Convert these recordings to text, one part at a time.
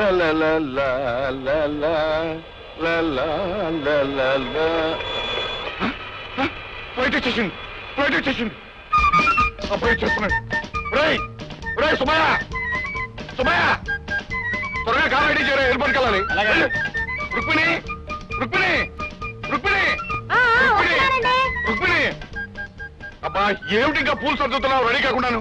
లా లా లా లా లా లా లా లా లా లా. హ? హ? ఫ్లైట్ వచ్చేసింది ఫ్లైట్ వచ్చేసింది అబ్బాయి వచ్చేస్తున్నాడు రేయ్ రేయ్ సుమయ్య సుమయ్య త్వరగా కార్ రెడీ చేయరా ఎయిర్పోర్ట్కి వెళ్ళాలి వెళ్ళు. రుక్మిణి రుక్మిణి రుక్మిణి రుక్మిణి రుక్మిణి అబ్బా ఏమిటి ఇంకా పూలు సర్దుతున్నావు రెడీ కాకుండాను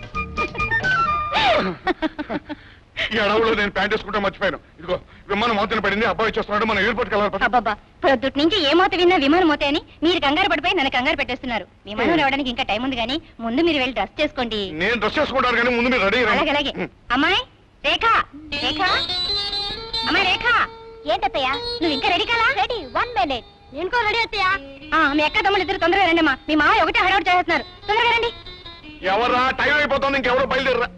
ఈ అడవులో నేను ప్యాంట్ వేసుకుంటా మర్చిపోయాను ఇదిగో విమానం మౌతన పడింది అబ్బాయి వచ్చేస్తున్నాడు మనం ఎయిర్పోర్ట్కి వెళ్ళాలి పద. అబ్బబ్బా ప్రొద్దుటి నుంచి ఏ మోత విన్నా విమానం మోతే అని మీరు కంగారు పడిపోయి నన్ను కంగారు పెట్టేస్తున్నారు విమానం రావడానికి ఇంకా టైం ఉంది కానీ ముందు మీరు వెళ్ళి డ్రెస్ చేసుకోండి నేను డ్రెస్ చేసుకుంటాను కానీ ముందు మీరు రెడీ అలాగే అలాగే అమ్మాయి రేఖ రేఖ అమ్మాయి రేఖ ఏంటత్తయ్య నువ్వు ఇంకా రెడీ కాలా రెడీ వన్ మినిట్ నేను కూడా రెడీ అత్తయ్య మీ అక్క తమ్ముడు ఇద్దరు తొందరగా రండి అమ్మా మీ మామ ఒకటే హడావుడు చేస్తున్నారు తొందరగా రండి ఎవరా టైం అయిపోతుంది ఇంకెవరో బయలుదేరరా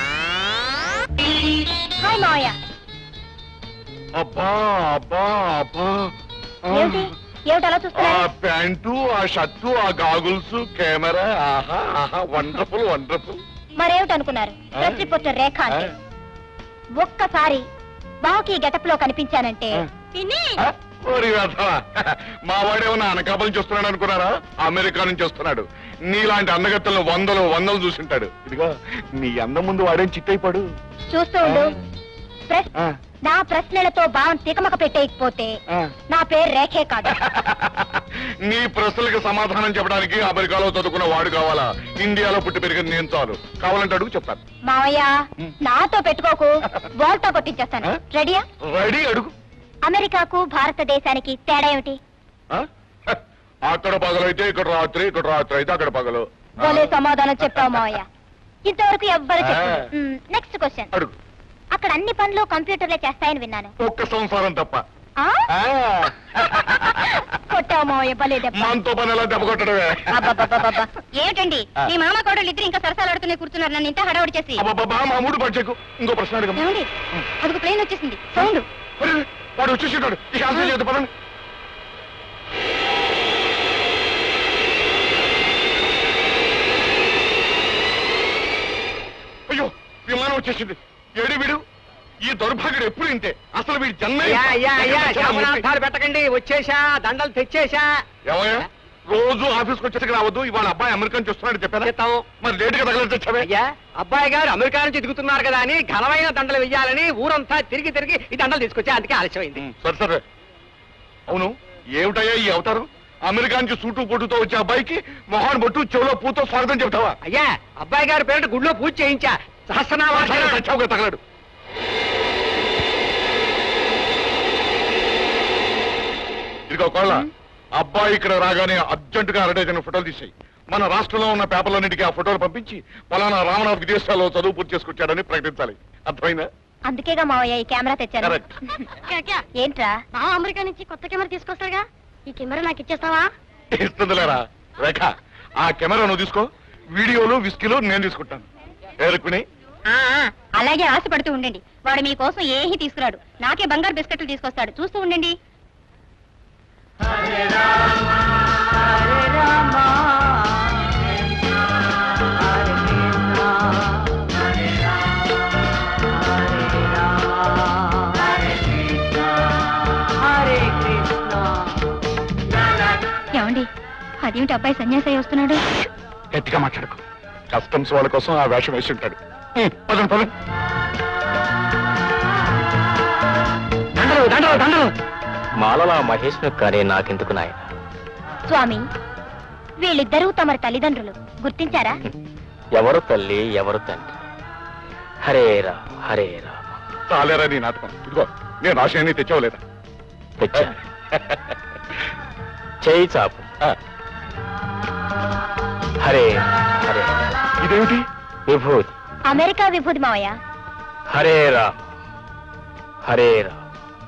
హాయ్ మావయ్య అబ్బా అబ్బా అబ్బా ఆ. ఏమిటి ఏమిటి అలా ఆ చూస్తున్నారు ప్యాంటు ఆ షర్టు ఆ గాగుల్స్ కెమెరా ఆహా ఆహా వండర్ఫుల్ వండర్ఫుల్ మరేమిటి అనుకున్నారు ప్రెస్ రిపోర్టర్ రేఖ అంటే ఒక్కసారి బావకి ఈ గెటప్ లో కనిపించానంటే ఆ. ఓరి వెధవా. మా వాడేమన్నా అనకాపలి నుంచి వస్తున్నాడు అనుకున్నారా అమెరికా నుంచి వస్తున్నాడు నీలాంటి అందగత్తలను వందలు వందలు చూసింటాడు ఇదిగో నీ అందం ముందు వాడేం చిట్టయిపోడు చూస్తూ ఉండు ప్రెస్ ఆ, నా ప్రశ్నలతో బావన్ తికమక పెట్టేయకపోతే ఆ. నా పేరు రేఖే కాదు నీ ప్రశ్నలకు సమాధానం చెప్పడానికి అమెరికాలో చదువుకున్న వాడు కావాలా ఇండియాలో పుట్టి పెరిగిన నేను చాలు కావాలంటే అడుగు చెప్తాను మావయ్య ఉమ్. నాతో పెట్టుకోకు బోల్తో కొట్టించేస్తాను ఆ? రెడీయా రెడీ అడుగు అమెరికాకు భారతదేశానికి తేడా ఏమిటి ఆ? అక్కడ పగలైతే ఇక్కడ రాత్రి ఇక్కడ రాత్రి అయితే అక్కడ పగలు ఆ. బోలే సమాధానం చెప్పావు మావయ్య ఇంతవరకు ఎవ్వరు ఆ. చెప్పలేదు నెక్స్ట్ క్వశ్చన్ అడుగు అక్కడ అన్ని పనులు కంప్యూటర్లే చేస్తాయని విన్నాను ఒక్క సంసారం తప్ప ఆ? ఆ. కొట్టావు మావయ్య భలే దెబ్బ మనతో పని ఎలా దెబ్బ కొట్టడమే అబ్బబ్బబ్బబ్బబ్బ. ఏమిటండి ఆ. మీ మామ కోడలు ఇద్దరు ఇంకా సరసాలు ఆడుతూనే కూర్చున్నారు నన్ను ఇంత హడావుడి చేసి అబ్బబ్బబ్బా, మా మూడు పడిచెక్కు ఇంకో ప్రశ్న అడగమ్మా ఏమండి అదిగో ప్లేన్ వచ్చేసింది సౌండ్ అరే, వాడు వచ్చేసింటాడు ఇక ఆన్సర్ చేద్దాం పదండి అయ్యో విమానం వచ్చేసింది ఏడి వీడు ఈ దౌర్భాగ్యుడు ఎప్పుడు ఇంతే అసలు వీడి జన్మే అయ్యా అయ్యా అయ్యా ఎక్కడ శామనార్థాలు పెట్టకండి వచ్చేసా దండలు తెచ్చేసా ఏమయ్యా రోజు ఆఫీస్కి వచ్చేసరికి రావద్దు ఇవాళ అబ్బాయి అమెరికా నుంచి వస్తున్నాడు చెప్పారా చెప్తాము మరి లేటుగా తగలొచ్చావే అయ్యా అబ్బాయి గారు అమెరికా నుంచి దిగుతున్నారు కదా అని ఘనమైన దండలు వెయ్యాలని ఊరంతా తిరిగి తిరిగి ఈ దండలు తీసుకొచ్చా అందుకే ఆలస్యమైంది సరే సరే అవును ఏమిటయ్యా ఈ అవతారం అమెరికా నుంచి సూటు పొట్టుతో వచ్చే అబ్బాయికి మొహాన్ బొట్టు చెవులో పూతో స్వాగతం చెప్తావా అయ్యా అబ్బాయి గారి పేరిట గుడిలో పూజ చేయించా సహస్రనామాలు చచ్చావుగా తగలడు ఇదిగో కోళ్ళ అబ్బాయి ఇక్కడ రాగానే అర్జెంట్ గా అరడేజన్ ఫోటోలు తీసాయి మన రాష్ట్రంలో ఉన్న పేపర్లన్నిటికీ ఆ ఫోటోలు పంపించి పలానా రామనాథ్ విదేశాల్లో చదువు పూర్తి చేసుకొచ్చాడని ప్రకటించాలి అర్థమైందా అందుకేగా మావయ్య ఈ కెమెరా తెచ్చాను Correct. ఏంట్రా బావ అమెరికా నుంచి కొత్త కెమెరా తీసుకొస్తాడుగా ఈ కెమెరా నాకు ఇచ్చేస్తావా ఇస్తుందిలేరా రేఖ ఆ కెమెరా నువ్వు తీసుకో వీడియోలు విస్కీలు నేను తీసుకుంటాను ఏ రుక్మిణి అలాగే ఆశపడుతూ ఉండండి వాడు మీకోసం ఏహి తీసుకురాడు నాకే బంగారు బిస్కెట్లు తీసుకొస్తాడు చూస్తూ ఉండండి ఏమండి అదేమిటి అబ్బాయి సన్యాసి అయి వస్తున్నాడు గట్టిగా మాట్లాడుకో కస్టమ్స్ వాళ్ళ కోసం ఆ వేషం వేసి ఉంటాడు హ్మ్, పదండి పదండి దండలు దండలు దండలు మాలలా మహేష్ను కానీ నాకెందుకు నాయన స్వామి వీళ్ళిద్దరూ తమరి తల్లిదండ్రులు గుర్తించారా ఎవరు తల్లి ఎవరు తండ్రి హరే రామ హరే రామ చాలేరా నీ నాటకం ఇదిగో నేను ఆశయాన్ని తెచ్చావులేదా తెచ్చా చేయి చాపు ఆ, హరే హరే ఇదేమిటి విభూతి అమెరికా విభూతి మావయ్య హరే రామ హరే రామ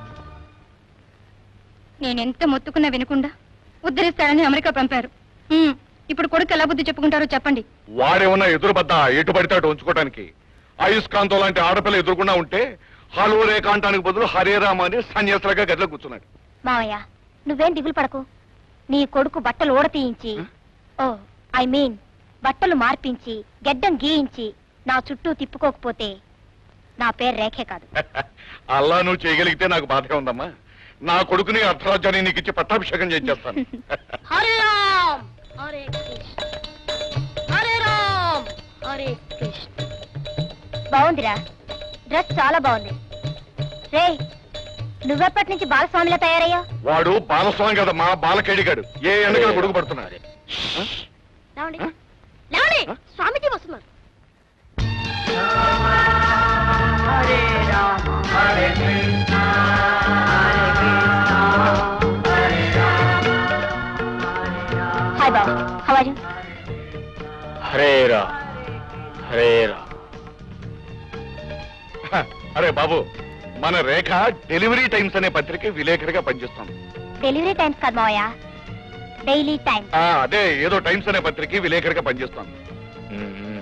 నేనెంత మొత్తుకున్నా వినకుండా ఉద్ధరిస్తాడని అమెరికా పంపారు ఉమ్, ఇప్పుడు కొడుకు ఎలా బుద్ధి చెప్పుకుంటారో చెప్పండి వాడేమన్నా ఎదురు బద్ద ఎటు పడితే అటు ఉంచుకోవడానికి ఆయుష్కాంతం లాంటి ఆడపిల్ల ఎదురుకుండా ఉంటే హలో రేకాంతానికి బదులు హరే రామ అని సన్యాసులుగా గదిలో కూర్చున్నాడు మావయ్య నువ్వేం దిగులు పడకు నీ కొడుకు బట్టలు ఊడ తీయించి ఓ ఐ మీన్ బట్టలు మార్పించి గెడ్డం గీయించి నా చుట్టూ తిప్పుకోకపోతే నా పేరు రేఖే కాదు అల్లా నువ్వు చేయగలిగితే నాకు బాధగా ఉందమ్మా నా కొడుకుని అర్ధరాజ్యాన్ని నీకు ఇచ్చి పట్టాభిషేకం చేసేస్తాను హరే రామ్ హరే కృష్ణ హరే రామ్ హరే కృష్ణ బాగుందిరా డ్రెస్ చాలా బాగుంది రే నువ్వెప్పటి నుంచి బాలస్వామిలా తయారయ్యా వాడు బాలస్వామి కదమ్మా బాలకేడిగాడు ఏ ఎండగా కొడుకు పడుతున్నాడు లేవండి లేవండి స్వామిజీ వస్తున్నారు హాయ్ బాబు how are you Hare Ram Hare Ram అరే బాబు మన రేఖ డెలివరీ టైమ్స్ అనే పత్రిక విలేకరిగా పనిచేస్తాం డెలివరీ టైమ్స్ కాదు మావయ్య డైలీ టైం ఆ, అదే ఏదో టైమ్స్ అనే పత్రిక విలేకరిగా పనిచేస్తాను మ్మ్.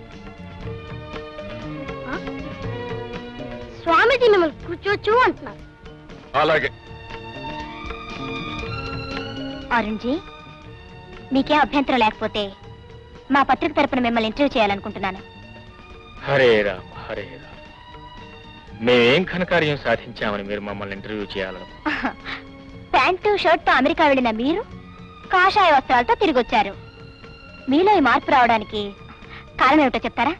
స్వామిజీ మిమ్మల్ని కూర్చోచ్చు అంటున్నారు అలాగే అరుణ్జీ మీకే అభ్యంతరం లేకపోతే మా పత్రిక తరపున మిమ్మల్ని ఇంటర్వ్యూ చేయాలనుకుంటున్నాను హరే రామ్ హరే రామ్ మేమేం ఘనకార్యం సాధించామని మీరు మమ్మల్ని ఇంటర్వ్యూ చేయాలను ప్యాంటు షర్ట్ తో అమెరికా వెళ్ళిన మీరు కాషాయ వస్త్రాలతో తిరిగి వచ్చారు మీలో ఈ మార్పు రావడానికి కారణం ఏమిటో చెప్తారా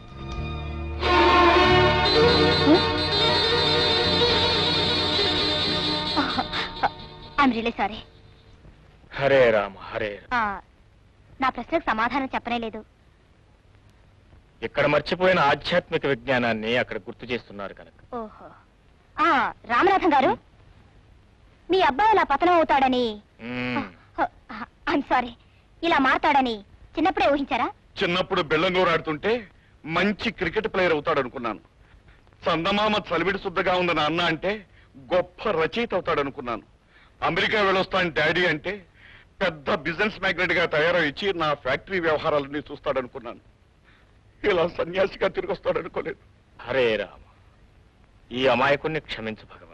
I'm really sorry Hare Ram Hare Ram నా ప్రశ్నకు సమాధానం చెప్పనే లేదు ఇక్కడ మర్చిపోయిన ఆధ్యాత్మిక విజ్ఞానాన్ని అక్కడ గుర్తు చేస్తున్నారు కనుక ఓహో ఆ, రామనాథం గారు మీ అబ్బాయి ఇలా పతనం అవుతాడని మ్మ్. ఐమ్ సారీ ఇలా మారతాడని చిన్నప్పుడే ఊహించారా చిన్నప్పుడు బెల్లంగూరు ఆడుతుంటే మంచి క్రికెట్ ప్లేయర్ అవుతాడు అనుకున్నాను చందమామ చలివిడి శుద్ధగా ఉంది నాన్న అంటే గొప్ప రచయిత అవుతాడు అనుకున్నాను అమెరికా వెళ్ళొస్తాను డాడీ అంటే పెద్ద బిజినెస్ మ్యాగ్నెట్ గా తయారయ్యి నా ఫ్యాక్టరీ వ్యవహారాలన్నీ చూస్తాడనుకున్నాను ఇలా సన్యాసిగా తిరిగి వస్తాడు అనుకోలేదు హరే రామ ఈ అమాయకుణ్ణి క్షమించు భగవాన్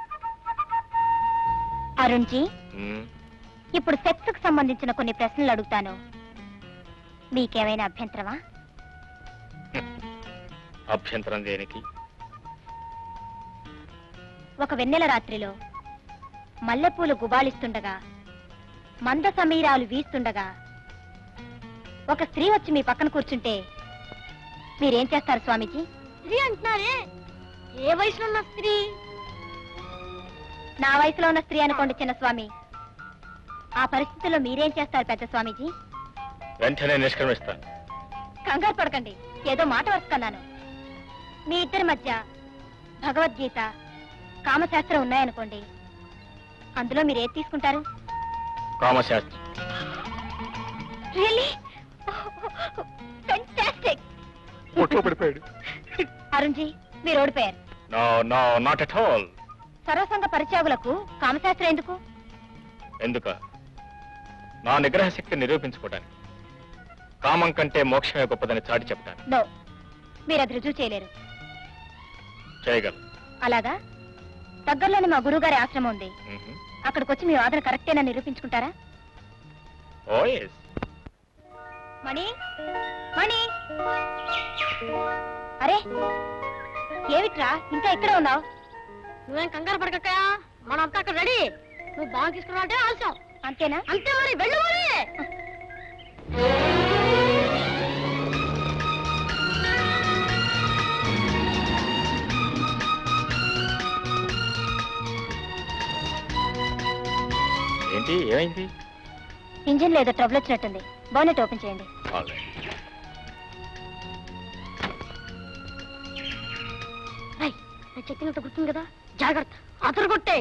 అరుణ్జీ మ్మ్. ఇప్పుడు సెక్స్ కు సంబంధించిన కొన్ని ప్రశ్నలు అడుగుతాను మీకేమైనా అభ్యంతరమా అభ్యంతరం దేనికి ఒక వెన్నెల రాత్రిలో మల్లెపూలు గుబాళిస్తుండగా మంద సమీరాలు వీస్తుండగా ఒక స్త్రీ వచ్చి మీ పక్కన కూర్చుంటే మీరేం చేస్తారు స్వామీజీ స్త్రీ అంటున్నారే ఏ వయసులో ఉన్న స్త్రీ నా వయసులో ఉన్న స్త్రీ అనుకోండి చిన్న స్వామి ఆ పరిస్థితుల్లో మీరేం చేస్తారు పెద్ద స్వామీజీ వెంటనే నిష్క్రమిస్తాను కంగారు పడకండి ఏదో మాట వరుసుకున్నాను మీ ఇద్దరి మధ్య భగవద్గీత కామశాస్త్రం ఉన్నాయనుకోండి అందులో మీరు ఏది తీసుకుంటారు కామశాస్త్రి రియల్లీ ఫెంటాస్టిక్ ఒట్లో పడిపోయాడు అరుణ్జీ మీరు ఓడిపోయారు no no not at all సర్వసంగ పరిత్యాగులకు కామశాస్త్రం ఎందుకు ఎందుక నా నిగ్రహ శక్తి నిరూపించుకోవడానికి కామం కంటే మోక్షమే గొప్పదని చాటి చెప్పడానికి నో మీరు అది రుజువు చేయలేరు చేయగలను అలాగా దగ్గరలోని మా గురువు గారి ఆశ్రమం ఉంది మ్మ్. అక్కడికి వచ్చి మీ వాదన కరెక్టేనా నిరూపించుకుంటారా ఓ ఎస్ మణి మణి అరే ఏమిట్రా ఇంకా ఇక్కడ ఉన్నావు నువ్వేం కంగారు పడక మనంతా అక్కడ రెడీ నువ్వు బాగా తీసుకున్నా అంటే ఆలస్యం అంతేనా అంతే మరి వెళ్ళు మరి ఏంటి ఏమైంది ఇంజిన్ లో ఏదో ట్రబుల్ వచ్చినట్టుంది బోనెట్ ఓపెన్ చేయండి All right. రై నేను చెప్పినంత గుర్తుంది కదా జాగ్రత్త అతను కొట్టే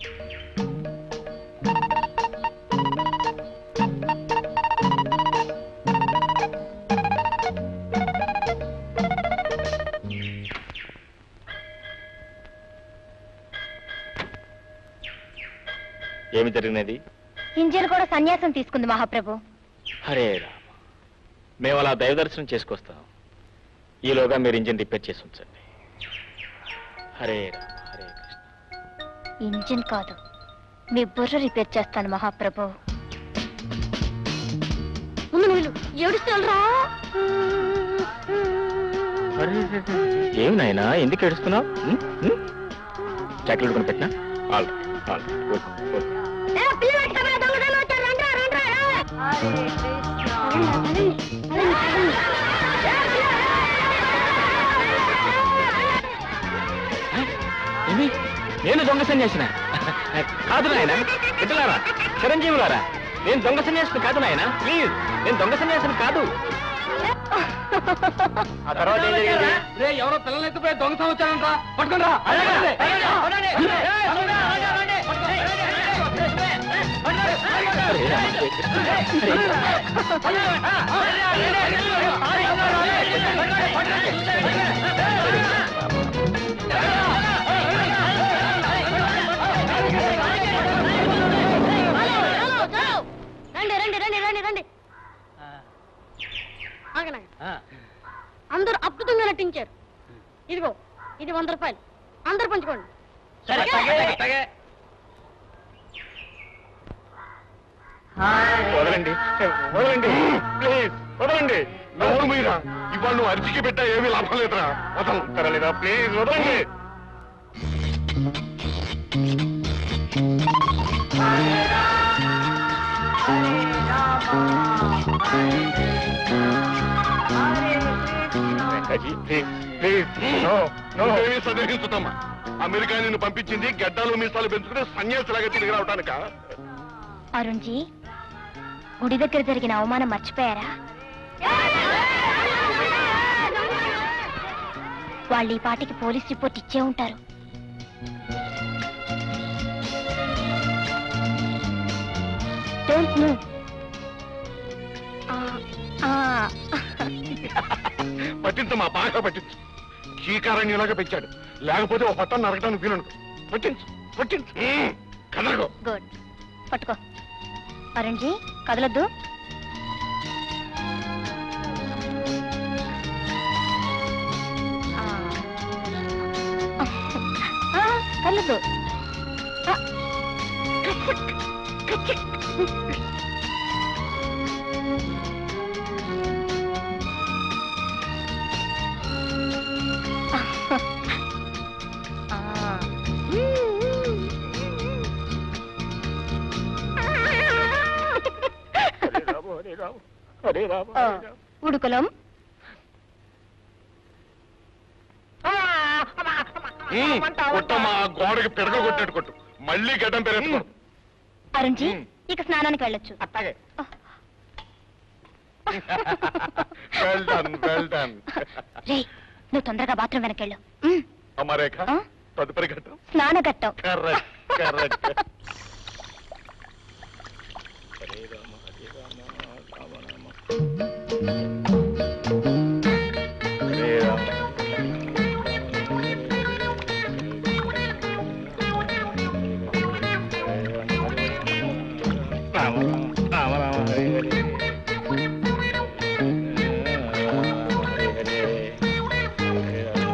ఏమి జరిగినది ఇంజిన్ కూడా సన్యాసం తీసుకుంది మహాప్రభు హరే రామ మేము అలా దైవ దర్శనం చేసుకొస్తాం ఈలోగా మీరు ఇంజిన్ రిపేర్ చేసి ఉంచండి హరే రామ హరే కృష్ణ ఇంజిన్ కాదు మీ బుర్ర రిపేర్ చేస్తాను మహాప్రభు ముందు నువ్వు వెళ్ళు. ఏడుస్తూ వెళ్ళరా అరే, అరే, అరే. ఏమి నాయనా ఎందుకు ఏడుస్తున్నావు ఉం? ఉం? జాకెట్ కొని పెట్టినా ఆల్ ఆల్ గుడ్ గుడ్ ఏ, పిల్లలు వచ్చారా? దొంగతనం వచ్చారు. రండ్రా, రండ్రా, ఏమి నేను దొంగ సన్యాసిన కాదు నాయన బిడ్డలారా చిరంజీవులారా నేను దొంగ సన్యాసిని కాదు నాయన ప్లీజ్ నేను దొంగ సన్యాసిని కాదు ఆ తర్వాత ఏం జరిగింది ఎవరో పిల్లలు ఎత్తుపోయి దొంగ సంవత్సరంట పట్టుకుంటా అరే రామ, అరే కృష్ణ. రండి రండి రండి రండి రండి ఆగండి అందరూ అద్భుతంగా నటించారు ఇదిగో ఇది వంద రూపాయలు అందరు పంచుకోండి వదలండి వదలండి ప్లీజ్ వదలండి నోరు మీద ఇవాళ నువ్వు అరిచికి పెట్టా ఏమీ లాభం లేదురా వదలరా లేదా ప్లీజ్ వదలండి Venkatji, please please no no ఏమీ సందేహించుతామా అమెరికా నిన్ను పంపించింది గడ్డాలు మీసాలు పెంచుకుని సన్యాసిలాగా తిరిగి రావటానికా అరుణ్జీ గుడి దగ్గర జరిగిన అవమానం మర్చిపోయారా వాళ్ళు ఈ పాటికి పోలీస్ రిపోర్ట్ ఇచ్చే ఉంటారు డోంట్ మూవ్ పట్టించమ్మా బాగా పట్టించు చీకారణ్యలాగా పెంచాడు లేకపోతే ఒక పట్టణం నరకడానికి వీలుండదు పట్టించు పట్టించు మ్మ్. కదలకో గుడ్ పట్టుకో అరుణ్జీ కదలొద్దు ఆ. ఆ, కదలొద్దు ఆ. కచ్చక్, కచ్చక్. ఆ. హరే రామ హరే రామ హరే రామ ఆ, హరే రామ. ఉడుకులం మ్మ్. కొట్టమ్మా గోడకి పిడక కొట్టినట్టు కొట్టు మళ్ళీ గడ్డం పెరేసుకో అరుణ్జీ మ్. ఇక స్నానానికి వెళ్ళొచ్చు అట్టాగే వెల్ డన్ వెల్ డన్ రే నువ్వు తొందరగా బాత్రూమ్ వెనకెళ్ళు మ్, అమరేఖ ఆ? తదుపరి ఘట్టం స్నాన ఘట్టం కరెక్ట్ కరెక్ట్ హరే రామ హరే రామ రామ రామ హరే రామ రామ రామ రామ హరే హరే హరే హరే హరే రామ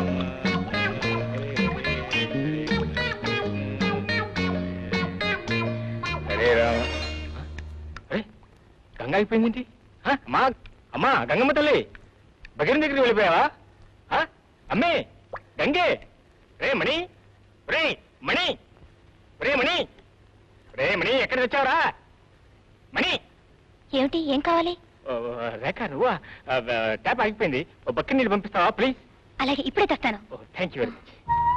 హరే రామ అరే గంగ అయిపోయిందేంటి ఆ, అమ్మా అమ్మా గంగమ్మ తల్లి భగీరథ దగ్గరికి వెళ్ళిపోయావా ఆ, అమ్మే గంగే రే మణి రే మణి రే మణి రే మణి ఎక్కడ వచ్చావురా మణి ఏమిటి ఏం కావాలి ఓ, రేఖ నువ్వా ఆ, ఆ, ట్యాప్ ఆగిపోయింది ఓ బక్కి నీళ్ళు పంపిస్తావా ప్లీజ్ అలాగే ఇప్పుడే తెస్తాను oh thank you very much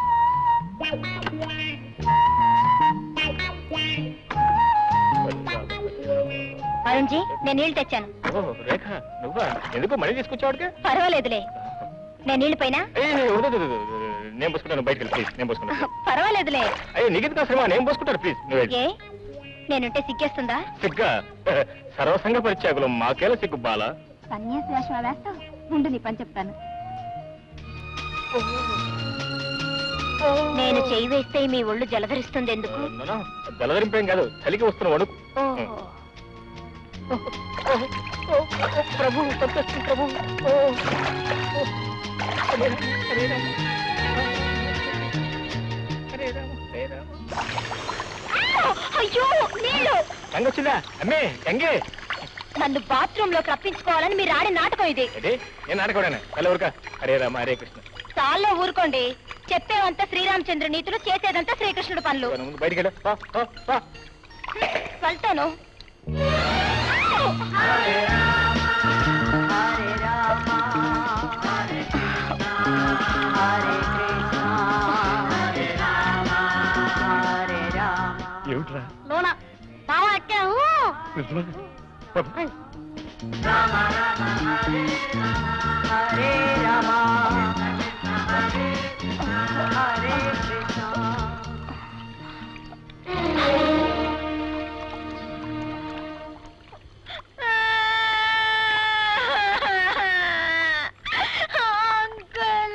Arunji నేను నీళ్లు తెచ్చాను ఓ రేఖ నువ్వా ఎందుకు మణి తీసుకొచ్చావాడుగా పర్వాలేదులే నేను నీళ్లు పోయినా అయ్యో వద్దు, వద్దు, వద్దు, వద్దు. నేను పోసుకుంటాను బయటకు వెళ్ళి ప్లీజ్ నేను పోసుకుంటాను పర్వాలేదులే అయ్యో నీకెందుకు శ్రమ నేను పోసుకుంటాను ప్లీజ్ నువ్వు వెళ్ళు. ఏ నేనుంటే సిగ్గేస్తుందా సిగ్గా సర్వసంగ పరిత్యాగులు మాకేలా సిగ్గు బాల సన్యాసి వేషం వేస్తావు ఉండు నీ పని చెప్తాను నేను చేయి వేస్తే మీ ఒళ్ళు జలధరిస్తుంది ఎందుకు జలదరింపేం కాదు చలికి వస్తున్న వణుకు ఓహో. ఓ, ఓ, ఓ, ప్రభు తప్పేస్తుంది ప్రభు ఓ, ఓ. హరే రామ, హరే రామ. హరే రామ, హరే రామ. ఆ, అయ్యో నీళ్ళు గంగ వచ్చిందా అమ్మే గంగే నన్ను బాత్రూమ్ లోకి రప్పించుకోవాలని మీరు ఆడే నాటకం ఇది అదే నేను ఆడకూడనే కళ్ళ ఊరుక హరే రామ హరే కృష్ణ చాలే ఊరుకోండి చెప్పేవంతా శ్రీరామచంద్ర నీతులు చేసేదంతా శ్రీకృష్ణుడు పనులు ఇదిగో ముందు బయటికి వెళ్ళు. పో, పో, పో. వెళ్తాను ఏమిట్రా లోన బావా ఎక్కాము నిజమా పద. అంకుల్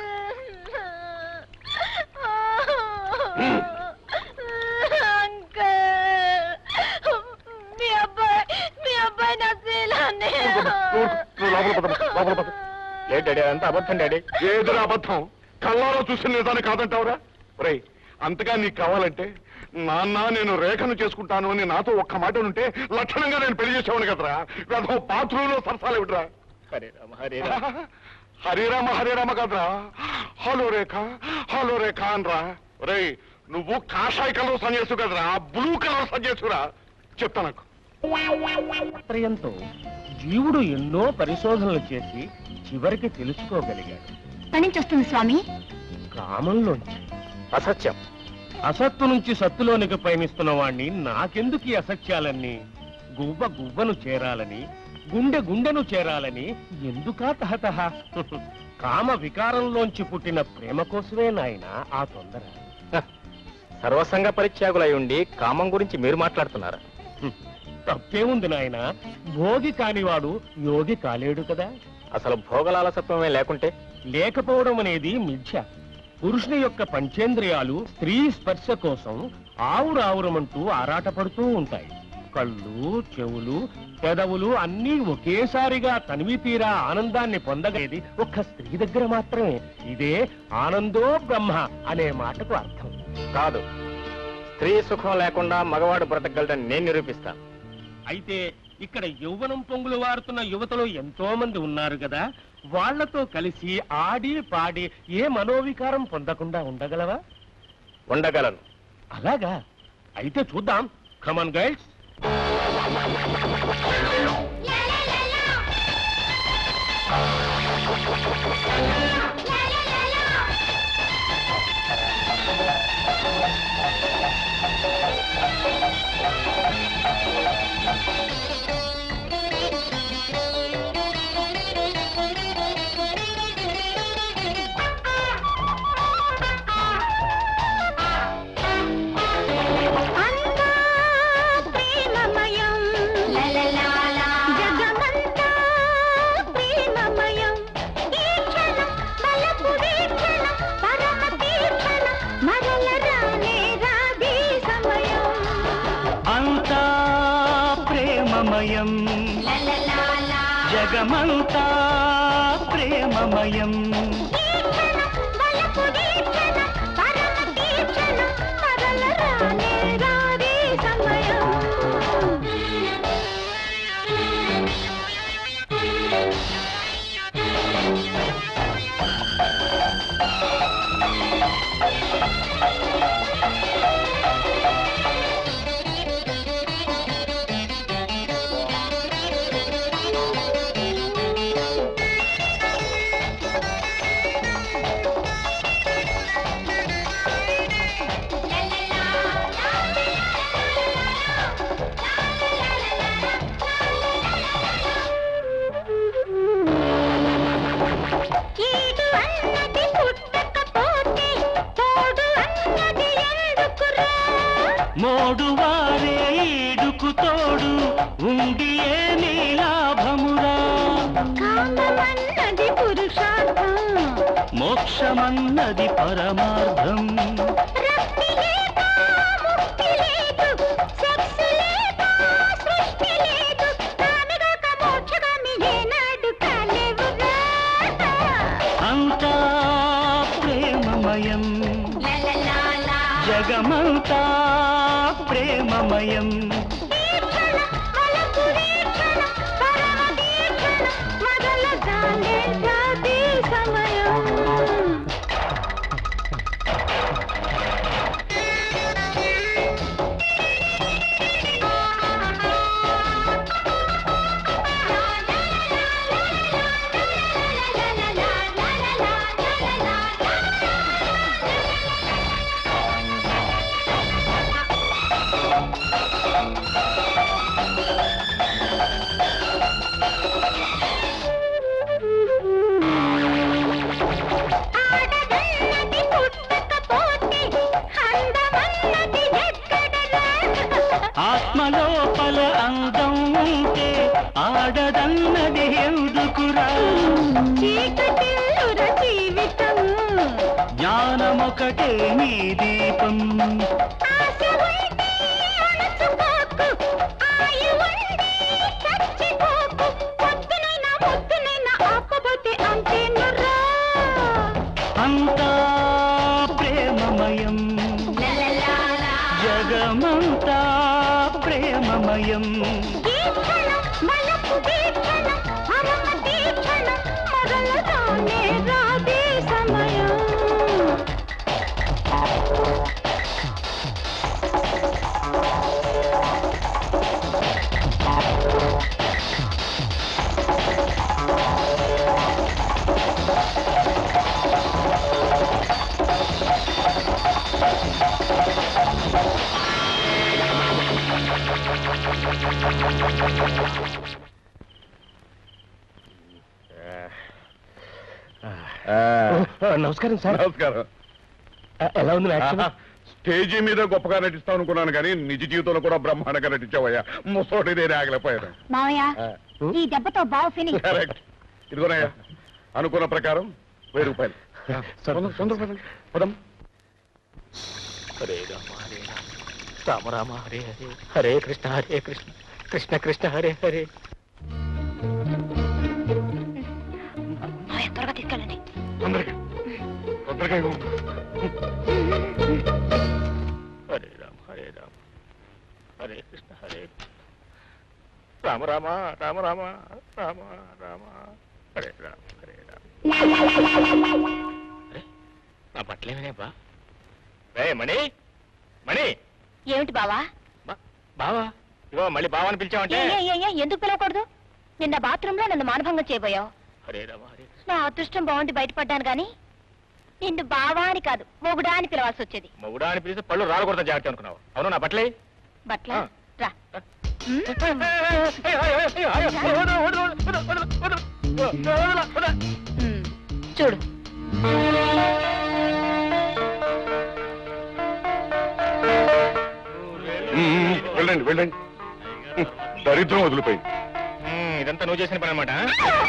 అంకుల్ మీ అబ్బాయి మీ అబ్బాయి నా శీలాన్ని నువ్వు నువ్వు లోపల పద, లోపల పద. లేదు డాడీ అదంతా అబద్ధం డాడీ ఏదిరా అబద్ధం కళ్ళారో చూసిన నిజాన్ని కాదంటావురా ఒరేయ్ అంతగా నీకు కావాలంటే నాన్న నేను రేఖను చేసుకుంటాను అని నాతో ఒక్క మాట ఉంటే లక్షణంగా నేను పెళ్లి చేసేవాడు కదరా వేదో బాత్రూంలో సరసాలు విడరా హరే రామ హరే రామ హరిరామ హరిరామ కదరా హలో రేఖ హలో రేఖ అనరా ఒరేయ్ నువ్వు కాషాయ కలర్ సన్యాసు కదరా బ్లూ కలర్ సన్యాసురా చెప్తా నాకు త్రయంతో జీవుడు ఎన్నో పరిశోధనలు చేసి చివరికి తెలుసుకోగలిగాడు ఎక్కడి నుంచి వస్తుంది స్వామి కామంలోంచి అసత్యం అసత్తు నుంచి సత్తులోనికి పయనిస్తున్న వాణ్ణి నాకెందుకు ఈ అసత్యాలన్నీ గువ్వ గువ్వను చేరాలని గుండె గుండెను చేరాలని ఎందుకా తహతహ కామ వికారంలోంచి పుట్టిన ప్రేమ కోసమే నాయన ఆ తొందర సర్వసంగ పరిత్యాగులై ఉండి కామం గురించి మీరు మాట్లాడుతున్నారా తప్పేముంది నాయన భోగి కానివాడు యోగి కాలేడు కదా అసలు భోగలాలసత్వమే లేకుంటే లేకపోవడం అనేది మిథ్య పురుషుని యొక్క పంచేంద్రియాలు స్త్రీ స్పర్శ కోసం ఆవురావురమంటూ ఆరాటపడుతూ ఉంటాయి కళ్ళు చెవులు పెదవులు అన్నీ ఒకేసారిగా తనివి తీరా ఆనందాన్ని పొందగేది ఒక్క స్త్రీ దగ్గర మాత్రమే ఇదే ఆనందో బ్రహ్మ అనే మాటకు అర్థం కాదు స్త్రీ సుఖం లేకుండా మగవాడు బ్రతకగలడని నేను నిరూపిస్తాను అయితే ఇక్కడ యౌవనం పొంగులు వారుతున్న యువతలు ఎంతో మంది ఉన్నారు కదా వాళ్లతో కలిసి ఆడి పాడి ఏ మనోవికారం పొందకుండా ఉండగలవా ఉండగలను అలాగా అయితే చూద్దాం కమన్ గైడ్స్ అంతా ప్రేమమయం జగమంతా ప్రేమమయం ఈ క్షణం బలపు వీక్షణం పరమ తీక్షణం మరల రానే రాదే సమయం అంతా ప్రేమమయం జగమంతా ప్రేమమయం ఈ క్షణం బలపు వీక్షణం పరమ తీక్షణం మరల రానే రాదే సమయం కీడు అన్నది పుట్టకపోతే తోడు అన్నది ఎందుకురా మోడువారే ఈడుకు తోడు ఉండి ఏమీ లాభమురా కామమన్నది పురుషార్థం మోక్షమన్నది పరమార్థం రక్తి లేక ముక్తి లేదు సెక్స్ లేక సృష్టి లేదు కామిగాక మోక్షగామి ఏనాడు కాలేవురా అంతా ప్రేమమయం జగమంతా ప్రేమమయం వీక్షణ, వలపు వీక్షణ, ఆత్మలోపల అందం ఉంటే ఆడదన్నది ఎందుకురా చీకటిల్లుర జీవితం జ్ఞానమొకటే నీ దీపం ఆశ ఉండి అణచుకోకు ఆయి ఉండి చచ్చిపోకు పొద్దునైనా పొద్దునైనా ఆపబోతే అంతేనురా అంతా ప్రేమమయం జగమంతా ప్రేమమయం దీక్షణం మనకు దీక్షణం పరమ దీక్షణం మొదలగానే రాదే సమయం నమస్కారం సార్ నమస్కారం ఎలా ఉంది యాక్షన్ స్టేజీ మీద గొప్పగా నటిస్తావు అనుకున్నాను కానీ నిజ జీవితంలో కూడా బ్రహ్మాండంగా నటించావయ్యా ముసోటి నేను ఆగలేకపోయాను మావయ్య ఈ దెబ్బతో బాగా ఫినిష్ కరెక్ట్ ఇదిగోనయ్యా అనుకున్న ప్రకారం వెయ్యి రూపాయలు తొందర- తొందర పదండి. పదం హరే రామ హరే రామ రామ రామ హరే హరే హరే కృష్ణ హరే కృష్ణ కృష్ణ కృష్ణ హరే హరే మావయ్య త్వరగా తీసుకెళ్ళండి తొందరగా తొందరగా ఇవ్వు. హరే రామ హరే రామ హరే కృష్ణ హరే రామ రామ రామ రామ రామ రామ హరే రామ హరే రామ అరే, నా బట్టలేమనే బా రే మణి మణి ఏమిటి బావా బా- బావా ఇగో మళ్ళీ బావా అని పిలిచావంటే ఏ, ఏ, ఏ, ఏ, ఎందుకు పిలవకూడదు నిన్న బాత్రూమ్ లో నన్ను మానభంగం చేయబోయావు హరే రామ హరే కృష్ణ నా అదృష్టం బాగుండి బయటపడ్డాను గాని నిన్ను బావా అని కాదు మొగుడా అని పిలవాల్సి వచ్చేది మొగుడా అని పిలిస్తే పళ్ళు రాలకూడదు జాగ్రత్త అనుకున్నావు అవును నా బట్టలే బట్ల ఆ. రా ఉమ్, చూడు మ్మ్, వెళ్ళండి వెళ్ళండి దరిద్రం వదిలిపోయి ఇదంతా నువ్వు చేసిన పని అనమాట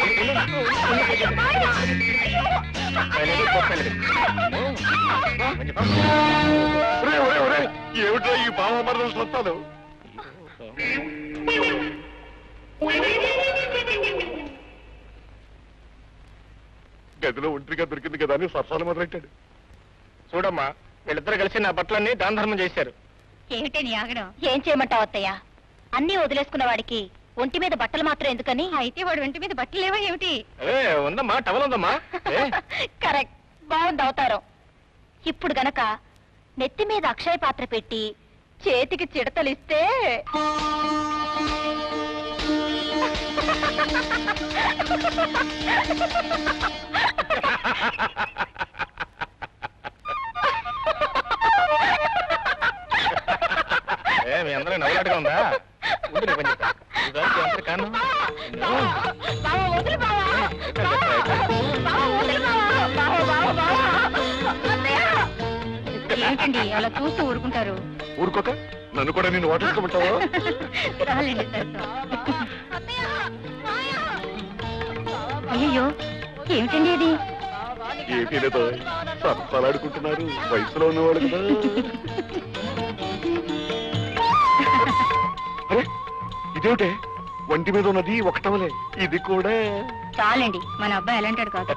ఒరే, ఒరే, ఒరే, ఏమిట్రా ఈ భావమరణం సత్తాలు గదిలో ఒంటరిగా దొరికింది కదా అని సరసాలు మొదలెట్టాడు చూడమ్మా వీళ్ళిద్దరు కలిసి నా బట్టలన్నీ దాన ధర్మం చేశారు ఏమిటి నీ ఆగడం ఏం చేయమంటావు అత్తయ్య అన్నీ వదిలేసుకున్న వాడికి ఒంటి మీద బట్టలు మాత్రం ఎందుకని అయితే వాడు ఒంటి మీద బట్టలు లేవా ఏమిటి ఏ ఉందమ్మా టవల్ ఉందమ్మా ఏ కరెక్ట్ బాగుంది అవతారం ఇప్పుడు గనక నెత్తి మీద అక్షయ పాత్ర పెట్టి చేతికి చిడతలిస్తే ఏ మీ అందరూ నవ్వులాటగా ఉందా ఉండు నీ పని చెప్తా. ఈ దానికి అందరి కారణం బావ, వదిలు బావ. బావ, బావ, వదిలు బావ. బావ, బావ, బావ. అత్తయ్య. ఏమిటండి అలా చూస్తూ ఊరుకుంటారు ఊరుకోక నన్ను కూడా నేను వాటేసుకోమంటావా రాలేండి అయ్యో ఏమిటండి అది ఏమీ లేదో సరసాలాడుకుంటున్నారు వయసులో ఉన్నవాడు కదా అరే ఇదేమిటే ఒంటి మీద ఉన్నది ఒకటవలే ఇది కూడా చాలండి మన అబ్బాయి ఎలాంటాడు కాదు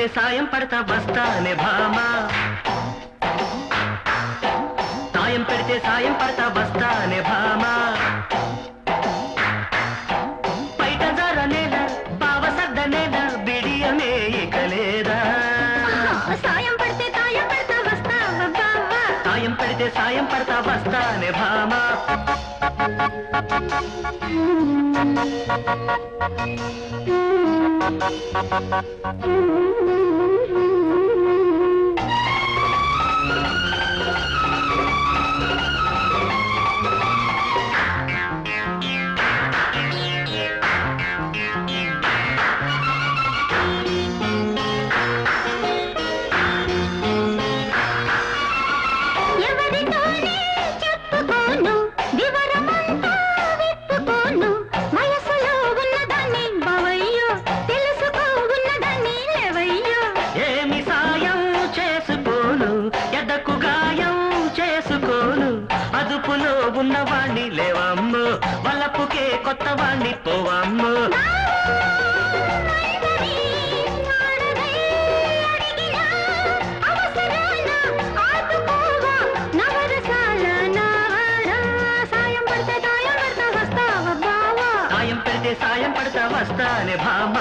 పెడితే సాయం పడతా వస్తానే భామా సాయం పెడితే సాయం పడతా వస్తానే భామా బయట జర నేల బావ సద్ద నేల బిడియమే ఇక లేదా సాయం పడితే సాయం పడతా వస్తావా బావా సాయం పెడితే సాయం పడతా వస్తానే భామా ఎవరితోనే చెప్పుకోను వివరమంతా విప్పుకోను వయసులో ఉన్నదాన్ని బావయ్యో తెలుసుకో ఉన్నదాన్ని లేవయ్యో ఏమి సాయం చేసుకోను ఎదకు గాయం చేసుకోను అదుపులో ఉన్నవాణ్ణి లేవమ్ము వలపుకే కొత్త వాణ్ణి పోవమ్ము అందరి ఆడదై అడిగినా అవసరాన ఆదుకోవా నవరసాల నారా సాయం పడితే సాయం పడతా వస్తావా బావా సాయం పెడితే సాయం పడతా వస్తానే భామ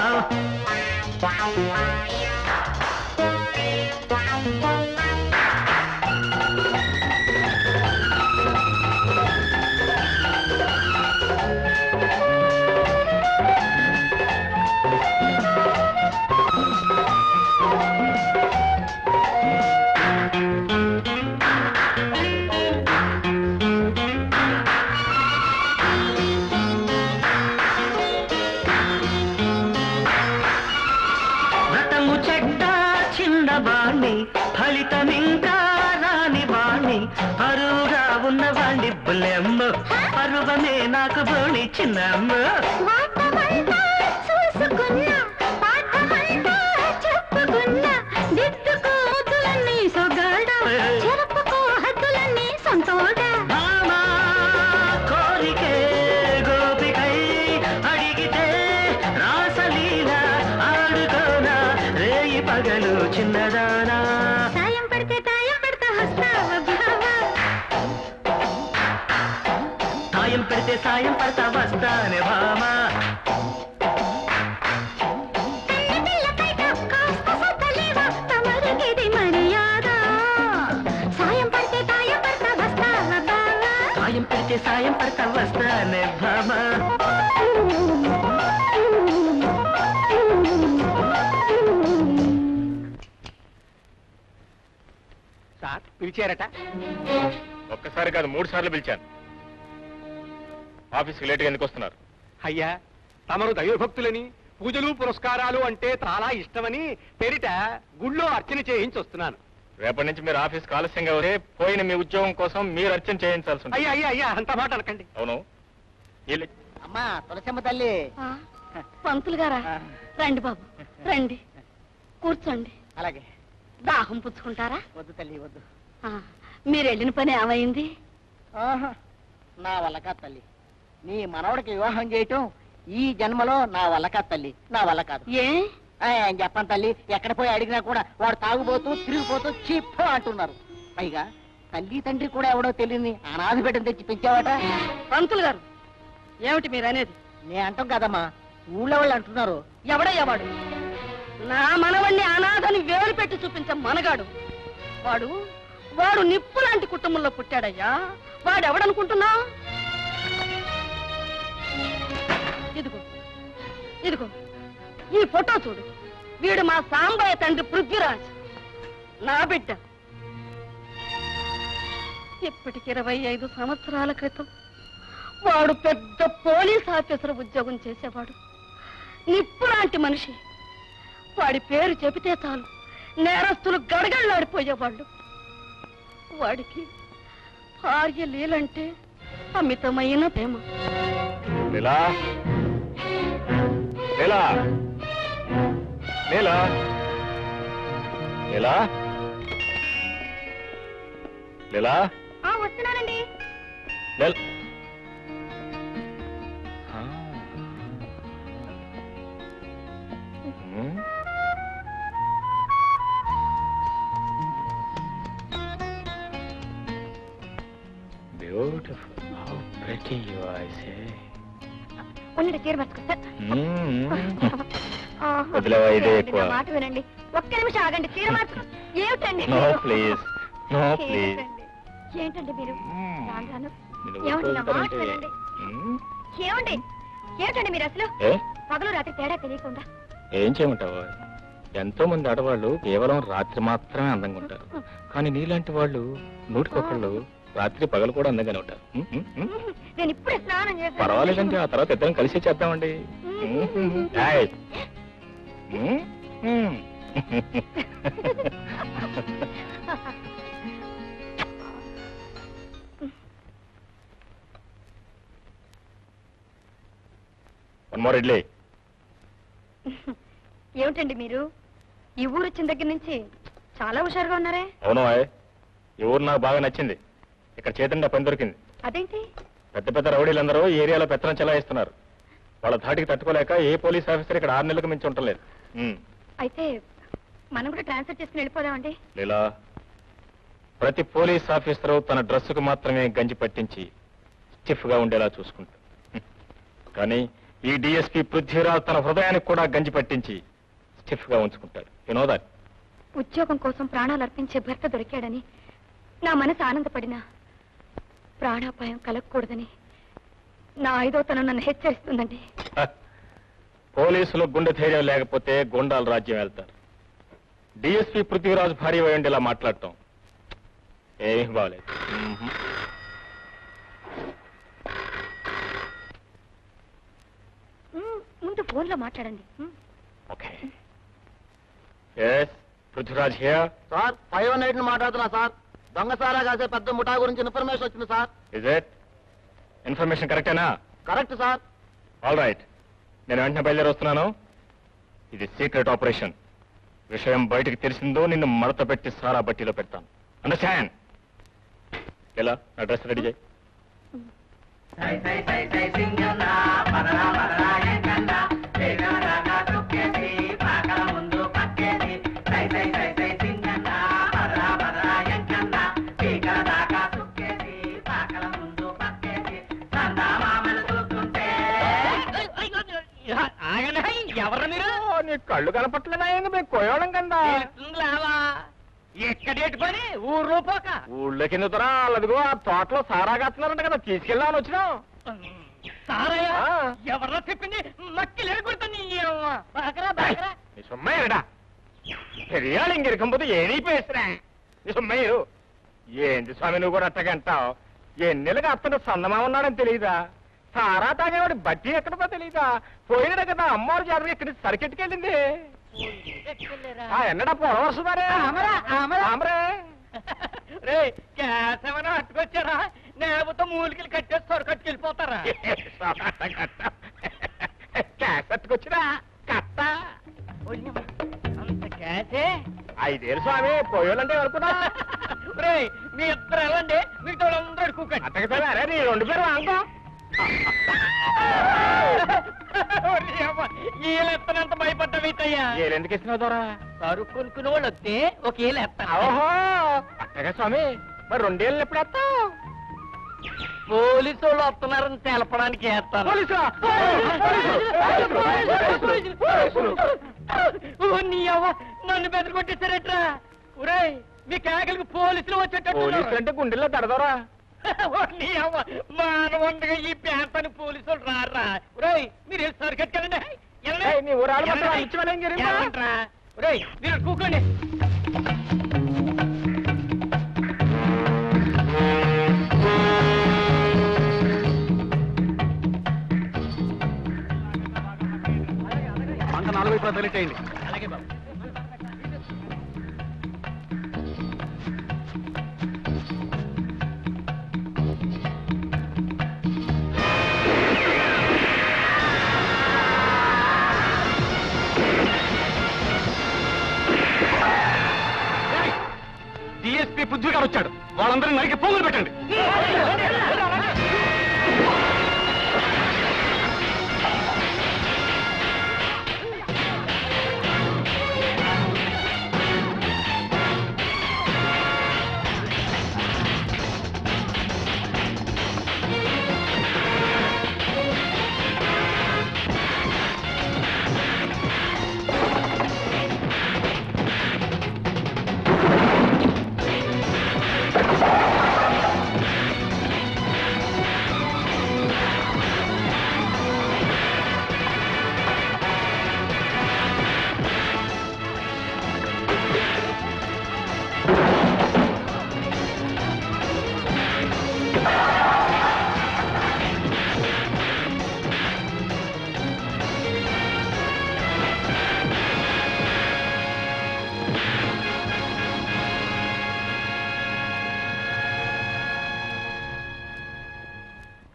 వ్రతము చెడ్డ చిన్నవాణ్ణి ఫలితమింకా రాని వాణ్ణి పరువుగా ఉన్నవాణ్ణి బుల్లెమ్మ పరువమే నాకు బోణి చిన్నమ్మ వాటమంతా చూసుకున్నా పాఠమంతా చెప్పుకున్నా దిద్దుకో హద్దులన్నీ సొగాడ చెరుపుకో హద్దులన్నీ సొంతోడ భామా కోరికే గోపికై అడిగితే రాసలీల ఆడుకోనా రేయి పగలు చిన్నదానా సాయం పడితే తాయం పెడతా వస్తావా బావా సాయం పెడితే సాయం పడతా వస్తానే భామా పిల్ల పైట కాస్త సత్తలేవా తమరికిది మర్యాద సాయం పడితే తాయం పెడతా వస్తావా బావా సాయం పెడితే సాయం పడతా వస్తానే భామా సార్ పిలిచారట ఒక్కసారి కాదు మూడు సార్లు పిలిచాను ఆఫీస్కి లేట్గా ఎందుకు వస్తున్నారు అయ్యా తమరు దైవభక్తులని పూజలు పురస్కారాలు అంటే చాలా ఇష్టమని పెరిట గుళ్ళో అర్చన చేయించి వస్తున్నాను రేపటి నుంచి మీరు ఆఫీస్కి ఆలస్యంగా వస్తే పోయిన మీ ఉద్యోగం కోసం మీరు అర్చన చేయించాల్సి ఉంటుంది అయ్యా అయ్యా అయ్యా అంత మాట అనకండి అవును వీళ్ళు- అమ్మా తులసమ్మ తల్లి పంతులు గారా రండి బాబు రండి కూర్చోండి అలాగే దాహం పుచ్చుకుంటారా వద్దు తల్లి వద్దు ఆ, మీరు వెళ్ళిన పని ఏమైంది ఆహా, నా వల్ల కాదు తల్లి నీ మనవడికి వివాహం చేయటం ఈ జన్మలో నా వల్ల కాదు తల్లి నా వల్ల కాదు ఏ ఆ, ఏం చెప్పను తల్లి ఎక్కడ పోయి అడిగినా కూడా వాడు తాగుపోతూ తిరిగిపోతూ చిప్పు అంటున్నారు పైగా తల్లి తండ్రి కూడా ఎవడో తెలియని అనాథ బిడ్డను తెచ్చి పెంచావట పంతులు గారు ఏమిటి మీరు అనేది నే అంటాం కదమ్మా ఊళ్ళో వాళ్ళు అంటున్నారు ఎవడయ్యా వాడు నా మనవణ్ణి అనాథని వేలు పెట్టి చూపించ మనగాడు వాడు వాడు నిప్పు లాంటి కుటుంబంలో పుట్టాడయ్యా వాడు ఎవడనుకుంటున్నావు ఇదిగో ఇదిగో ఈ ఫోటో చూడు వీడు మా సాంబయ్య తండ్రి పృథ్వీరాజ్ నా బిడ్డ ఇప్పటికి ఇరవై ఐదు సంవత్సరాల క్రితం వాడు పెద్ద పోలీస్ ఆఫీసర్ ఉద్యోగం చేసేవాడు నిప్పు లాంటి మనిషి వాడి పేరు చెబితే చాలు నేరస్తులు గడగడలాడిపోయేవాళ్ళు వాడికి భార్య లీలంటే అమితమైన ప్రేమ లీలా లీలా లీలా లీలా లీలా వస్తున్నానండి Leela ah. Um. Beautiful how pretty you I say ఉండండి చీర మార్చుకుంటా వదిలేవా, ఇదే ఏమిటండి, ఎక్కువ. నా మాట వినండి ఒక్క నిమిషం ఆగండి చీర మార్చుకో ఏమిటండి నో మీరు? ప్లీజ్ నో ప్లీజ్ ఏమిటండి? ఏంటండి మీరు మ్మ్. రాను రాను. మీరు ఏమండి నా మాట ఊరుకోగలుగుతారంటే- వినండి మ్మ్. ఏమండి ఏమిటండి మీరు అసలు ఏ పగలు రాత్రి తేడా తెలియకుండా ఏం చేయమంటావు ఎంతో మంది ఆడవాళ్ళు కేవలం రాత్రి మాత్రమే అందంగా ఉంటారు కానీ నీలాంటి వాళ్ళు నూటికొకళ్ళు రాత్రి పగలు కూడా అందంగానే ఉంటారు మ్మ్, మ్మ్, మ్మ్. నేను ఇప్పుడే స్నానం చేశాను పర్వాలేదండి ఆ తర్వాత ఇద్దరం కలిసి చేద్దామండి మ్మ్. ఏయ్. మ్మ్, మ్మ్. వన్ మోర్ ఇడ్లీ ఏమిటండి మీరు ఈ ఊరు వచ్చిన దగ్గర నుంచి చాలా హుషారుగా ఉన్నారే అవును ఆయ్. ఈ ఊరు నాకు బాగా నచ్చింది ఇక్కడ చేతండి పని దొరికింది అదేంటి పెద్ద పెద్ద రౌడీలందరూ ఈ ఏరియాలో పెత్తనం చెలాయిస్తున్నారు వాళ్ళ ధాటికి తట్టుకోలేక ఏ పోలీస్ ఆఫీసర్ ఇక్కడ ఆరు నెలలకు మించి ఉండలేదు ఉమ్. అయితే మనం కూడా ట్రాన్స్ఫర్ చేసుకుని వెళ్ళిపోదామండి లీలా ప్రతి పోలీస్ ఆఫీసరు తన డ్రెస్సుకు మాత్రమే గంజి పట్టించి స్టిఫ్ గా ఉండేలా చూసుకుంటాడు హ్మ్. కానీ ఈ డిఎస్పీ పృథ్వీరాజ్ తన హృదయానికి కూడా గంజి పట్టించి స్టిఫ్ గా ఉంచుకుంటాడు వినోదా ఉద్యోగం కోసం ప్రాణాలు అర్పించే భర్త దొరికాడని నా మనసు ఆనందపడినా ప్రాణాపాయం కలగకూడదని నా ఐదో తనం నన్ను హెచ్చరిస్తుందండి పోలీసులు గుండె ధైర్యం లేకపోతే గుండాలు రాజ్యం వెళ్తారు డిఎస్పీ పృథ్వీరాజ్ భార్య వేయండి ఇలా మాట్లాడటం ఏమీ బాగలేదు మ్మ్. మ్, ముందు ఫోన్లో మాట్లాడండి మ్. Okay yes Prithviraj here sir five one eight మాట్లాడుతున్నా సార్ దొంగసారా కాసే పెద్ద ముఠా గురించి ఇన్ఫర్మేషన్ వచ్చింది సార్ ఇజ్ ఇట్ ఇన్ఫర్మేషన్ కరెక్టేనా కరెక్ట్ సార్ ఆల్ రైట్ నేను వెంటనే బయలుదేరి వస్తున్నాను ఇది సీక్రెట్ ఆపరేషన్ విషయం బయటికి తెలిసిందో నిన్ను మడత పెట్టి సారా బట్టీలో పెడతాను అండర్స్టాండ్ ఎలా నా డ్రెస్ రెడీ చేయి సై సై సై సై సింగన్న పదరా పదరా ఎంకన్న వేగరాగా తొక్కేసి పాకల ముందు పక్కేసి సై సై సై సై సింగన్న పదరా పదరా ఎంకన్న వేగరాగా తొక్కేసి పాకల ముందు పక్కేసి సందా మామలు చూస్తుంటే ఎవరు మీరు నీ కళ్ళు కనపట్లేదా మేము కోయడం కింద తెలుస్తుందిలావా ఎక్కడేటి పని ఊర్లో పోక ఊళ్ళో కింద దొరా అదిగో ఆ తోటలో సారా కడుతున్నారంట కదా తీసుకెళ్ళామని వచ్చినాం సారయ్య ఆ. ఎవరో చెప్పింది మక్కి లేకొడుతుంది బాకరా బాకరా నీ సొమ్మయ్యడా పెరియాడు ఇంకెరకంపోతే ఏనీ పేసిరా నీ సొమ్మయ్యరు ఏంది స్వామి నువ్వు కూడా అట్టగంటావు ఎన్నెలుగా అతను సన్నమా ఉన్నాడని తెలియదా సారా తాగేవాడి బట్టి ఎక్కడదో తెలియదా పోయినాడు కదా అమ్మవారి జాతర ఇక్కడ సరికెట్టుకెళ్ళింది ఆ ఎన్నడా పొడవరుసుదారే ఆమరే రే కేశవన అట్టుకొచ్చారా లేకపోతే మూలికలు కట్టేసి సొరకట్టుకెళ్ళిపోతారా క్యాసెట్కొచ్చినా కట్ట అంత కేసే ఐదేరు స్వామి పోయోళ్ళంటే అనుకున్నా రే మీ ఇద్దరు వెళ్ళండి మీకు అందరూ అడుక్కోకండి అట్టగదా అరే నీ రెండు పేరు అనుకో ఈలు ఎత్తనంత భయపడ్డవైతయ్యా ఏలు ఎందుకు ఇస్తున్నావు దూరా సరుకు కొనుక్కునే వాళ్ళు వస్తే ఒక ఈలు ఎత్తాను ఓహో అట్టగా స్వామి మరి రెండేళ్ళు ఎప్పుడు వేస్తావు పోలీసు వాళ్ళు వస్తున్నారని తెలపడానికి వేస్తాను పోలీసులా? ఓ, నీ అవ్వ నన్ను బెదిరి కొట్టేశారట్రా ఒరేయ్ మీ కేకలకు పోలీసులు వచ్చేటట్టు పోలీసులు అంటే గుండెల్లో దడదోరా నీ అవ్వ మానవండగా ఈ పేపని పోలీసులు రారా ఒరేయ్ మీరు సరికట్టుకెళ్ళండి ఏయ్, నీ ఊరాలు మొత్తం ఇచ్చివేయడం జరిగిందా? ఒరేయ్ మీరు కూకోండి అంత నాలుగు వైపులా తెలియచేయండి అలాగే బాబు డిఎస్పీ పృథ్వీ గారు వచ్చాడు వాళ్ళందరినీ నరికి పోగులు పెట్టండి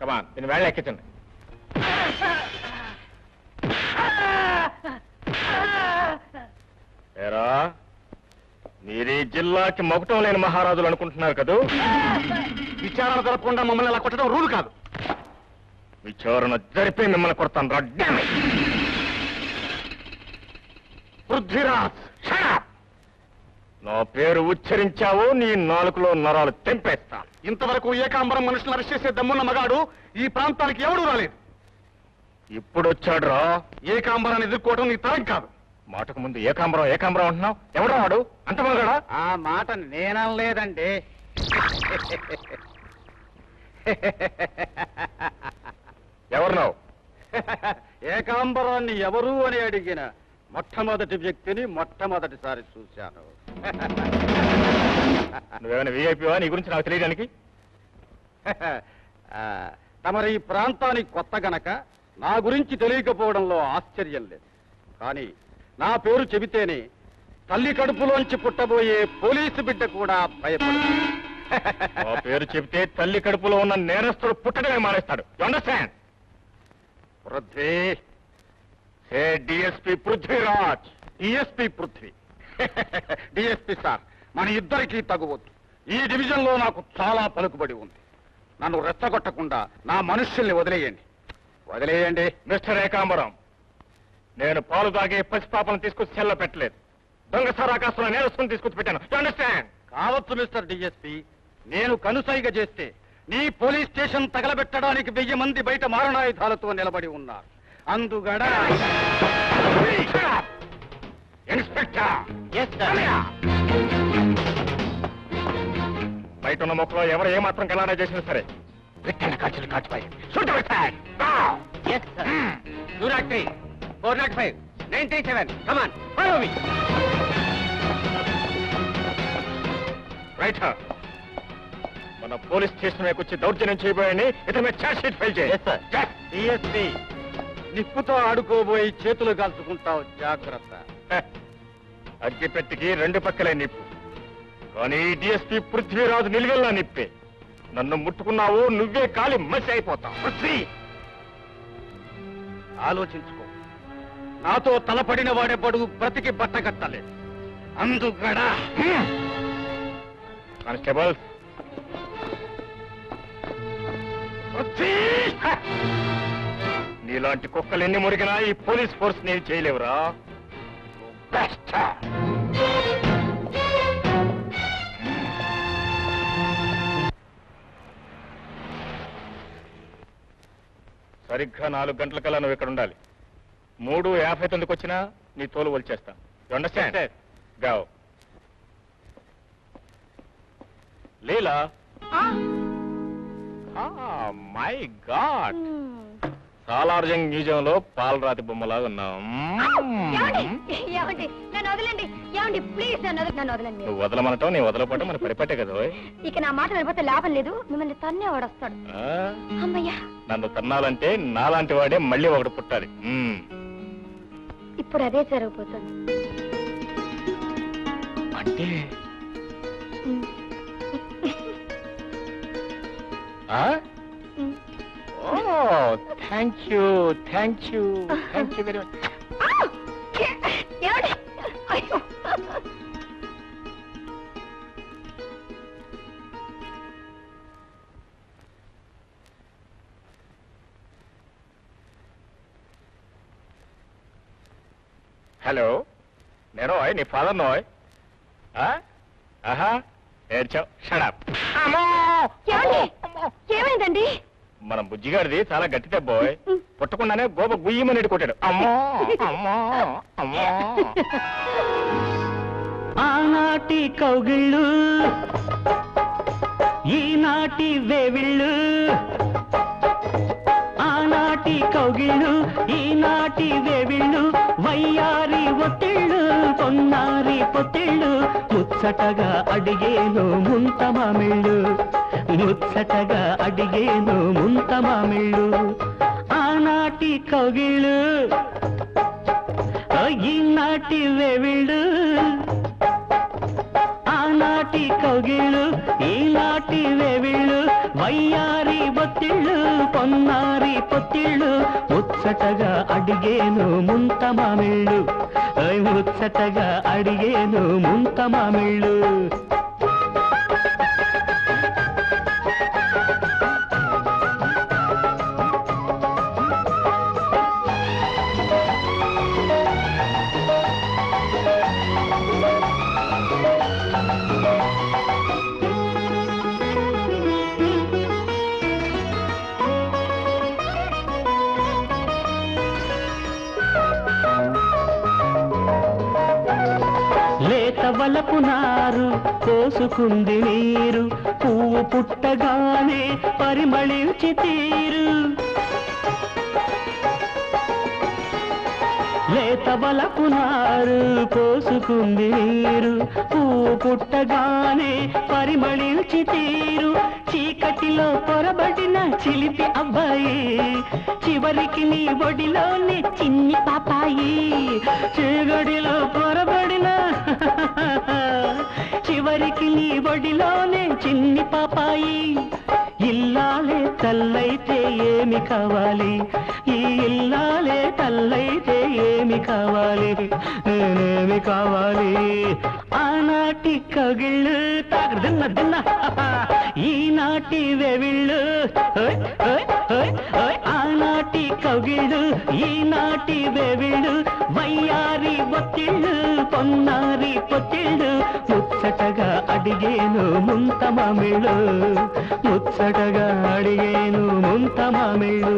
కమాన్ నేను వేళ ఎక్కించండి ఏరా మీరు ఈ జిల్లాకి మొగటం లేని మహారాజులు అనుకుంటున్నారు కదూ విచారణ జరపకుండా మమ్మల్ని అలా కొట్టడం రూల్ కాదు విచారణ జరిపి మిమ్మల్ని కొడతాను రడ్డామి పృథ్వీరాజ్ shut up! నా పేరు ఉచ్చరించావు నీ నాలుగులో నరాలు తెంపేస్తాను ఇంతవరకు ఏకాంబరం మనుషులను అరెస్ట్ చేసే దమ్మున్న మగాడు ఈ ప్రాంతానికి ఎవడూ రాలేదు ఇప్పుడు వచ్చాడు రా ఏకాంబరాన్ని ఎదుర్కోవడం నీ తరం కాదు మాటకు ముందు ఏకాంబరం ఏకాంబరం అంటున్నావు ఎవడా వాడు అంత మగాడా ఆ మాట నేనలేదండి ఎవరినావు ఏకాంబరాన్ని ఎవరు అని అడిగిన మొట్టమొదటి వ్యక్తిని మొట్టమొదటిసారి చూశాను నువ్వేమైనా వీఐపీవా నీ గురించి నాకు తెలియడానికి ఆ, తమరి ఈ ప్రాంతానికి కొత్త గనక నా గురించి తెలియకపోవడంలో ఆశ్చర్యం లేదు కానీ నా పేరు చెబితేనే తల్లి కడుపులోంచి పుట్టబోయే పోలీసు బిడ్డ కూడా భయపడదు ఆ పేరు చెబితే తల్లి కడుపులో ఉన్న నేరస్తుడు పుట్టడమే మానేస్తాడు understand Prithvi hey DSP Prithviraj DSP Prithvi DSP sir మన ఇద్దరికీ తగువద్దు ఈ డివిజన్ లో నాకు చాలా పలుకుబడి ఉంది నన్ను రెచ్చగొట్టకుండా నా మనుష్యుల్ని వదిలేయండి వదిలేయండి మిస్టర్ ఏకాంబరం నేను పాలు తాగే పసిపాపను తీసుకొచ్చి సెల్ల పెట్టలేదు దొంగ సారాకాస్తున్న నేరస్తుని తీసుకొచ్చి పెట్టాను అండర్స్టాండ్ కావచ్చు మిస్టర్ డిఎస్పి నేను కనుసైగ చేస్తే నీ పోలీస్ స్టేషన్ తగలబెట్టడానికి వెయ్యి మంది బయట మారణాయుధాలతో నిలబడి ఉన్నారు అందుగడ ఇన్స్పెక్టర్ బయట ఉన్న మొక్కలో ఎవరు ఏమాత్రం కలాడా చేసినా సరే పెట్టండి కాల్చులు కాల్చిపోయి two not three four not five ninety seven come on follow me right మన పోలీస్ స్టేషన్ వైపు వచ్చి దౌర్జన్యం చేయబోయని ఇతని మీద ఛార్జ్ షీట్ ఫైల్ చేయి డిఎస్పి నిప్పుతో ఆడుకోబోయి చేతులు కాల్చుకుంటావు జాగ్రత్త అగ్గిపెట్టికి రెండు పక్కలే నిప్పు కానీ డిఎస్పీ పృథ్వీరాజు నిలువెల్లా నిప్పే నన్ను ముట్టుకున్నావు నువ్వే కాలి మసి అయిపోతావు పృథ్వీ ఆలోచించుకో నాతో తలపడిన వాడెప్పుడు బ్రతికి బట్టగట్టలేదు అందుకడా కానిస్టేబుల్ పృథ్వీ! హ! నీలాంటి కుక్కలు ఎన్ని మురిగినా ఈ పోలీస్ ఫోర్స్ నేను చేయలేవురా బెస్ట్ సరిగ్గా నాలుగు గంటలకల్లా నువ్వు ఇక్కడ ఉండాలి మూడు యాభై తొమ్మిదికి వచ్చినా నీ తోలు వలిచేస్తా అండర్స్టాండ్ గావ్ Leela my god Salar Jung museum లో పాలరాతి బొమ్మలాగా ఉన్నాం ఏమండి ఏమండి నన్ను వదలండి ఏమండి ప్లీజ్ నన్ను వదల- నన్ను వదలండి నువ్వు వదలమనటం నీ వదలపడటం మన పరిపట్టే కదా ఓయ్. ఇక నా మాట వెళ్ళిపోతే లాభం లేదు మిమ్మల్ని తన్నే వాడొస్తాడు ఆ? అమ్మయ్యా నన్ను తన్నాలంటే నాలాంటి వాడే మళ్ళీ ఒకటి పుట్టాలి మ్మ్. ఇప్పుడు అదే జరగబోతుంది అంటే um. Ah? Um. Oh thank you thank you thank you very much ah! ఏ- ఏమండి అయ్యో హలో నేను ఓయ్, నీ ఫాదర్ నోయ్ ఆహా ఏడ్చావు షడప్ ఏమండి ఏమైందండి మన బుజ్జిగాడిది చాలా గట్టి దెబ్బోయ్ పుట్టకుండానే గోప గుయ్యమని కొట్టాడు అమ్మో అమ్మో అమ్మో ఆనాటి కౌగిళ్ళు ఈనాటి వేవిళ్ళు ఆనాటి కౌగిళ్ళు ఈనాటి వేవిళ్ళు వయ్యారి ఒత్తిళ్ళు పొన్నారి పొత్తిళ్ళు ముచ్చటగా అడిగేను ముంత మామిళ్ళు ముచ్చటగా అడిగేను ముంత మామిళ్ళు ఆనాటి కౌగిళ్ళు ఓ ఈనాటి వేవిళ్ళు ఆనాటి కౌగిళ్ళు ఈనాటి వేవిళ్ళు వయ్యారి బొత్తిళ్ళు పొన్నారి పొత్తిళ్ళు ముచ్చటగా అడిగేను ముంత మామిళ్ళు ఓయ్ ముచ్చటగా అడిగేను ముంత మామిళ్ళు లేత వలపు నారు కోసుకుంది నీరు పువ్వు పుట్టగానే పరిమళించి తీరు లేత వలపు నారు పోసుకుంది నీరు పువ్వు పుట్టగానే పరిమళించి తీరు చీకటిలో పొరబడిన చిలిపి అబ్బాయి చివరికి నీ ఒడిలోని చిన్ని పాపాయి చీకటిలో పొరబడిన చివరికి నీ ఒడిలోనే చిన్ని పాపాయి ఇల్లాలే తల్లైతే ఏమి కావాలి ఈ ఇల్లాలే తల్లైతే ఏమి కావాలి నేనేమి కావాలి ఆనాటి కగిళ్ళు తాగడు దిన్న దిన్న ఈనాటి వెవిళ్ళు ఓయ్, ఓయ్, ఓయ్, ఓయ్. ఆనాటి కగిళ్ళు ఈనాటి వెవిళ్ళు వయ్యారి బొత్తిళ్ళు పొన్నారి పొత్తిళ్ళు ముచ్చటగా అడిగేను ముంత మామిళ్ళు ముచ్చటగా అడిగేను ముంత మామిళ్ళు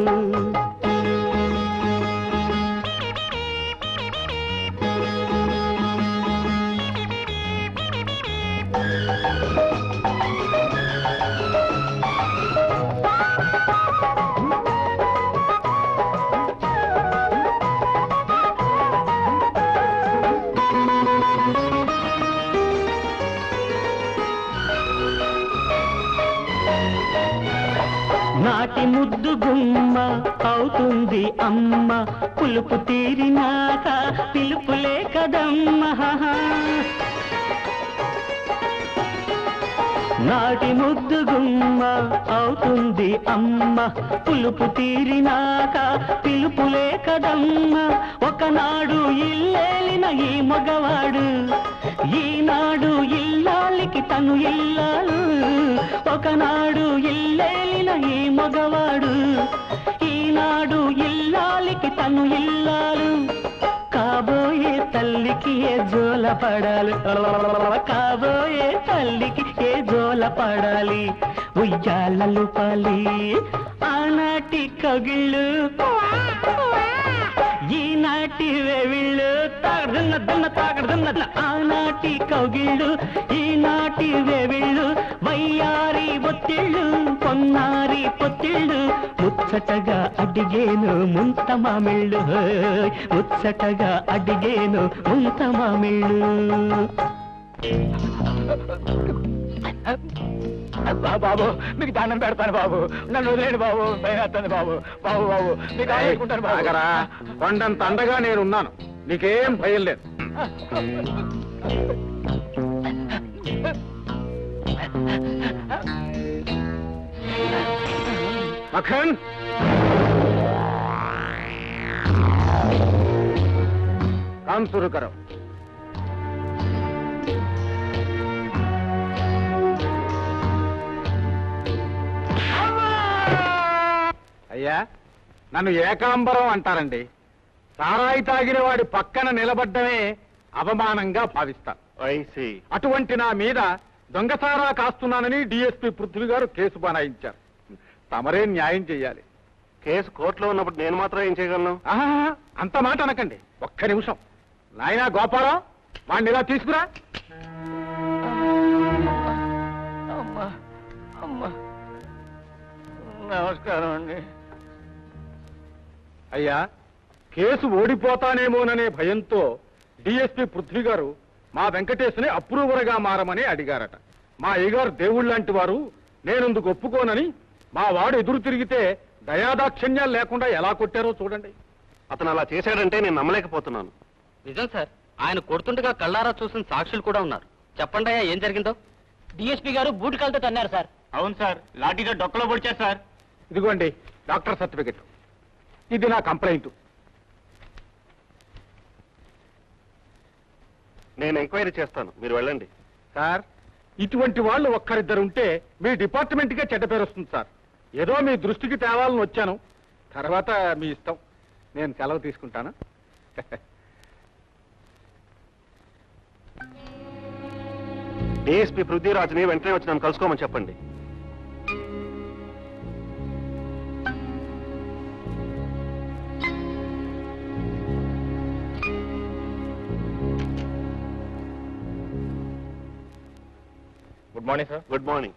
నాటి ముద్దు గుమ్మ అవుతుంది అమ్మ పులుపు తీరినాక పిలుపులే కదమ్మ నాటి ముద్దు గుమ్మ అవుతుంది అమ్మ పులుపు తీరినాక పిలుపులే కదమ్మ ఒకనాడు ఇల్లేలిన ఈ మగవాడు ఈనాడు ఇల్లాలికి తను ఇల్లాలు ఒకనాడు ఇల్లేలిన ఈ మగవాడు ఈనాడు ఇల్లాలికి తను ఇల్లాలు కాబోయే తల్లికి ఏ జోల పడాలి కాబోయే తల్లికి ఏ జోల పడాలి ఉయ్యాలలు పాలి ఆనాటి కగిళ్ళు ఈనాటి వెవిళ్ళు తాగడున్న దున్న తాగడున్న ఆనాటి కౌగిళ్ళు ఈనాటి వెవిళ్ళు వయ్యారి ఒత్తిళ్ళు పొన్నారి పొత్తిళ్ళు ముచ్చటగా అడిగేను ముంత మామిళ్ళు హోయ్, ముచ్చటగా అడిగేను ముంత మామిళ్ళు అబ్బా బాబు మీకు దండం పెడతాను బాబు నన్ను వదిలేండి బాబు భయపడతాను బాబు బాబు బాబు మీకు ఆడుకుంటాను బాబు ఆగరా కొండంత అండగా నేనున్నాను నీకేం భయం లేదు మఖన్ काम शुरू करो అయ్యా నన్ను ఏకాంబరం అంటారండి సారాయి తాగిన వాడి పక్కన నిలబడ్డమే అవమానంగా భావిస్తాను ఐసి అటువంటి నా మీద దొంగసారా కాస్తున్నానని డిఎస్పీ పృథ్వీ గారు కేసు బనాయించారు తమరే న్యాయం చెయ్యాలి కేసు కోర్టులో ఉన్నప్పుడు నేను మాత్రం ఏం చేయగలను ఆహా, అంత మాట అనకండి ఒక్క నిమిషం నాయనా గోపాలం వాడిని ఇలా తీసుకురా అమ్మా అమ్మా నమస్కారం అండి అయ్యా కేసు ఓడిపోతానేమోననే భయంతో డిఎస్పీ పృథ్వీ గారు మా వెంకటేశ్ని అప్రూవర్గా మారమని అడిగారట మా అయ్యగారు దేవుళ్ళంటి వారు నేనందుకు ఒప్పుకోనని మా వాడు ఎదురు తిరిగితే దయాదాక్షిణ్యాలు లేకుండా ఎలా కొట్టారో చూడండి అతను అలా చేశాడంటే నేను నమ్మలేకపోతున్నాను నిజం సార్ ఆయన కొడుతుండగా కళ్ళారా చూసిన సాక్షులు కూడా ఉన్నారు చెప్పండి అయ్యా ఏం జరిగిందో డిఎస్పీ గారు బూట్ కాలతో తన్నారు సార్ అవును సార్ లాఠీతో డొక్కలో పొడిచారు సార్ ఇదిగోండి డాక్టర్ సర్టిఫికెట్ ఇది నా కంప్లైంట్ నేను ఎంక్వైరీ చేస్తాను మీరు వెళ్ళండి సార్ ఇటువంటి వాళ్ళు ఒక్కరిద్దరు ఉంటే మీ డిపార్ట్మెంట్కే చెడ్డ పేరు వస్తుంది సార్ ఏదో మీ దృష్టికి తేవాలని వచ్చాను తర్వాత మీ ఇష్టం నేను సెలవు తీసుకుంటాను డిఎస్పీ పృథ్వీరాజ్ని వెంటనే వచ్చి నన్ను కలుసుకోమని చెప్పండి good morning sir good morning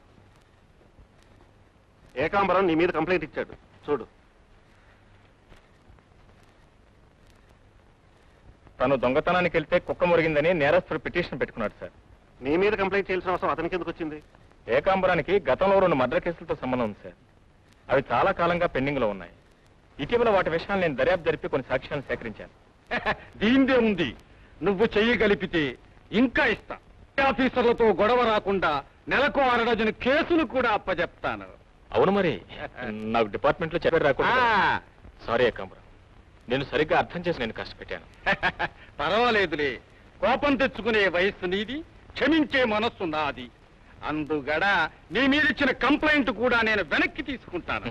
Ekambaram నీ మీద కంప్లైంట్ ఇచ్చాడు చూడు తను దొంగతనానికి వెళ్తే కుక్క మురిగిందని నేరస్తుడు పిటిషన్ పెట్టుకున్నాడు సార్ నీ మీద కంప్లైంట్ చేయాల్సిన అవసరం అతనికి ఎందుకు వచ్చింది ఏకాంబరానికి గతంలో రెండు మర్డర్ కేసులతో సంబంధం ఉంది సార్ అవి చాలా కాలంగా పెండింగ్ లో ఉన్నాయి ఇటీవల వాటి విషయాలు నేను దర్యాప్తు జరిపి కొన్ని సాక్ష్యాలను సేకరించాను దీందే ఉంది నువ్వు చెయ్యగలిపితే ఇంకా ఇస్తా ఆఫీసర్లతో గొడవ రాకుండా నెలకు అరడజను కేసులు కూడా అప్పచెప్తాను అవును మరి నాకు డిపార్ట్మెంట్ లో చెప్పారు ఆ, రాకుండా సారీ ఏకాంబరం నేను సరిగ్గా అర్థం చేసి నేను కష్టపెట్టాను పర్వాలేదులే కోపం తెచ్చుకునే వయస్సు నీది క్షమించే మనస్సు నాది అందుగడ నీ మీదిచ్చిన కంప్లైంట్ కూడా నేను వెనక్కి తీసుకుంటాను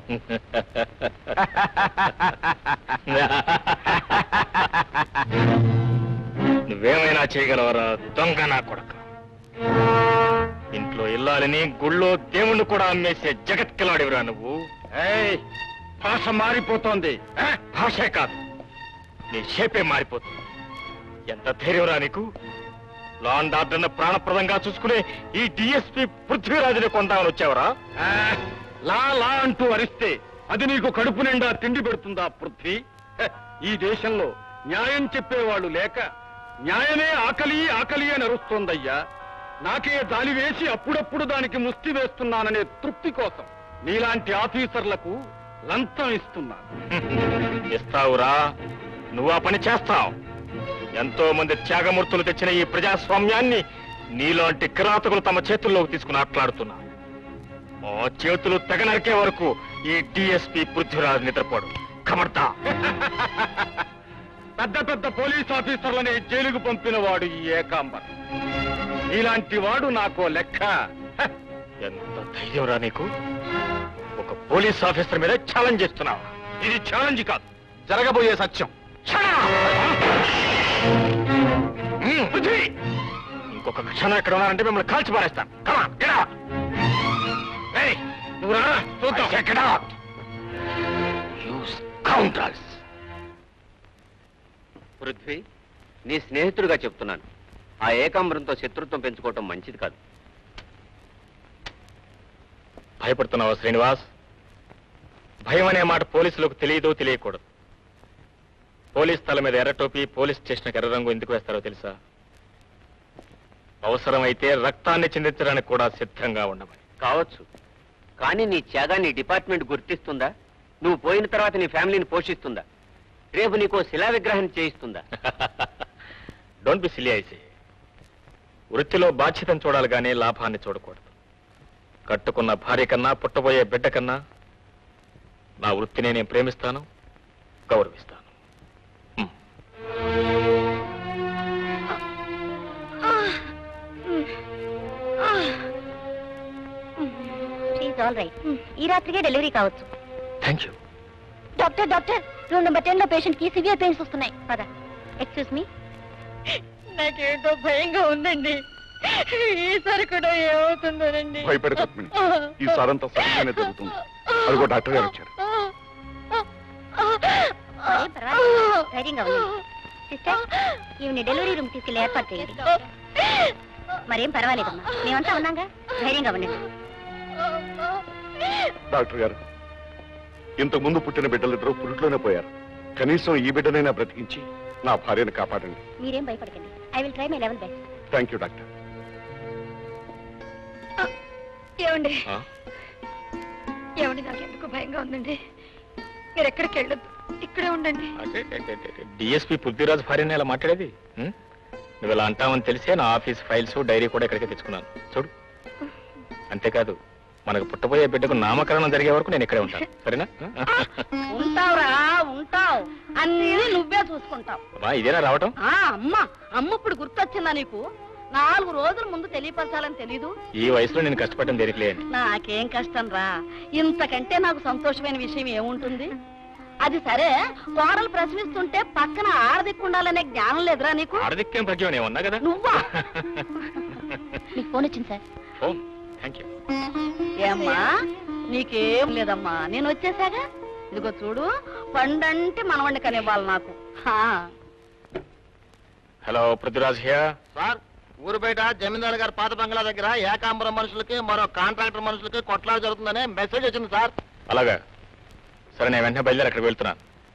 నువ్వేమైనా చేయగలవరా దొంగ నా కొడక ఇంట్లో ఇల్లాలని గుళ్ళో దేవుణ్ణి కూడా అమ్మేసే జగత్కిలాడివిరా నువ్వు ఏయ్, భాష మారిపోతోంది ఆ, భాషే కాదు నీ షేపే మారిపోతుంది ఎంత ధైర్యంరా నీకు లాండ్ ఆర్డర్ను ప్రాణప్రదంగా చూసుకునే ఈ డిఎస్పీ పృథ్వీరాజుని కొందామని వచ్చావరా ఆ, లా లా అంటూ అరిస్తే అది నీకు కడుపు నిండా తిండి పెడుతుందా పృథ్వీ హ, ఈ దేశంలో న్యాయం చెప్పేవాళ్ళు లేక న్యాయమే ఆకలి ఆకలి అని అరుస్తోందయ్యా నాకే దాలి వేసి అప్పుడప్పుడు దానికి ముష్టి వేస్తున్నాననే తృప్తి కోసం నీలాంటి ఆఫీసర్లకు లంచం ఇస్తున్నాను ఇస్తావురా నువ్వు ఆ పని చేస్తావు ఎంతో మంది త్యాగమూర్తులు తెచ్చిన ఈ ప్రజాస్వామ్యాన్ని నీలాంటి కిరాతకులు తమ చేతుల్లోకి తీసుకుని ఆటలాడుతున్నా ఆ చేతులు తెగ నరికే వరకు ఈ డిఎస్పీ పృథ్వీరాజ్ నిద్రపోడు కమర్తా పెద్ద పెద్ద పోలీస్ ఆఫీసర్లని జైలుకు పంపిన వాడు ఈ ఏకాంబర్ ఇలాంటి వాడు నాకో లెక్క హ, ఎంత ధైర్యంరా నీకు ఒక పోలీస్ ఆఫీసర్ మీద ఛాలెంజ్ చేస్తున్నావు ఇది ఛాలెంజ్ కాదు జరగబోయే సత్యం ఇంకొక క్షణం ఎక్కడ ఉన్నారంటే మిమ్మల్ని కాల్చి పారేస్తాను Come on, get out. Hey, నువ్వు రా, చూద్దాం. I say get out. You scoundrels. Prithvi నీ స్నేహితుడిగా చెప్తున్నాను ఆ ఏకాంబరంతో శత్రుత్వం పెంచుకోవటం మంచిది కాదు భయపడుతున్నావా శ్రీనివాస్ భయం అనే మాట పోలీసులకు తెలియదు తెలియకూడదు పోలీస్ తల మీద ఎర్ర టోపీ పోలీస్ స్టేషన్కి ఎర్ర రంగు ఎందుకు వేస్తారో తెలుసా అవసరమైతే రక్తాన్ని చిందించడానికి కూడా సిద్ధంగా ఉండమని కావచ్చు కానీ నీ త్యాగాన్ని డిపార్ట్మెంట్ గుర్తిస్తుందా నువ్వు పోయిన తర్వాత నీ ఫ్యామిలీని పోషిస్తుందా రేపు నీకో శిలా విగ్రహం చేయిస్తుందా డోంట్ బి సిలీ ఐసి వృత్తిలో బాధ్యతను చూడాలి కానీ లాభాన్ని చూడకూడదు కట్టుకున్న భార్య కన్నా పుట్టబోయే బిడ్డ కన్నా నా వృత్తిని నేను ప్రేమిస్తాను గౌరవిస్తాను హ్మ్. ఆల్ రైట్ ఈ రాత్రికే డెలివరీ కావచ్చు thank you doctor doctor room number ten లో పేషెంట్ కి సివియర్ పెయిన్స్ వస్తున్నాయి పద ఎక్స్క్యూజ్ మీ నాకేంటో భయంగా ఉందండి ఈసారి కూడా ఏమవుతుందోనండి భయపడే తప్పండి ఈ సారంతా సహజంగానే జరుగుతుంది అదిగో డాక్టర్ గారు వచ్చారు మరేం పర్వాలేదు. ధైర్యంగా ఉండండి సిస్టర్ ఈవిని డెలివరీ రూమ్ తీసుకెళ్ళి ఏర్పాటు చేయండి మరేం పర్వాలేదమ్మా మేమంతా ఉన్నాగా ధైర్యంగా ఉండండి డాక్టర్ గారు ఇంతకు ముందు పుట్టిన బిడ్డలిద్దరూ పురిట్లోనే పోయారు కనీసం ఈ బిడ్డనైనా బ్రతికించి నా భార్యను కాపాడండి మీరేం భయపడకండి I will try my level best thank you doctor ఏమండి ఆ? ఏమండి నాకు ఎందుకు భయంగా ఉందండి మీరు ఎక్కడికి వెళ్ళొద్దు ఇక్కడే ఉండండి డిఎస్పీ పృథ్వీరాజ్ భార్యని ఇలా మాట్లాడేది హ్మ్? నువ్వు ఇలా అంటావని తెలిసే నా ఆఫీస్ ఫైల్స్ డైరీ కూడా ఇక్కడికే తెచ్చుకున్నాను చూడు అంతేకాదు మనకు పుట్టబోయే బిడ్డకు నామకరణం జరిగే వరకు నేను ఇక్కడే ఉంటాను సరేనా ఉంటావురా ఉంటావు అన్ని నువ్వే చూసుకుంటావు అమ్మా ఇదేనా రావటం ఆ అమ్మ అమ్మ ఇప్పుడు గుర్తొచ్చిందా నీకు నాలుగు రోజుల ముందు తెలియపరచాలని తెలీదు ఈ వయసులో నేను కష్టపడడం దేనికిలే అని నాకేం కష్టం రా ఇంతకంటే నాకు సంతోషమైన విషయం ఏముంటుంది అది సరే కోడలు ప్రశ్నిస్తుంటే పక్కన ఆడదిక్కుండాలనే జ్ఞానం లేదురా నీకు ఆడదిక్కేం భాగ్యం నేను ఉన్నా కదా నువ్వా మీకు ఫోన్ వచ్చింది సార్ ఓ థ్యాంక్ యూ ఏమ్మా నీకేం లేదమ్మా నేను వచ్చేసాగా ఇదిగో చూడు పండంటే మనవండి కనివ్వాలి నాకు హా. హలో పృథ్వీరాజ్ హియర్ సార్ ఊరు బయట జమీందారు గారి పాత బంగ్లా దగ్గర ఏకాంబరం మనుషులకి మరో కాంట్రాక్టర్ మనుషులకి కొట్లాట జరుగుతుందనే మెసేజ్ వచ్చింది సార్ అలాగా సరే నేను వెంటనే బయలుదేరి అక్కడికి వెళ్తున్నాను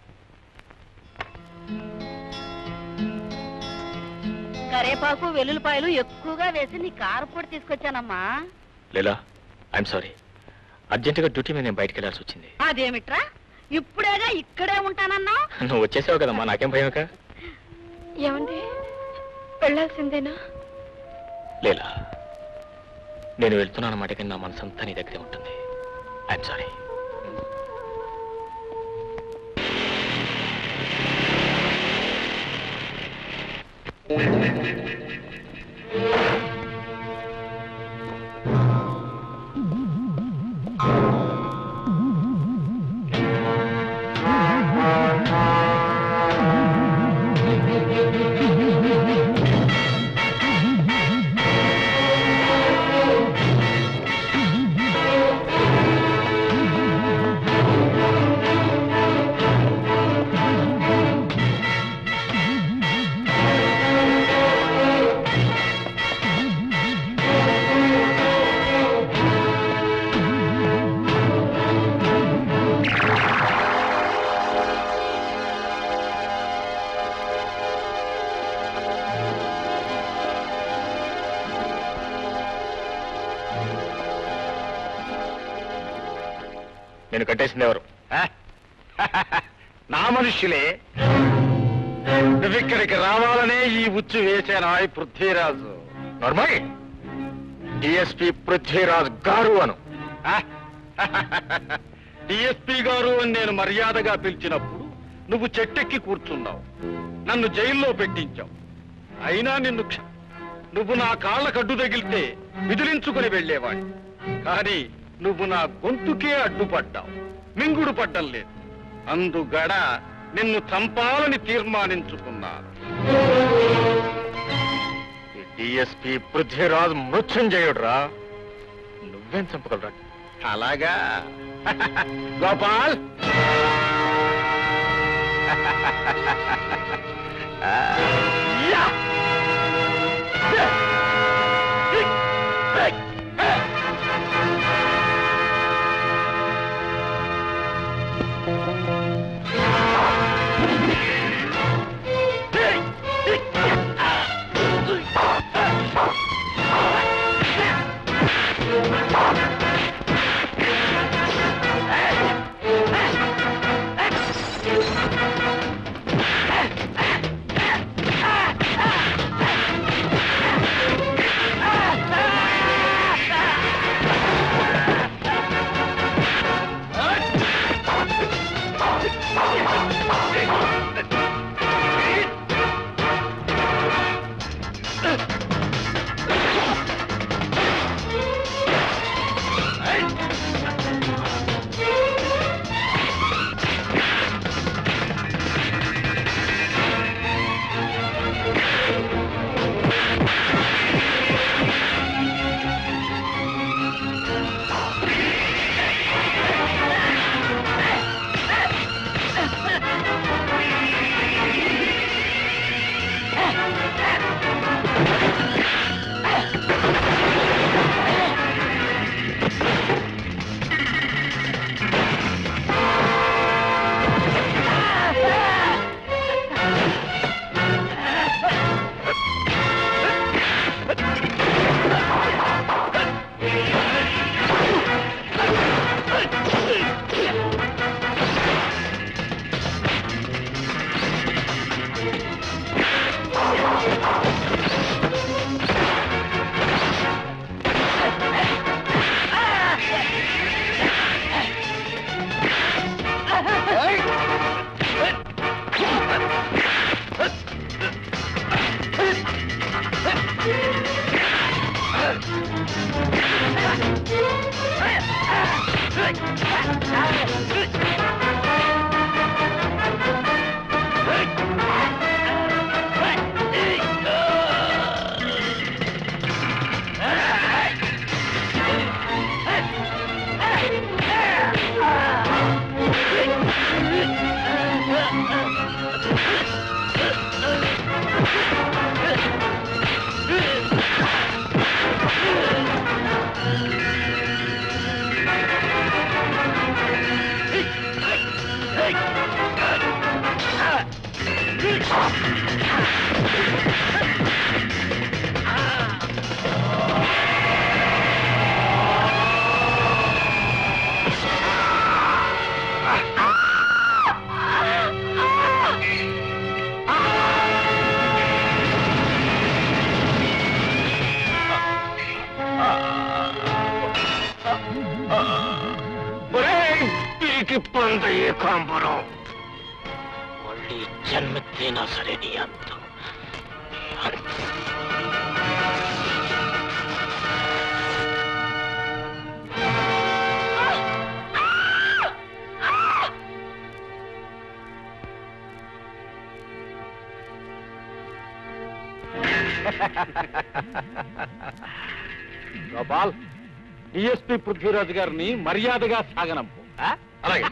కరేపాకు వెల్లుల్లిపాయలు ఎక్కువగా వేసి నీ కారపొడి తీసుకొచ్చానమ్మా లీలా ఐఎమ్ సారీ అర్జెంటుగా డ్యూటీ మీద నేను బయటకు వెళ్ళాల్సి వచ్చింది అదేమిట్రా ఇప్పుడేగా ఇక్కడే ఉంటానన్నా నువ్వు వచ్చేసావు కదమ్మా నాకేం భయం ఏమండి వెళ్ళాల్సిందేనా లేలా నేను వెళ్తున్నాను మాట నా మనసంతా నీ దగ్గరే ఉంటుంది ఐఎమ్ సారీ నేను కట్టేసింది ఎవరు నా మనుష్యులే నువ్విక్కడికి రావాలనే ఈ ఉచ్చు వేశాను ఈ పృథ్వీరాజు నార్మల్ డిఎస్పి పృథ్వీరాజ్ గారు అను డిఎస్పీ గారు అని నేను మర్యాదగా పిలిచినప్పుడు నువ్వు చెట్టెక్కి కూర్చున్నావు నన్ను జైల్లో పెట్టించావు అయినా నిన్ను క్ష- నువ్వు నా కాళ్ళ కడ్డు తగిలితే విదిలించుకుని వెళ్ళేవాడిని కానీ నువ్వు నా గొంతుకే అడ్డుపడ్డావు మింగుడు పడ్డం లేదు అందుగడ నిన్ను చంపాలని తీర్మానించుకున్నాను డిఎస్పి పృథ్వీరాజ్ మృత్యుంజయుడురా నువ్వేం చంపగలరా అలాగా గోపాల్ యా! పీకి పంద ఏకాంబరం మళ్ళీ జన్మెత్తైనా సరే నీ అంతం గోపాల్ డిఎస్పి పృథ్వీరాజు గారిని మర్యాదగా సాగనంపు ఆ? అలాగే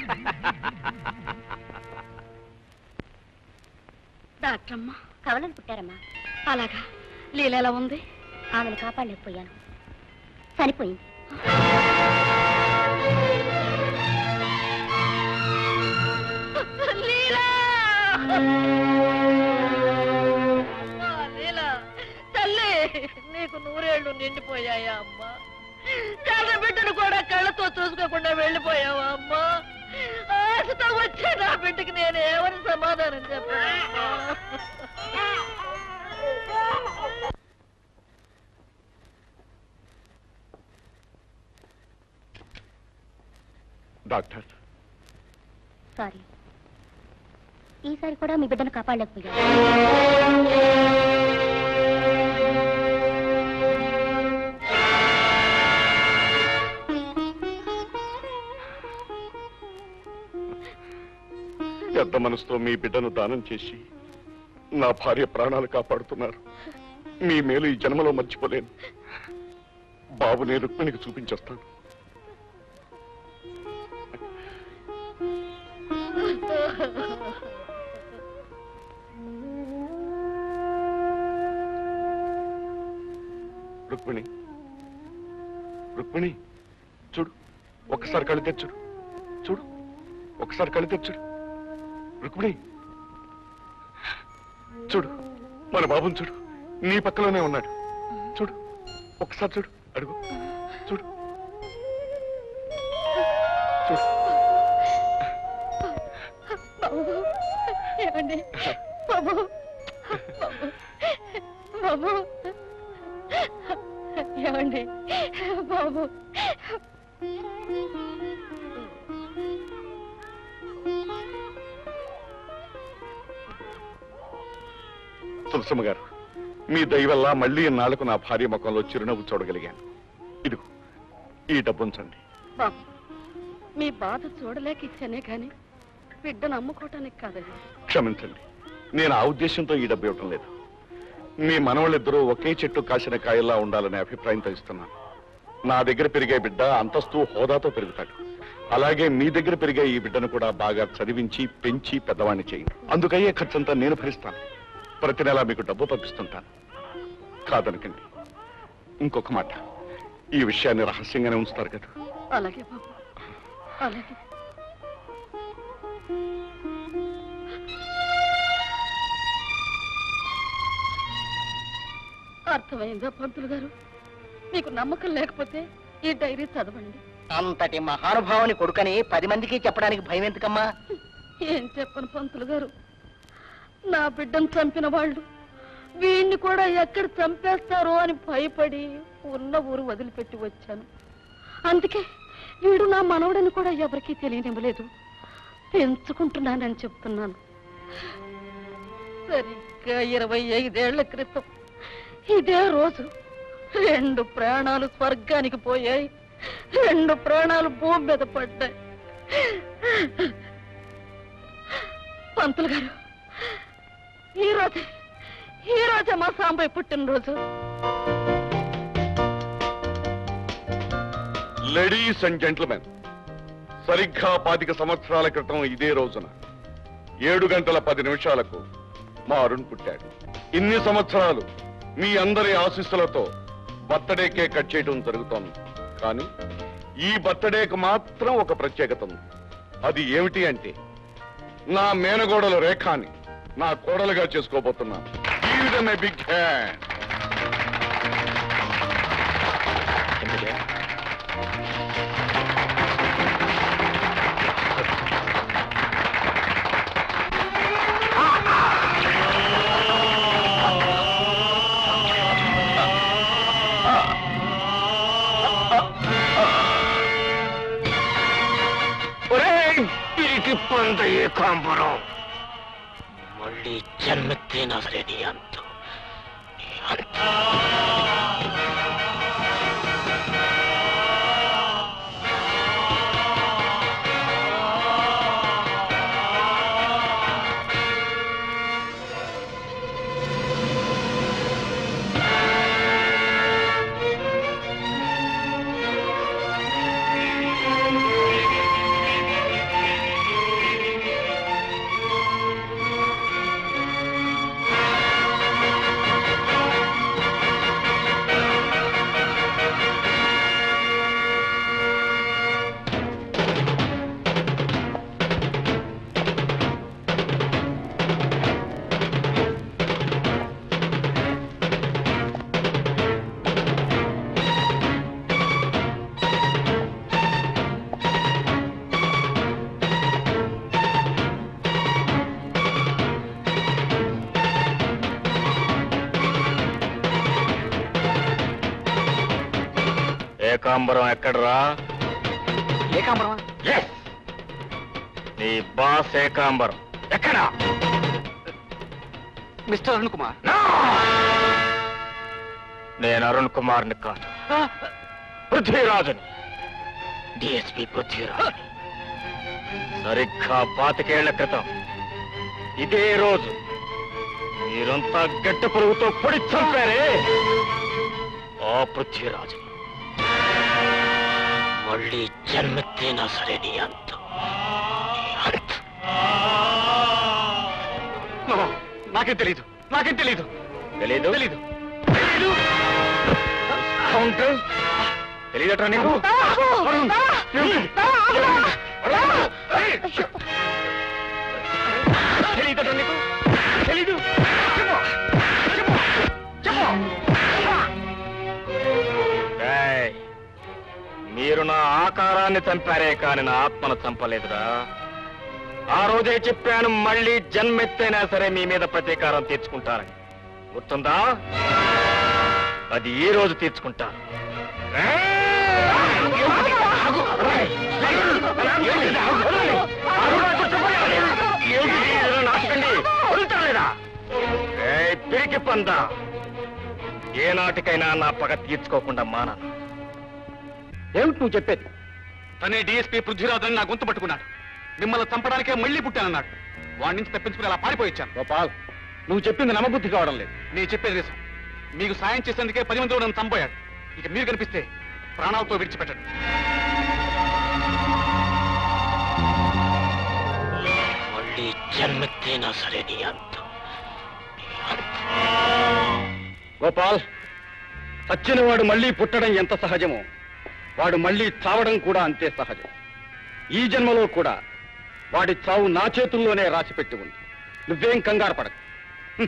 డాక్టర్ అమ్మా కవలలు పుట్టారమ్మా అలాగా లీల ఎలా ఉంది ఆమెను కాపాడలేకపోయాను చనిపోయింది తల్లి నీకు నూరేళ్లు నిండిపోయాయా అమ్మా కళ్ళ బిడ్డను కూడా కళ్ళతో చూసుకోకుండా వెళ్ళిపోయావా అమ్మా ఆశతో వచ్చే నా బిడ్డకి నేను ఏమని సమాధానం చెప్పాను డాక్టర్ సారీ ఈసారి కూడా మీ బిడ్డను కాపాడలేకపోయాను పెద్ద మనసుతో మీ బిడ్డను దానం చేసి నా భార్య ప్రాణాలు కాపాడుతున్నారు మీ మేలు ఈ జన్మలో మర్చిపోలేను బాబుని రుక్మిణికి చూపించేస్తాను రుక్మిణి రుక్మిణి చూడు ఒక్కసారి కళ్ళు తెచ్చుడు చూడు ఒకసారి కళ్ళు తెచ్చుడు రుక్మిణి చూడు మన బాబుని చూడు నీ పక్కలోనే ఉన్నాడు చూడు ఒకసారి చూడు అడుగు చూడు చూడు బాబు ఏమండి బాబు బాబు బాబు ఏమండి బాబు తులసమ్మ గారు మీ దయ వల్ల మళ్ళీ ఇన్నాళ్లకు నా భార్య ముఖంలో చిరునవ్వు చూడగలిగాను ఇదిగో ఈ డబ్బు ఉంచండి బాబు మీ బాధ చూడలేక ఇచ్చానే కానీ బిడ్డను అమ్ముకోవటానికి కాదండి క్షమించండి నేను ఆ ఉద్దేశంతో ఈ డబ్బు ఇవ్వటం లేదు మీ మనవళ్ళిద్దరూ ఒకే చెట్టు కాసిన కాయల్లా ఉండాలనే అభిప్రాయంతో ఇస్తున్నాను నా దగ్గర పెరిగే బిడ్డ అంతస్తు హోదాతో పెరుగుతాడు అలాగే మీ దగ్గర పెరిగే ఈ బిడ్డను కూడా బాగా చదివించి పెంచి పెద్దవాణ్ణి చేయండి అందుకయ్యే ఖర్చంతా నేను భరిస్తాను ప్రతి నెలా మీకు డబ్బు పంపిస్తుంటాను కాదనకండి ఇంకొక మాట ఈ విషయాన్ని రహస్యంగానే ఉంచుతారు కదా అలాగే బాబు అలాగే అర్థమైందా పంతులు గారు మీకు నమ్మకం లేకపోతే ఈ డైరీ చదవండి అంతటి మహానుభావుని కొడుకని పది మందికి చెప్పడానికి భయం ఎందుకమ్మా ఏం చెప్పను పంతులు గారు నా బిడ్డను చంపిన వాళ్ళు వీణ్ణి కూడా ఎక్కడ చంపేస్తారో అని భయపడి ఉన్న ఊరు వదిలిపెట్టి వచ్చాను అందుకే వీడు నా మనవడని కూడా ఎవరికీ తెలియనివ్వలేదు పెంచుకుంటున్నానని చెప్తున్నాను సరిగ్గా ఇరవై ఐదేళ్ల క్రితం ఇదే రోజు రెండు ప్రాణాలు స్వర్గానికి పోయాయి రెండు ప్రాణాలు భూమి మీద పడ్డాయి పంతులు గారు ఈ రోజే ఈ రోజే మా సాంబయ్య పుట్టినరోజు లేడీస్ అండ్ జెంట్మెన్ సరిగ్గా పాతిక సంవత్సరాల క్రితం ఇదే రోజున ఏడు గంటల పది నిమిషాలకు మా అరుణ్ పుట్టాడు ఇన్ని సంవత్సరాలు మీ అందరి ఆశీస్సులతో బర్త్డే కేక్ కట్ చేయడం జరుగుతోంది కానీ ఈ బర్త్డేకి మాత్రం ఒక ప్రత్యేకత ఉంది అది ఏమిటి అంటే నా మేనగోడల రేఖాని నా కోడలుగా చేసుకోబోతున్నాను Give them a big hand. పిరికి పంద ఏకాంబరం మళ్ళీ జన్మెత్తేనా సరే నీ అంతు నీ అంతు ఏకాంబరం ఎక్కడరా ఏకాంబరమా ఎస్ నీ బాస్ ఏకాంబరం ఎక్కడా మిస్టర్ అరుణ్ కుమార్ No! నేను అరుణ్ కుమార్ని కాదు పృథ్వీరాజుని డిఎస్పి పృథ్వీరాజుని సరిగ్గా పాతికేళ్ల క్రితం ఇదే రోజు మీరంతా గడ్డ పురుగుతో పొడి చంపారే ఆ పృథ్వీరాజుని మళ్ళీ జన్మెత్తేనా సరే నీ అంతు నీ అంతు నాకేం తెలీదు నాకేం తెలీదు తెలీదు తెలీదు కౌంటర్ తెలీదట నీకు తెలీదట నీకు తెలీదు ఏయ్, మీరు నా ఆకారాన్ని చంపారే కాని నా ఆత్మను చంపలేదురా ఆ రోజే చెప్పాను మళ్ళీ జన్మెత్తైనా సరే మీ మీద ప్రతీకారం తీర్చుకుంటారని గుర్తుందా అది ఈ రోజు తీర్చుకుంటాను పిరికి పంద ఏ నాటికైనా నా పగ తీర్చుకోకుండా మానను ఏమిటి నువ్వు చెప్పేది తనే డిఎస్పీ పృథ్వీరాజు అని నా గొంతు పట్టుకున్నాడు మిమ్మల్ని చంపడానికే మళ్ళీ పుట్టానన్నాడు వాడి నుంచి తప్పించుకుని అలా పారిపోయించాను గోపాల్ నువ్వు చెప్పింది నమ్మబుద్ధి కావడం లేదు నేను చెప్పేది నిజం మీకు సాయం చేసేందుకే పది మంది నన్ను చంపోయాడు ఇక మీరు కనిపిస్తే ప్రాణాలతో విడిచిపెట్టండి మళ్ళీ జన్మెత్తేనా సరే నీ అంతు గోపాల్ చచ్చినవాడు మళ్ళీ పుట్టడం ఎంత సహజమో వాడు మళ్ళీ చావడం కూడా అంతే సహజం ఈ జన్మలో కూడా వాడి చావు నా చేతుల్లోనే రాసిపెట్టి ఉంది నువ్వేం కంగారు పడకు హ్మ్.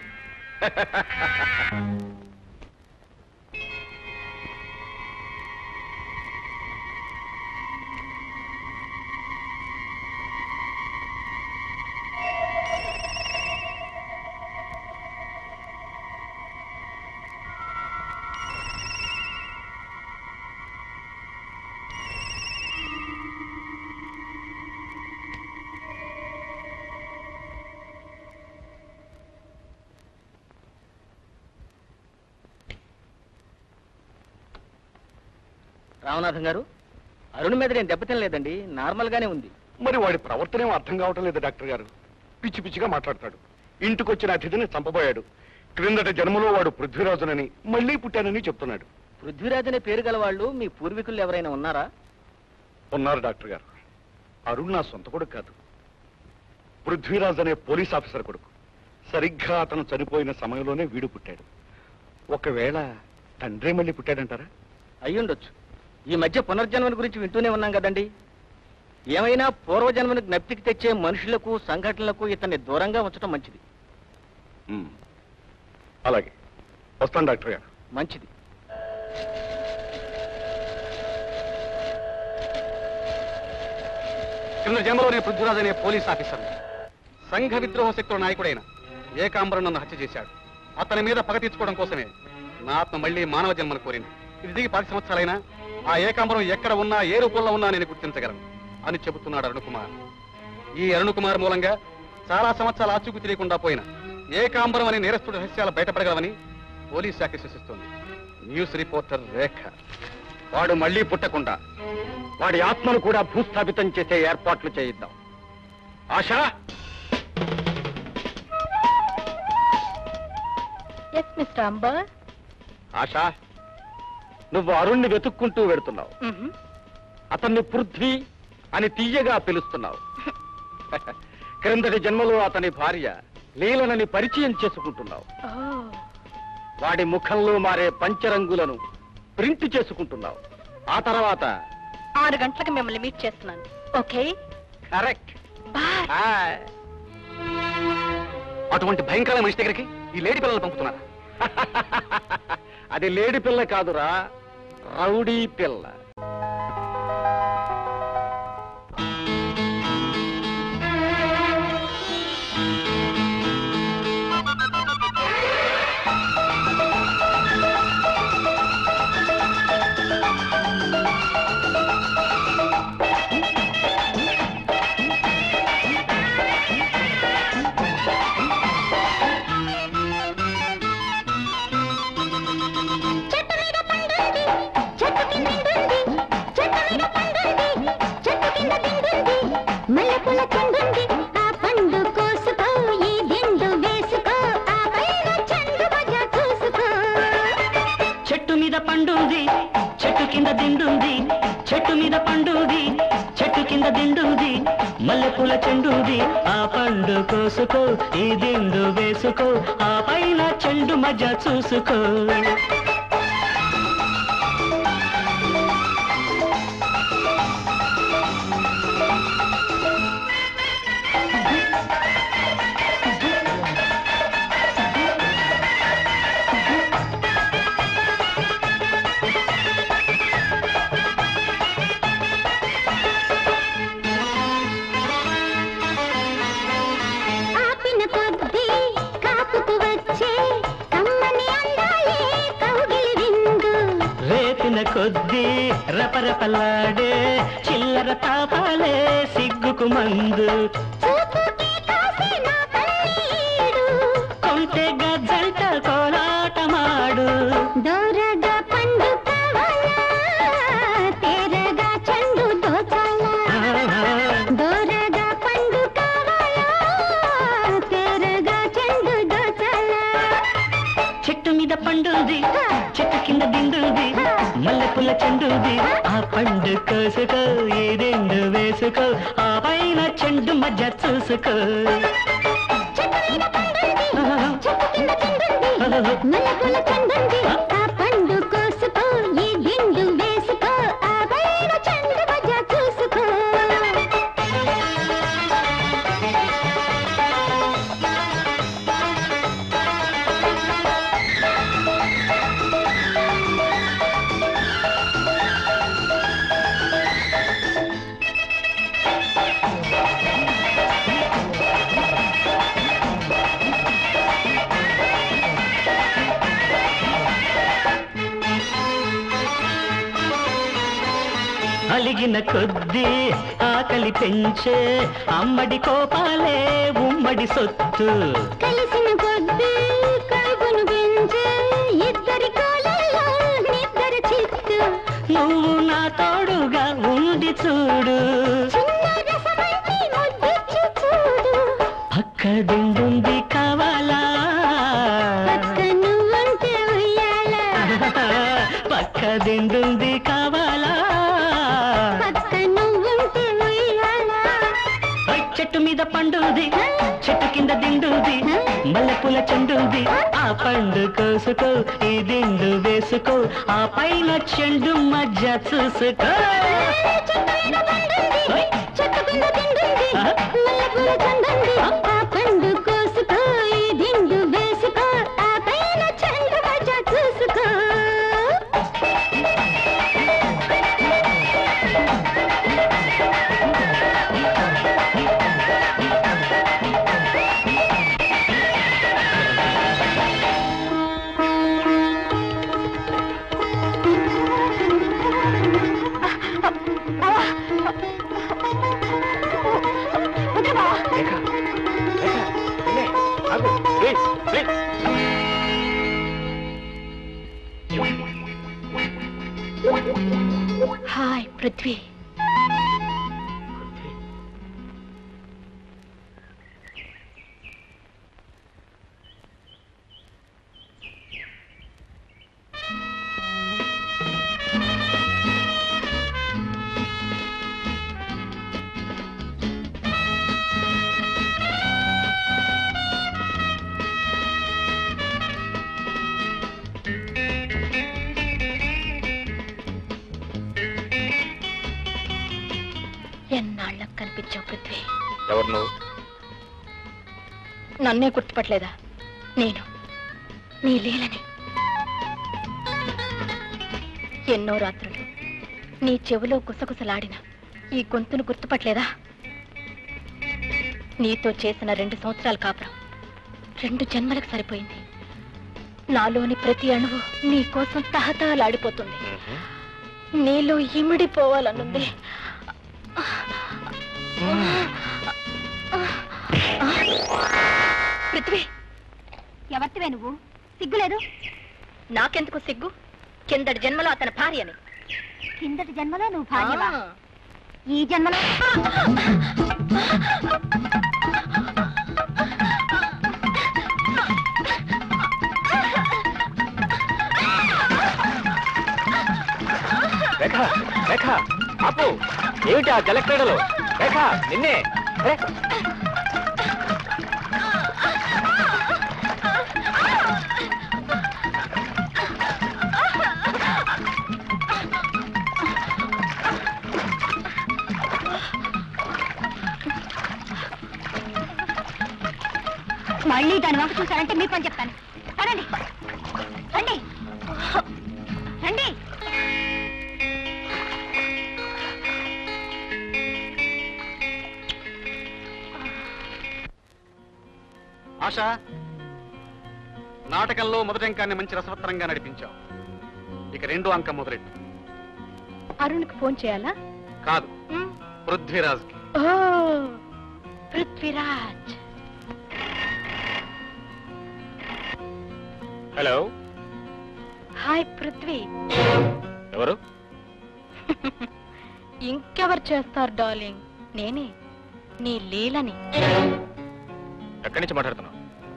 రామనాథం గారు అరుణ్ మీద నేను దెబ్బతినలేదండి నార్మల్ గానే ఉంది మరి వాడి ప్రవర్తన ఏం అర్థం కావటం లేదు డాక్టర్ గారు పిచ్చి పిచ్చిగా మాట్లాడతాడు ఇంటికొచ్చిన అతిథిని చంపబోయాడు క్రిందట జన్మలో వాడు పృథ్వీరాజునని మళ్ళీ పుట్టానని చెప్తున్నాడు పృథ్వీరాజ్ అనే పేరు గల వాళ్ళు మీ పూర్వీకులు ఎవరైనా ఉన్నారా ఉన్నారు డాక్టర్ గారు అరుణ్ నా సొంత కొడుకు కాదు పృథ్వీరాజ్ అనే పోలీస్ ఆఫీసర్ కొడుకు సరిగ్గా అతను చనిపోయిన సమయంలోనే వీడు పుట్టాడు ఒకవేళ తండ్రే మళ్ళీ పుట్టాడంటారా అయ్యుండొచ్చు ఈ మధ్య పునర్జన్మల గురించి వింటూనే ఉన్నాం కదండి ఏమైనా పూర్వజన్మను జ్ఞప్తికి తెచ్చే మనుషులకు సంఘటనలకు ఇతన్ని దూరంగా ఉంచడం మంచిది ఉమ్. అలాగే వస్తాను డాక్టర్ గారు మంచిది కింద జన్మలోనే పృథ్వీరాజ్ అనే పోలీస్ ఆఫీసర్ సంఘ విద్రోహ శక్తుల నాయకుడైన ఏకాంబరం నన్ను హత్య చేశాడు అతని మీద పగ తీర్చుకోవడం కోసమే నా ఆత్మ మళ్ళీ మానవ జన్మను కోరింది ఇది దిగి పది సంవత్సరాలైనా ఆ ఏకాంబరం ఎక్కడ ఉన్నా ఏ రూపంలో ఉన్నా నేను గుర్తించగలను అని చెబుతున్నాడు అరుణకుమార్ ఈ అరుణకుమార్ మూలంగా చాలా సంవత్సరాలు ఆచూకు తెలియకుండా పోయిన ఏకాంబరం అనే నేరస్తుడి రహస్యాలు బయటపడగలవని పోలీస్ శాఖ విశ్వసిస్తోంది న్యూస్ రిపోర్టర్ రేఖ వాడు మళ్ళీ పుట్టకుండా వాడి ఆత్మను కూడా భూస్థాపితం చేసే ఏర్పాట్లు చేయిద్దాం ఆశా ఎస్ మిస్టర్ అంబర్ ఆశా నువ్వు అరుణ్ణి వెతుక్కుంటూ వెడుతున్నావు అతన్ని పృథ్వీ అని తీయగా పిలుస్తున్నావు క్రిందటి జన్మలో అతని భార్య లీలనని పరిచయం చేసుకుంటున్నావు వాడి ముఖంలో మారే పంచరంగులను ప్రింట్ చేసుకుంటున్నావు ఆ తర్వాత ఆరు గంటలకు మిమ్మల్ని మీట్ చేస్తున్నాను ఓకే కరెక్ట్ బాయ్ అటువంటి భయంకరమైన మనిషి దగ్గరికి ఈ లేడీ పిల్లలు పంపుతున్నారా అది లేడీ పిల్ల కాదురా రౌడీ పిల్ల చెట్టు మీద పండుంది చెట్టు కింద దిండుంది చెట్టు మీద పండుంది చెట్టు కింద దిండుంది మల్లెపూల చెండుంది ఆ పండు కోసుకో ఈ దిండు వేసుకో ఆ పైన చెండు బజ చూసుకో చెట్టు మీద పండుంది చెట్టు కింద దిండుంది చెట్టు మీద పండుంది చెట్టు కింద దిండుంది మల్లెపూల చెండుది ఆ పండు కోసుకో ఈ దిండు వేసుకో ఆ పైన చెండు మధ్య చూసుకో ఆపిన కొద్దీ కాపుకు వచ్చే కమ్మని అందాలే కౌగిలి విందు రేపిన కొద్దీ రపరపలాడే చిల్లర తాపాలే సిగ్గుకు మందు చూపుకి కాసే నా కన్నీడు కొంటె గజ్జంట కోలాటమాడు దోరగా పండు కావాలా తేరగా చెండు దోచాలా దోరగా పండు కావాలా తేరగా చెండు దోచాలా చెట్టు మీద పండుంది చెట్టు కింద దిండుంది మల్లెపూల చెండుంది ఆ పండు కోసుకో ఈ రెండు వేసుకో ఆ పైన చెండు మధ్య చూసుకో చెట్టు మీద పండుంది చెట్టు కింద చెండుంది మల్లెపూల చెండుంది ఆ పండు కోసుకో ఈ దిండు వేసుకో ఆ పైన చెండు మధ్య చూసుకో అలిగిన కొద్దీ ఆకలి పెంచే అమ్మడి కోపాలే ఉమ్మడి సొత్తు కలిసిన కొద్దీ కడుపును పెంచే ఇద్దరి కోలలో నిద్దరి చిత్తు నువ్వు నా తోడుగా ఉన్న దిండుంది చూడు పక్క దిండుంది కావాలా పక్క దిండుంది కావాలా ఓయ్ చెట్టు మీద పండుది చెట్టు కింద దిండుది మల్లెపూల చెండుది ఆ పండు కోసుకో ఈ దిండు వేసుకో ఆ పైన చెండు మధ్య చూసుకో ఓయ్. ఆహా. పండు కోసుకో ఈ దిండు వేసుకో ఆ పైన చండు మజ చూసుకో రేఖ రేఖ నిన్నే ఆగు ప్లీజ్ ప్లీజ్ హాయ్ పృథ్వీ ఎన్నాళ్ళకు కనిపించావు పృథ్వీ ఎవరు నువ్వు నన్నే గుర్తుపట్టలేదా నేను నీ లీలని ఎన్నో రాత్రులు నీ చెవిలో గుసగుసలాడిన ఈ గొంతును గుర్తుపట్టలేదా నీతో చేసిన రెండు సంవత్సరాల కాపురం రెండు జన్మలకు సరిపోయింది నాలోని ప్రతి అణువు నీ కోసం తహతహలాడిపోతుంది నీలో ఇమిడిపోవాలనుంది పృథ్వీ ఎవరివే నువ్వు సిగ్గులేదు నాకెందుకు సిగ్గు కిందటి జన్మలో అతని భార్యని కిందటి జన్మలో నువ్వు భార్యవా ఈ జన్మలో రేఖ రేఖ ఆపు ఏమిటి ఆ జలక్రీడలు రేఖ నిన్నే రే. మళ్ళీ దాని వంక చూసారంటే మీ పని చెప్తాను రండి రండి రండి ఆశ నాటకంలో మొదటి అంకాన్ని మంచి రసవత్తరంగా నడిపించావు ఇక రెండో అంకం మొదలెట్టు అరుణ్కి ఫోన్ చేయాలా కాదు పృథ్వీరాజ్కి oh Prithviraj hello hi Prithvi ఎవరు ఇంకెవరు చేస్తారు డార్లింగ్ నేనే నీ లీలని ఎక్కడి నుంచి మాట్లాడుతున్నావు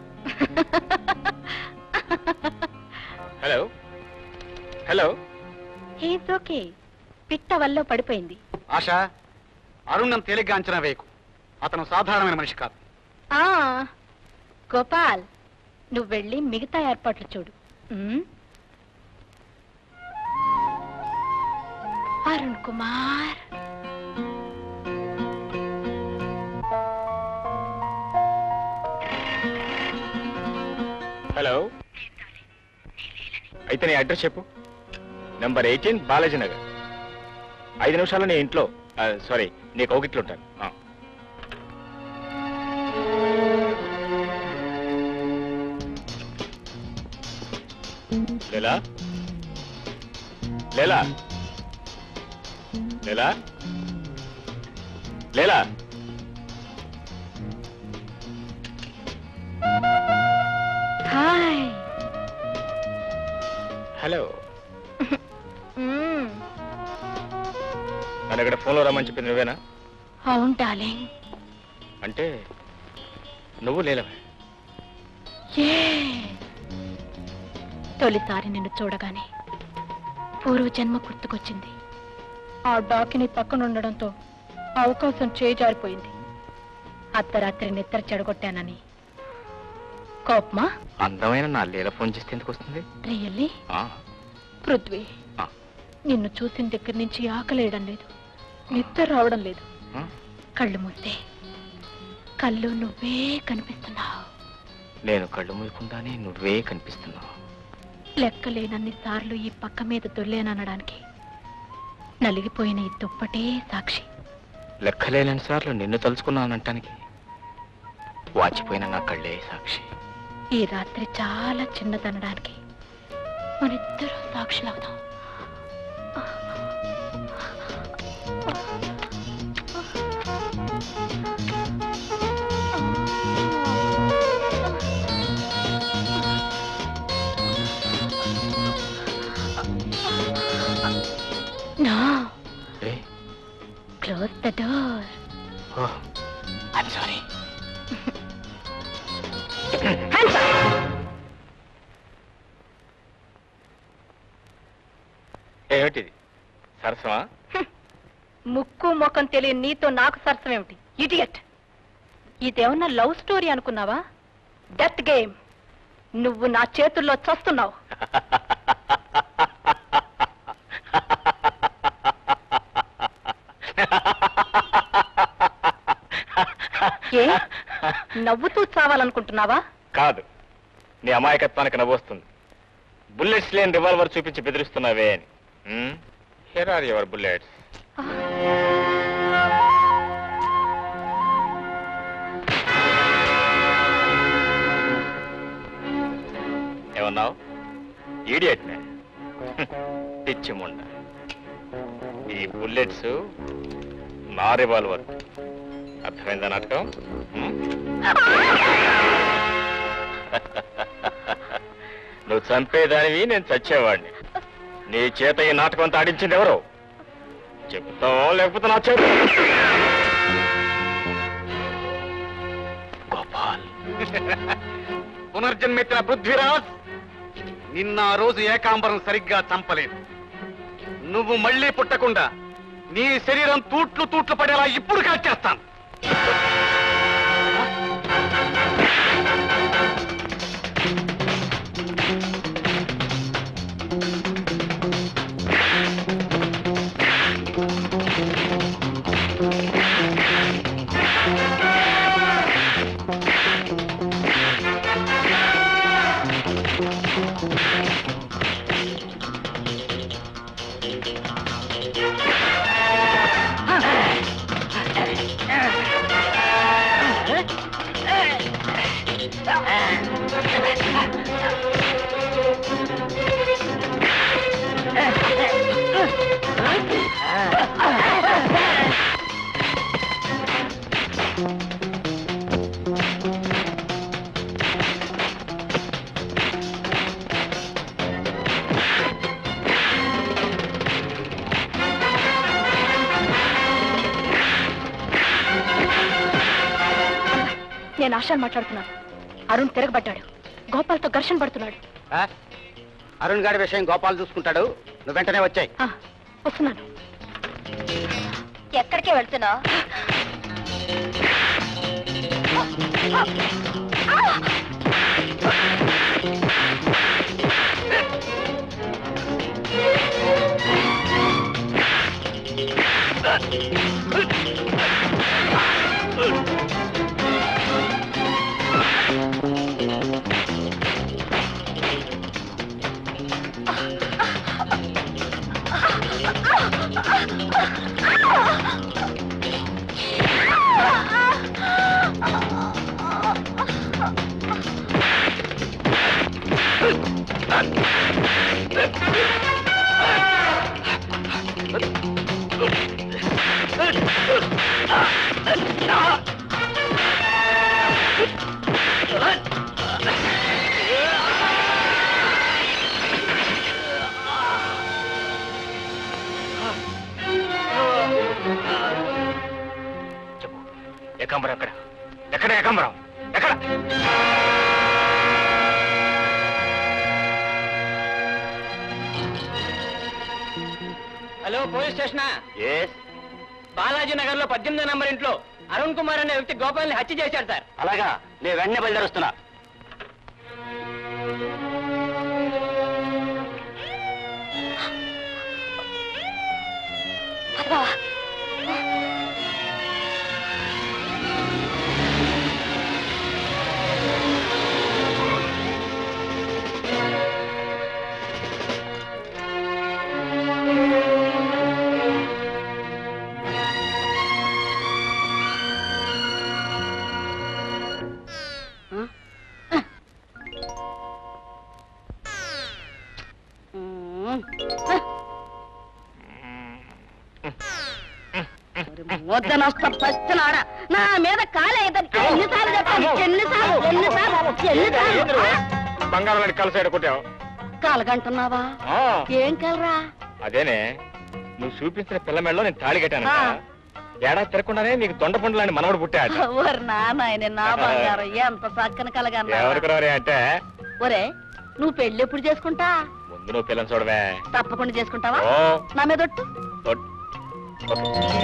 హలో హలో హీస్ ఓకే పిట్ట వల్ల పడిపోయింది ఆశ అరుణ్ణం తేలిగ్గా అంచనా వేయకు అతను సాధారణమైన మనిషి కాదు ఆ గోపాల్ నువ్వు వెళ్ళి మిగతా ఏర్పాట్లు చూడు ఉమ్? అరుణ్ కుమార్ హలో అయితే నీ అడ్రస్ చెప్పు నెంబర్ ఎయిటీన్ బాలాజీ నగర్ ఐదు నిమిషాలు నీ ఇంట్లో ఆ, సారీ నీ కౌగిట్లో ఉంటాను ఆ. లేలా లేలా లేలా లేలా హాయ్ హలో ఉమ్. నన్ను ఇక్కడ ఫోన్లో రమ్మని చెప్పింది నువ్వేనా అవును డార్లింగ్ అంటే నువ్వు లేలవే ఏ తొలిసారి నిన్ను చూడగానే పూర్వ జన్మ గుర్తుకొచ్చింది ఆ డాకిని పక్కన ఉండడంతో ఆ అవకాశం చేజారిపోయింది అర్ధరాత్రి నిద్ర చెడగొట్టానని కోపమా అందమైన నా లీల ఫోన్ చేస్తే ఎందుకు వస్తుంది రియల్లీ ఆ, పృథ్వీ ఆ. నిన్ను చూసిన దగ్గర నుంచి ఆకలేయడం లేదు నిద్ర రావడం లేదు ఆ? కళ్ళు మూస్తే కళ్ళు నువ్వే కనిపిస్తున్నావు నేను కళ్ళు మూయకుండానే నువ్వే కనిపిస్తున్నావు లెక్కలేనన్ని సార్లు ఈ పక్క మీద దొల్లేననడానికి నలిగిపోయిన ఈ దుప్పటే సాక్షి లెక్కలేని సార్లు నిన్ను తలుచుకున్నానంటానికి వాచిపోయిన నా కళ్ళే సాక్షి ఈ రాత్రి చాలా చిన్నదనడానికి మనిద్దరూ సాక్షులవుదాం No, ఏ close the door. I'm sorry ఏమిటిది సరసమా ముక్కు ముఖం తెలియని నీతో నాకు సరసం ఏమిటి ఇడియట్ ఇదేమన్నా లవ్ స్టోరీ అనుకున్నావా డెత్ గేమ్ నువ్వు నా చేతుల్లో చస్తున్నావు ఏ నవ్వుతూ చావాలనుకుంటున్నావా కాదు నీ అమాయకత్వానికి నవ్వొస్తుంది బుల్లెట్స్ లేని రివాల్వర్ చూపించి బెదిరిస్తున్నావే అని హియర్ ఆర్ యువర్ బుల్లెట్స్ ఏమన్నావు ఈడియట్ నే పిచ్చి ముండ ఈ బుల్లెట్స్ నా రివాల్వర్ అర్థమైందా నాటకం హ్మ్? నువ్వు చంపేదానివి నేను చచ్చేవాడిని నీ చేత ఈ నాటకం అంతా ఆడించింది ఎవరు చెప్తావో లేకపోతే నా చేత గోపాల్ పునర్జన్మెత్తిన పృథ్వీరాజ్ నిన్న ఆ రోజు ఏకాంబరం సరిగ్గా చంపలేదు నువ్వు మళ్ళీ పుట్టకుండా నీ శరీరం తూట్లు తూట్లు పడేలా ఇప్పుడు కాల్చేస్తాను నేను ఆశాన్ మాట్లాడుతున్నాను అరుణ్ తిరగబడ్డాడు గోపాల్తో ఘర్షణ పడుతున్నాడు అరుణ్ గారి విషయం గోపాల్ చూసుకుంటాడు నువ్వు వెంటనే వచ్చాయి ఆ, వస్తున్నాను ఎక్కడికి వెళ్తున్నా ఏకాంబరం ఎక్కడ ఎక్కడ ఏకాంబరం ఎక్కడ హలో పోలీస్ స్టేషనా ఎస్ బాలాజీ నగర్ లో పద్దెనిమిదో నంబర్ ఇంట్లో అరుణ్ కుమార్ అనే వ్యక్తి గోపాల్ని హత్య చేశాడు సార్ అలాగా నేను వెంటనే బయలుదేరుస్తున్నా వద్ద నష్ట పచ్చనాడ నా మీద కాలేదని ఎన్నిసార్లు చెప్పాను ఎన్నిసార్లు ఎన్నిసార్లు ఎన్నిసార్లు బంగారం లాంటి కల సైడ్ కొట్టావు కలగంటున్నావా ఆ, ఏం కలరా అదేనే నువ్వు చూపించిన పిల్ల మెడలో నేను తాళి కట్టాను ఆ. ఏడాది తిరగకుండానే నీకు దొండపండు లాంటి మనవడు పుట్టాడు ఓరి నాయన నా బంగారం ఎంత చక్కని కలగన్నా ఎవరికి రారే అంటే ఒరే నువ్వు పెళ్లి ఎప్పుడు చేసుకుంటా ముందు నువ్వు పిల్లని చూడవే తప్పకుండా చేసుకుంటావా ఓ నా మీద ఒట్టు తొట్. ఓకే.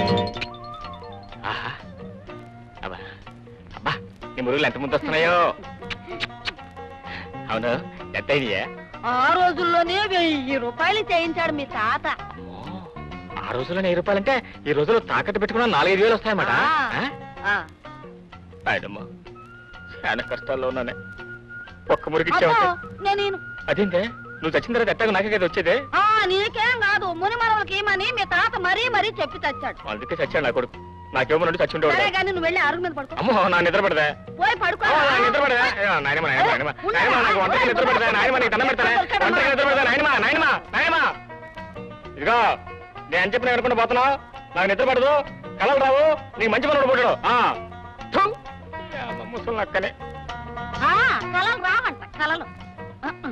ఆహా. అబ్బా అబ్బా నీ మురుగులు ఎంత ముందు వస్తున్నాయో అవును ఎంత అయినాయే ఆ రోజుల్లోనే వెయ్యి రూపాయలు చేయించాడు మీ తాత అమ్మో, ఆ రోజుల్లో వెయ్యి రూపాయలంటే ఈ రోజుల్లో తాకట్టు పెట్టుకున్నా నాలుగైదు వేలు వస్తాయన్నమాట ఆ. ఆ? ఆ. ఆయనమ్మా చాలా కష్టాల్లో ఉన్నానే ఒక్క మురికి అబ్బో, ఇచ్చావు నేను ఈను. అదేంటే నువ్వు చచ్చిన తర్వాత ఎట్టాగో నాకే కదా వచ్చేదే ఆ నీకేం కాదు ముని మనవలకి ఏమని మీ తాత మరీ మరీ చెప్పి తెచ్చాడు అందుకే చచ్చాడు నా కొడుకు నాకేమో చచ్చి ఉండేవాడు సరే కానీ నువ్వు వెళ్ళి అరుగు మీద పడుకో అమ్మో నా నిద్ర పడదా పోయి పడుకో ఆ, నాకు నిద్ర పడదా ఏ, నాయనమ్మ, నాయనమ్మ, నాయనమ్మ. నాయనమ్మ, నాకు వంటకి నిద్ర పడదా నాయనమ్మ నీకు దండం పెడతానే వంటకి నిద్ర పడదా నాయనమ్మ నాయనమ్మ నాయనమ్మ ఇదిగో నేను చెప్పిన అనుకుంటూ పోతున్నావు నాకు నిద్ర పడదు కలలు రావు నీకు మంచి పనుడు పుట్టడు ఆ. థు. ఏ, అమ్మ, ముసలి నక్కనే ఆ, కలలు రావంట కలలు ఆ, ఆ.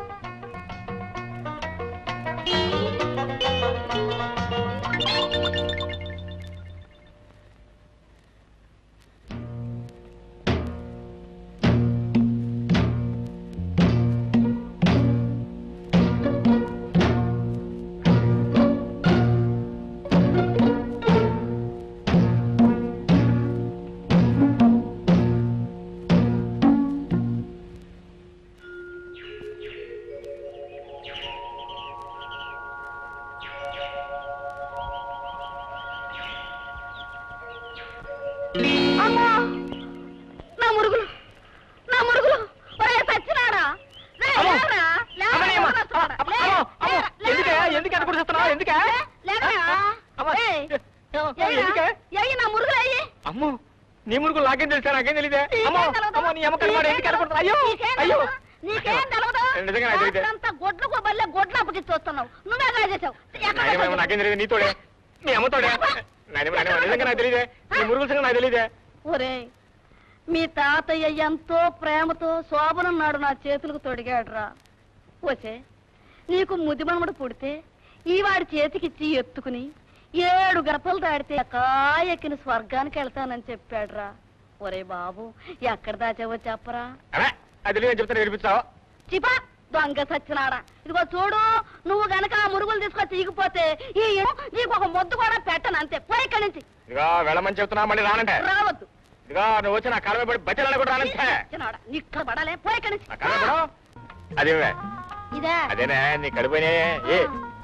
అమ్మా నా మురుగులు నా మురుగులు ఒరే సచ్చినాడా లే, అమ్మో. లేవరా? లేవరా, అమ్మని, అమ్మ. లేవరా, చూడరా. అమ్మ, లే, అమ్మో, అమ్మో. లేవరా, ఎందుకే? లేవరా. ఎందుకు ఎంత కుడిచేస్తున్నావు? ఎందుకే? లేవరా? అమ్మ. ఏయ్, అమ్మ, ఏయ్రా, ఎందుకే? ఏయ్, నా మురుగులు అయ్యి అమ్మో నీ మురుగులు నాకేం తెలుసా నాకేం తెలియదే అమ్మో అమ్మో నీ అమ్మ కనబడి ఎందుకు కనపడుతుంది అయ్యో అయ్యో నీకేం తెలవదు నిజంగా నాకు తెలియదే. రాత్రంతా గొడ్లు కొబ్బరిలే గొడ్లు అప్పగిచ్చి వస్తున్నావు నువ్వే ఎలా చేసావు ఎక్కడ నాయనమ్మ, చేసావు? నాకేం తెలియదు నీతోడే నీ అమ్మతోడే నాయనమ్మ, నాయనమ్మ, నిజంగా నాకు తెలియదే నీ మురుగుల సంగతి నాకు తెలియదే ఒరేయ్ మీ తాతయ్య ఎంతో ప్రేమతో శోభనున్నాడు నా చేతులకు తొడిగాడురా వచ్చే నీకు ముదిమనముడు పుడితే ఈ వాడి చేతికిచ్చి ఎత్తుకుని ఏడు గడపలు దాడితే కాయెక్కిన స్వర్గానికి వెళ్తానని చెప్పాడురా ఒరే బాబు ఎక్కడ దాచావో చెప్పరా అలా అది తెలియదని చెప్తాను వినిపిస్తావా చిపా దొంగ సచ్చినాడా ఇదిగో చూడు నువ్వు గనక ఆ మురుగులు తీసుకొచ్చి ఈగిపోతే ఈ ఇనుము నీకు ఒక మొద్దు కూడా పెట్టను అంతే పోయి ఇక్కడి నుంచి ఇదిగో వెళ్ళమని చెప్తున్నా మళ్ళీ రానంటే రావద్దు ఇదిగో నువ్వు వచ్చి నా కాలమే పడి బచ్చలాడ కూడా రానంటే సచ్చినాడా నిక్కడ పడాలే పోయి ఇక్కడి నా కాలమే నుంచి పడు అదేమే ఇదే అదేనే నీ కడుపునే ఏ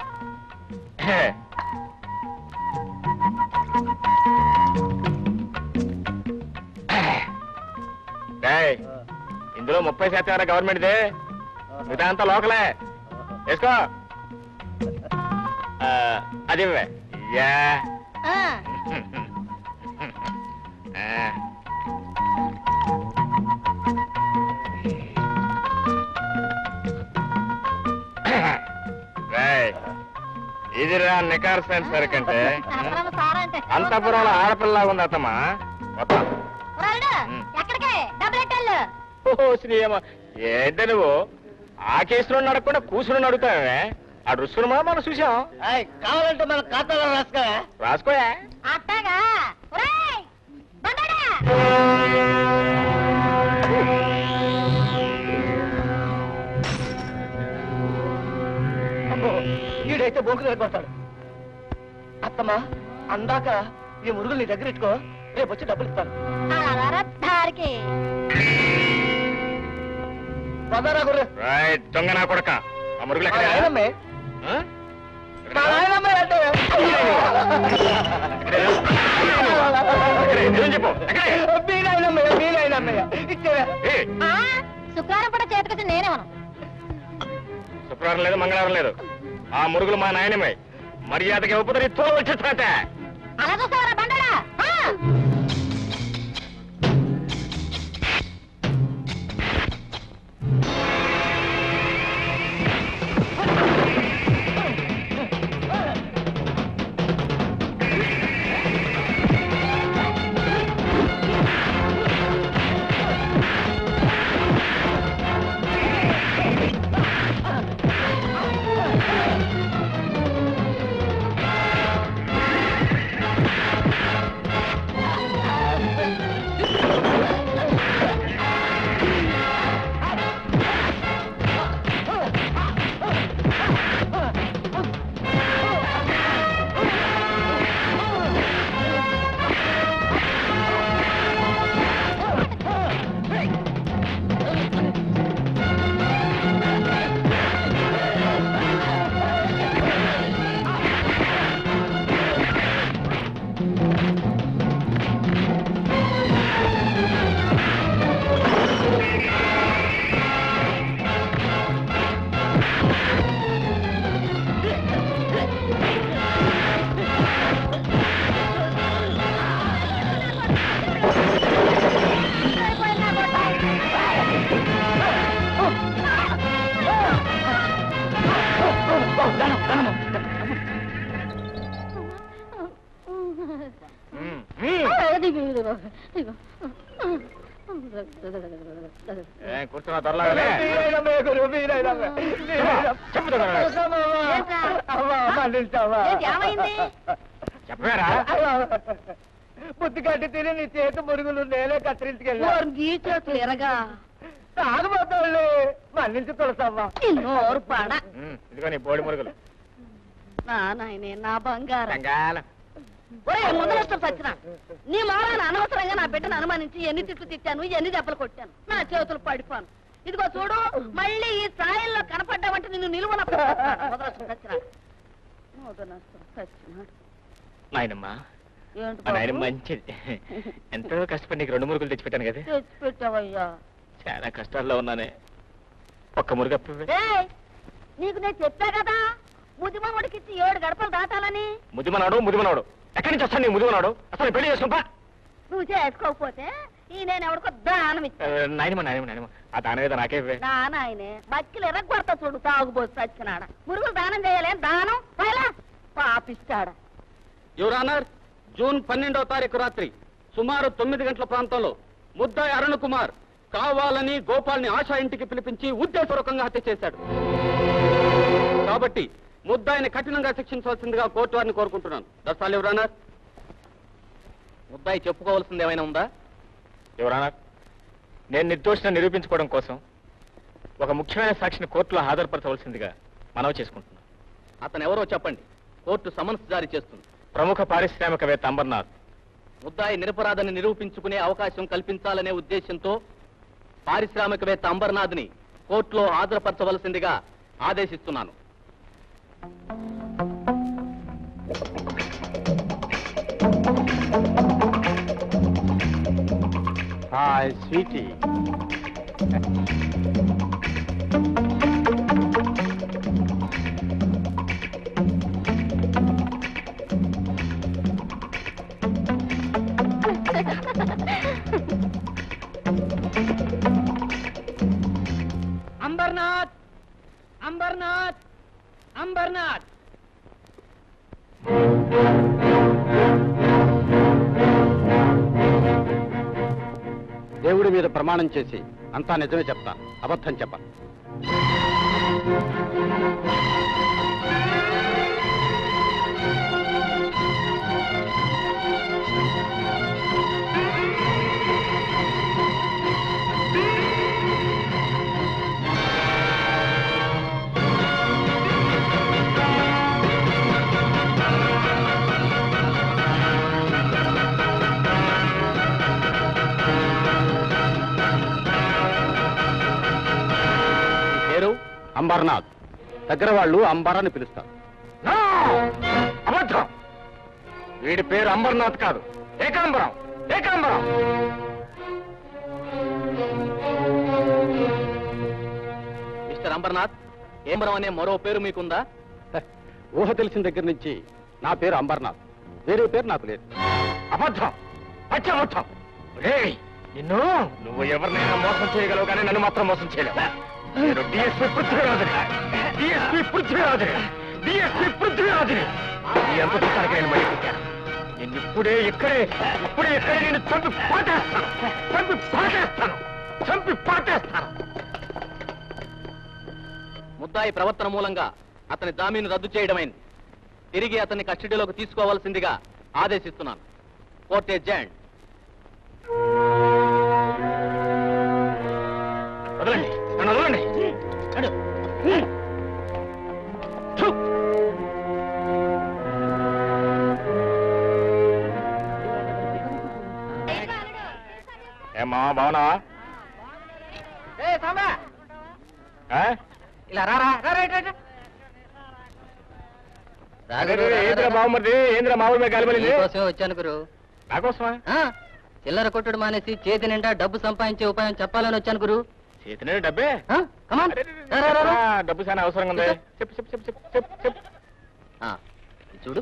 ఏయ్, ఇందులో ముప్పై శాతం గవర్నమెంట్దే మిగతా అంతా లోకలే వేసుకో ఆ, అది ఇవ్వే. యా ఆ. ఆ. రేయ్, ఇదిరా నికార్సైన సరికంటే అంతరాలు సారా అంటే అంతపురంలో ఆడపిల్లగా ఉంది అత్తమ్మా మొత్తం రాయుడు, ఉమ్. ఎక్కడికి డబ్బులు ఎట్టాళ్ళు ఓహో శ్రీయమ్మ ఏంట నువ్వు ఆ కేసులో నడకుండా కూసుని అడుగుతావే ఆ రుసురుమా మనం చూసాం కావాలంటే మన ఖాతాలో రాసుకో రాసుకోయా అట్టగా ఒరేయ్, బండారా అయితే బొంకులు కొడతాడు అత్తమ్మా అందాక ఈ మురుగులు నీ దగ్గర ఇట్టుకో రేపు వచ్చి డబ్బులు ఇస్తాను అలరద్దారికి పదారా గుర్రె రైట్ దొంగ నా కొడక ఆ మురుగులు ఎక్కడ నాయనమ్మే ఆ? మా నాయనమ్మే అంటే ఎక్కడే? నిజం చెప్పు ఎక్కడే? మీ నాయనమ్మయ్య మీ నాయనమ్మయ్య ఇచ్చేవే ఏ, ఆ, శుక్రవారం పూట చేతికొచ్చి నేనేమను శుక్రవారం లేదు మంగళవారం లేదు ఆ మురుగులు మా నాయనమే మర్యాదకి ఇవ్వకపోతే నీ తోలు వచ్చేస్తాట అలా చూస్తావరా బండరా ఆ! కూర్చున్నా త్వరలాగానే మీ నాయనమ్మయ్య గురు మీ నాయనమ్మ మీ నాయనమ్మ. చెప్పు దొంగ నాయన. ఏంట్రా? అవ్వా, మన్నించవ్వా. ఏంటి, ఏమైంది? చెప్పవేరా అవ్వా. బుద్ధి కట్టి తిని నీ చేతి మురుగులు నేనే కత్తిరించుకెళ్ళా ఈ చేతులు ఎరగా తాగుబోతాళ్ళు మన్నించి తులసవ్వా నోరు పాడ ఉమ్, ఇదిగో నీ బోడి మురుగులు నా నాయనే నా బంగారం రంగాల ఒరే ముందరస్తూ సచ్చిన నీ మారాన్ని అనవసరంగా నా బిడ్డను అనుమానించి ఎన్ని తిట్లు తిట్టాను ఎన్ని దెబ్బలు కొట్టాను నా చేతులు పడిపోను ఇదిగో చూడు మళ్ళీ ఈ సాయంలో కనపడ్డావంటే నిన్ను నిలువన ముదరస్తూ సచ్చిన ముదరస్తూ సచ్చినాడు నాయనమ్మ ఏంటి మా నాయనమ్మ బాబు? మంచిది ఎంతో కష్టపడి నీకు రెండు మురుగులు తెచ్చిపెట్టాను కదా తెచ్చిపెట్టావయ్యా చాలా కష్టాల్లో ఉన్నానే ఒక్క మురుగు అప్పివ్వే. ఏయ్, నీకు నేను చెప్పా కదా ముదిమమ్మడికి ఇచ్చి ఏడు గడపలు దాటాలని ముదిమనాడు ముదిమనాడు ఎక్కడి నుంచి వస్తాను నీ ముదిమనాడు అసలు పెళ్లి చేసుకుంటా నువ్వు చేసుకోకపోతే ఈ నేను ఎవరికో దానం ఇచ్చా నాయనమ్మ నాయనమ్మ నాయనమ్మ ఆ దాని మీద నాకే ఇవ్వే. నా నాయనే బక్కిలు ఎర్రగొడతా చూడు తాగుబోసి సచ్చినాడ మురుగులు దానం చేయాలి దానం పైలా పాపిస్తాడా యువర్ ఆనర్ జూన్ పన్నెండవ తారీఖు రాత్రి సుమారు తొమ్మిది గంటల ప్రాంతంలో ముద్దాయి అరుణ్ కుమార్ కావాలని గోపాల్ని ఆశా ఇంటికి పిలిపించి ఉద్దేశపూర్వకంగా హత్య చేశాడు కాబట్టి ముద్దాయిని కఠినంగా శిక్షించవలసిందిగా కోర్టు వారిని కోరుకుంటున్నాను దర్శాలు యువర్ ఆనర్ ముద్దాయి చెప్పుకోవాల్సింది ఏమైనా ఉందా ఎవరన్నా నేను నిర్దోషిని నిరూపించుకోవడం కోసం ఒక ముఖ్యమైన సాక్షిని కోర్టులో హాజరుపరచవలసిందిగా మనవి చేసుకుంటున్నాను అతను ఎవరో చెప్పండి కోర్టు సమన్స్ జారీ చేస్తుంది ప్రముఖ పారిశ్రామికవేత్త అంబర్నాథ్ ముద్దాయి నిరపరాధని నిరూపించుకునే అవకాశం కల్పించాలనే ఉద్దేశంతో పారిశ్రామికవేత్త అంబర్నాథ్ని కోర్టులో హాజరుపరచవలసిందిగా ఆదేశిస్తున్నాను హాయ్ స్వీటీ అంబర్నాథ్ అంబర్నాథ్ అంబర్నాథ్ దేవుడి మీద ప్రమాణం చేసి అంతా నిజమే చెప్తాను అబద్ధం చెప్పను అంబర్నాథ్ దగ్గర వాళ్ళు అంబర్ అని పిలుస్తారు నో! అబద్ధం వీడి పేరు అంబర్నాథ్ కాదు ఏకాంబరం ఏకాంబరం మిస్టర్ అంబర్నాథ్ ఏమరం అనే మరో పేరు మీకుందా హ, ఊహ తెలిసిన దగ్గర నుంచి నా పేరు అంబర్నాథ్ వేరే పేరు నాకు లేదు అబద్ధం పచ్చి అబద్ధం రేయ్ నిన్ను నువ్వు ఎవరినైనా మోసం చేయగలవు కానీ నన్ను మాత్రం మోసం చేయలేవు నేను డిఎస్పీ పృథ్వీరాజుని డిఎస్పీ పృథ్వీరాజుని డిఎస్పీ పృథ్వీరాజుని ఈ అంత దూకానికి నేను మళ్ళీ పుట్టాను నేను ఇప్పుడే ఇక్కడే ఇప్పుడే ఇక్కడే నేను చంపి పాటేస్తాను చంపి పాటేస్తాను చంపి పాటేస్తాను ముద్దాయి ప్రవర్తన మూలంగా అతని జామీను రద్దు చేయడమైంది తిరిగి అతన్ని కస్టడీలోకి తీసుకోవాల్సిందిగా ఆదేశిస్తున్నాను కోర్ట్ ఏజెంట్ వదలండి నన్ను వదలండి థు. ఏమ్మా బాగున్నావా ఆ? ఇలా రారా రా అరే, ఏందిరా బావమరిది ఏంద్రా మామూలు మీద గాలిపడింది వచ్చాను గురు నాకోసమా చిల్లర కొట్టుడు మానేసి చేతి నిండా డబ్బు సంపాదించే ఉపాయం చెప్పాలని వచ్చాను గురు చేతినే డబ్బే కమాన్ అరే, అరే, అరే, ఆ, డబ్బు చాలా అవసరంగా ఉంది చెప్పు చెప్పు చెప్పు చెప్పు చెప్పు చెప్పు చూడు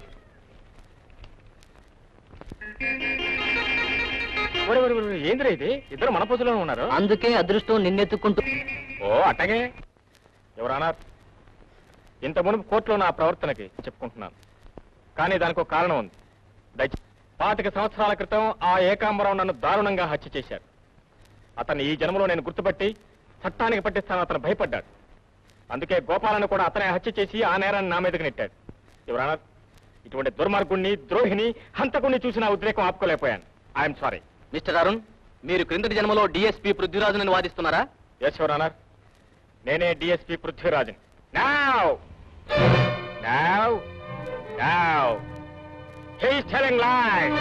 ఒరే, ఒరే, ఒరే, ఏందిరా ఇది ఇద్దరు మన పొజులోనే ఉన్నారు అందుకే అదృష్టం నిన్నెత్తుకుంటూ ఓ అట్టగే ఎవరన్నారు ఇంత మునుపు కోర్టులో నా ప్రవర్తనకి చెప్పుకుంటున్నాను కానీ దానికి ఒక కారణం ఉంది దయచేసి పాతిక సంవత్సరాల క్రితం ఆ ఏకాంబరం నన్ను దారుణంగా హత్య చేశాడు అతన్ని ఈ జన్మలో నేను గుర్తుపట్టి చట్టానికి పట్టిస్తాను అతను భయపడ్డాడు అందుకే గోపాలను కూడా అతనే హత్య చేసి ఆ నేరాన్ని నా మీదకి నెట్టాడు ఎవరన్నారు ఇటువంటి దుర్మార్గుణ్ణి ద్రోహిని హంతకుణ్ణి చూసి నా ఉద్రేకం ఆపుకోలేకపోయాను ఐఎమ్ సారీ మిస్టర్ అరుణ్ మీరు క్రిందటి జన్మలో డిఎస్పీ పృథ్వీరాజునని వాదిస్తున్నారా ఎస్ యువర్ ఆనర్ నేనే డిఎస్పి పృథ్వీరాజన్ now now now he's telling lies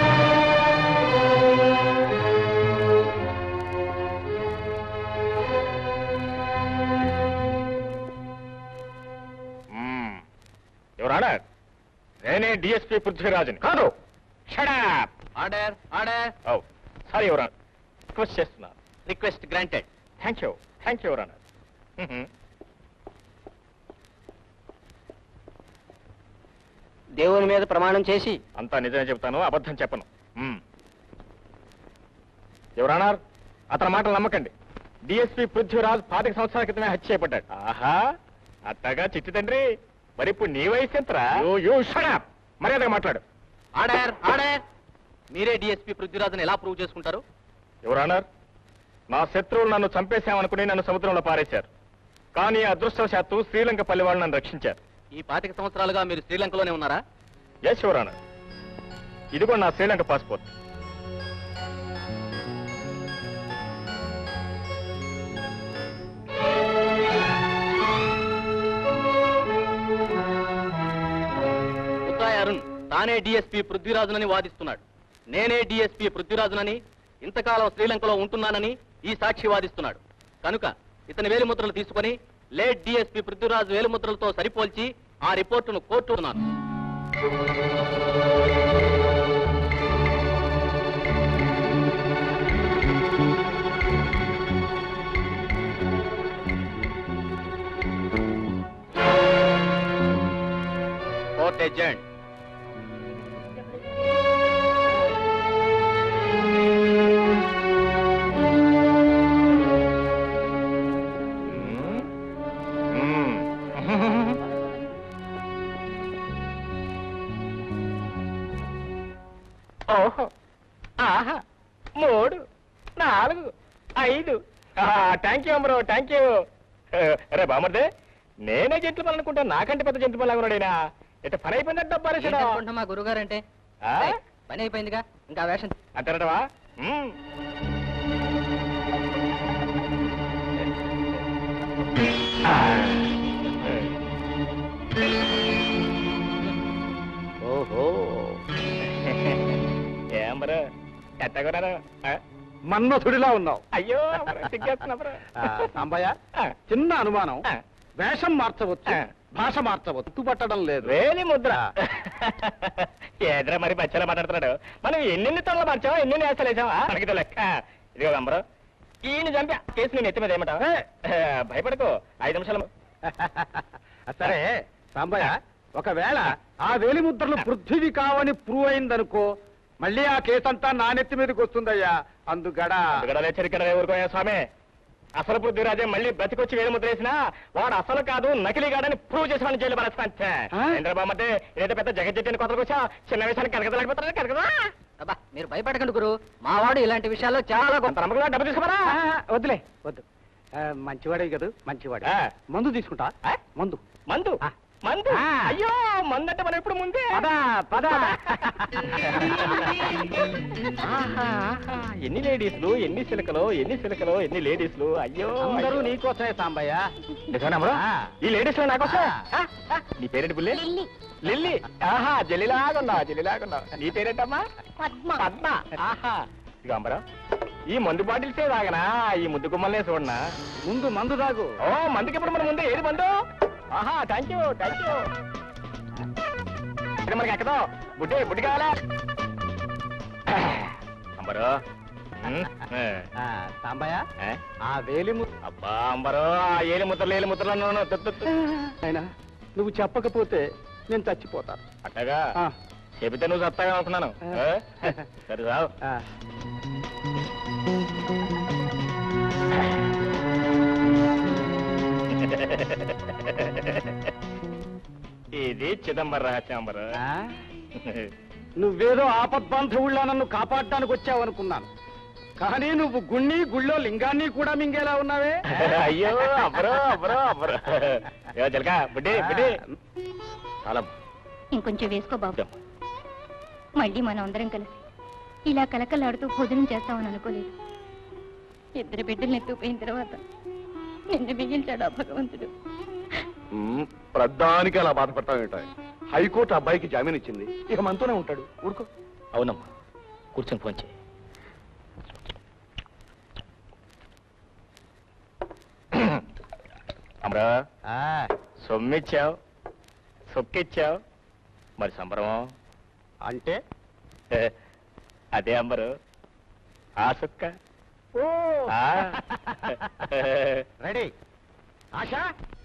your honour నేనే డిఎస్పి పృథ్వీరాజన్ కాదు shut up order order oh sorry your honour request చేస్తున్నాను request granted thank you thank you your honour దేవుని మీద ప్రమాణం చేసి అంతా నిజమే చెబుతాను అబద్ధం చెప్పను మ్మ్. ఎవరన్నారు అతని మాటలు నమ్మకండి డిఎస్పీ పృథ్వీరాజ్ పాతిక సంవత్సరాల క్రితమే హత్య చేయబడ్డాడు ఆహా అత్తగా చిట్టి తండ్రి మరి ఇప్పుడు నీ వయసు ఎంతరా మర్యాదగా మాట్లాడు ఆర్డర్ ఆర్డర్ మీరే డిఎస్పీ పృథ్వీరాజుని ఎలా ప్రూవ్ చేసుకుంటారు ఎవరన్నారు నా శత్రువులు నన్ను చంపేశామనుకుని నన్ను సముద్రంలో పారేశారు కానీ అదృష్టవశాత్తు శ్రీలంక పల్లి వాళ్ళు నన్ను రక్షించారు ఈ పాతిక సంవత్సరాలుగా మీరు శ్రీలంకలోనే ఉన్నారా ఎస్ యువరానర్ ఇది కూడా నా శ్రీలంక పాస్పోర్ట్ ఉత్తాయ్ అరుణ్ తానే డిఎస్పీ పృథ్వీరాజునని వాదిస్తున్నాడు నేనే డిఎస్పీ పృథ్వీరాజునని ఇంతకాలం శ్రీలంకలో ఉంటున్నానని ఈ సాక్షి వాదిస్తున్నాడు కనుక ఇతని వేలిముద్రలు తీసుకొని లేట్ డిఎస్పీ పృథ్వీరాజు వేలిముద్రలతో సరిపోల్చి ఆ రిపోర్టును కోర్టు ఉన్నాను కోర్ట్ ఏజెంట్ ఓహో ఆహా మూడు నాలుగు ఐదు థ్యాంక్ యూ అమ్మరో థ్యాంక్ యూ రే బామర్దే నేనే జంతుమని అనుకుంటా నాకంటే పెద్ద జంతుమని లాగున్నాడైనా ఇట్ట పని అయిపోయిందంటే డబ్బారేసాడు మా గురుగారంటే ఆ? పని అయిపోయిందిగా ఇంకా వేషం అంటారటవా మ్మ్. ఓహో ఏం బరు ఎట్టగొన్నారు మన్మథుడిలా ఉన్నావు అయ్యో అమ్మరు, సిగ్గేస్తున్నా బరు. ఆ, సాంబయ్య ఆ, చిన్న అనుమానం ఆ. వేషం మార్చవచ్చు ఆ. భాష మార్చవచ్చు పట్టడం లేదు వేలి ముద్ర ఏద్రా మరి బచ్చలా మాట్లాడుతున్నాడు మనం ఎన్నెన్ని తొనలు మార్చావా ఎన్నెన్ని వేసాలు వేసావా మనకి లెక్క ఇదిగో గంబరు ఈయన చంపి కేసు నేను ఎత్తి మీద ఏమంటావు భయపడకు ఐదు నిమిషాలు సరే సాంబయ్య ఒకవేళ ఆ వేలి ముద్రలు పృథ్వీవి కావని ప్రూవ్ అయిందనుకో మళ్ళీ ఆ కేసంతా నా నెత్తి మీదకి వస్తుందయ్యా అందుగడ అందుకడలే చెరికడలే ఊరుకోయా స్వామి అసలు పృథ్వీరాజే మళ్ళీ బతికొచ్చి వేలు ముద్ర వేసినా వాడు అసలు కాదు నకిలీ కాడని ప్రూవ్ చేసి వాడిని జైలు పరస్తా ఆ? చంద్రబాబు ఏదో పెద్ద జగజ్జెట్టిని కొత్తలకు వచ్చా చిన్న విషయానికి కలగదలేకపోతారా కలగదా అబ్బా మీరు భయపడకండి గురు మావాడు ఇలాంటి విషయాల్లో చాలా గొప్ప అంత నమ్మకంగా డబ్బు తీసుకోమరా ఆ, వద్దులే వద్దు ఆ, మంచివాడే కదా మంచివాడే ఆ. మందు తీసుకుంటా ఆ? మందు మందు ఆ. మందు ఆ. అయ్యో మందు అంటే మనం ఇప్పుడు ముందే పద పద ఆహా, ఆహా. ఎన్ని లేడీస్లు ఎన్ని సిలకలు ఎన్ని సిలకలు ఎన్ని లేడీస్లు అయ్యో అందరూ అయ్యో. నీకోసమే సాంబయ్య నిజమేనా ఆ. ఈ లేడీస్ లో నాకోసం ఆ. నీ పేరేంటి బుల్లే లిల్లీ లిల్లీ ఆహా జల్లిలాగున్నావు జల్లిలాగున్నావు నీ పేరేంటమ్మా పద్మ పద్మ ఆహా ఇదిగో అంబరం ఈ మందు బాటిల్సే తాగనా ఈ ముద్దు గుమ్మల్నే చూడనా ముందు మందు తాగు ఓ మందుకి ఇప్పుడు మన ముందు ఏది మందు ఆహా థ్యాంక్ యూ థ్యాంక్ యూ ఇక్కడ మనకి ఎక్కదో బుడ్డి బుడ్డి కావాలా అంబరు ఉమ్, ఆ, సాంబయ్య ఏ? ఆ వేలి ము అబ్బా అంబరు ఆ ఏలి ముద్రలు ఏలి ముద్రలు అయినా నువ్వు చెప్పకపోతే నేను చచ్చిపోతాను అట్టగా ఆ, చెబితే నువ్వు సత్తాగా అనుకున్నాను ఏ? సరే రావు ఆ. ఇది చిదంబర రహస్యం అంబరు ఆ? నువ్వేదో ఆపద్బాంధవుళ్ళ నన్ను కాపాడడానికి వచ్చావనుకున్నాను కానీ నువ్వు గుణ్ణి గుళ్ళో లింగాన్ని కూడా మింగేలా ఉన్నావే అయ్యో అబ్బరో అబ్బరో అబ్బరో ఏ చిలక బుడ్డి బుడ్డి చాలా ఇంకొంచెం వేసుకో బాబు మళ్ళీ మనం అందరం కలిసి ఇలా కలకలాడుతూ భోజనం చేస్తామని అనుకోలేదు ఇద్దరు బిడ్డల్ని ఎత్తుకుపోయిన తర్వాత నిన్ను మిగిల్చాడు ఆ భగవంతుడు ప్రధానికి అలా బాధపడతాం ఏంటో హైకోర్టు అబ్బాయికి జామీన్ ఇచ్చింది ఇక మనతోనే ఉంటాడు ఊరుకో అవునమ్మా కూర్చొని ఫోన్ చేయి అమరా ఆ, సొమ్మిచ్చావు సొక్కిచ్చావు మరి సంబరమం అంటే అదే అంబరు ఆ సుక్క ఓ ఆ. రెడీ ఆశా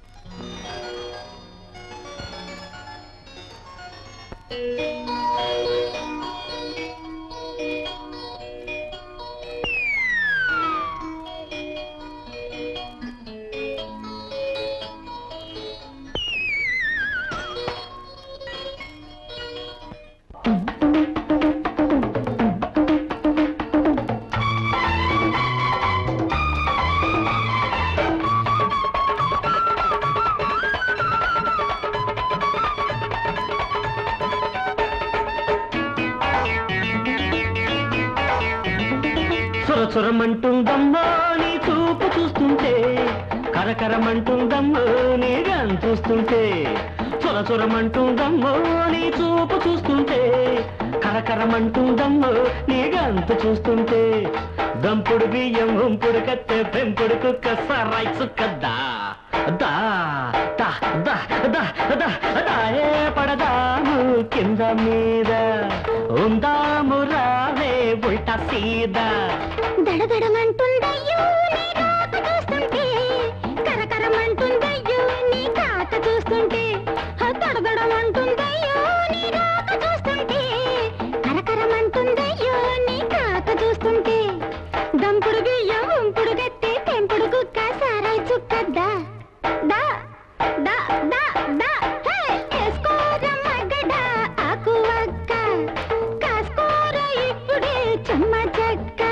చురచురమంటుందమ్మో నీ చూపు చూస్తుంటే కరకరమంటుందమ్మో నీ గన్ చూస్తుంటే చురచురమంటుందమ్మో నీ చూపు చూస్తుంటే కరకరమంటుందమ్మో నీ గంతు చూస్తుంటే దంపుడు బియ్యం ఉంపుడు కత్తె పెంపుడు కుక్క సరాయి చుక్కద్దా దా దా దా దా దా దాయే పడదాము కింద మీద ఉందాము రావే ఉల్టా సీదా దడదడమంటుందయ్యో నీ రాక చూస్తుంటే కరకరమంటుందయ్యో నీ కాక చూస్తుంటే హ, దడదడమంటుందయ్యో నీ రాక చూస్తుంటే కరకరమంటుందయ్యో నీ కాక చూస్తుంటే దంపుడు బియ్యం ఉంపుడు గట్టి తెంపుడు కుక్క సారాయి చుక్కద్దా దా దా దా దా హే ఎస్కోర మగడ ఆకు వక్క కాస్కోర ఇప్పుడే చెమ్మ చెక్క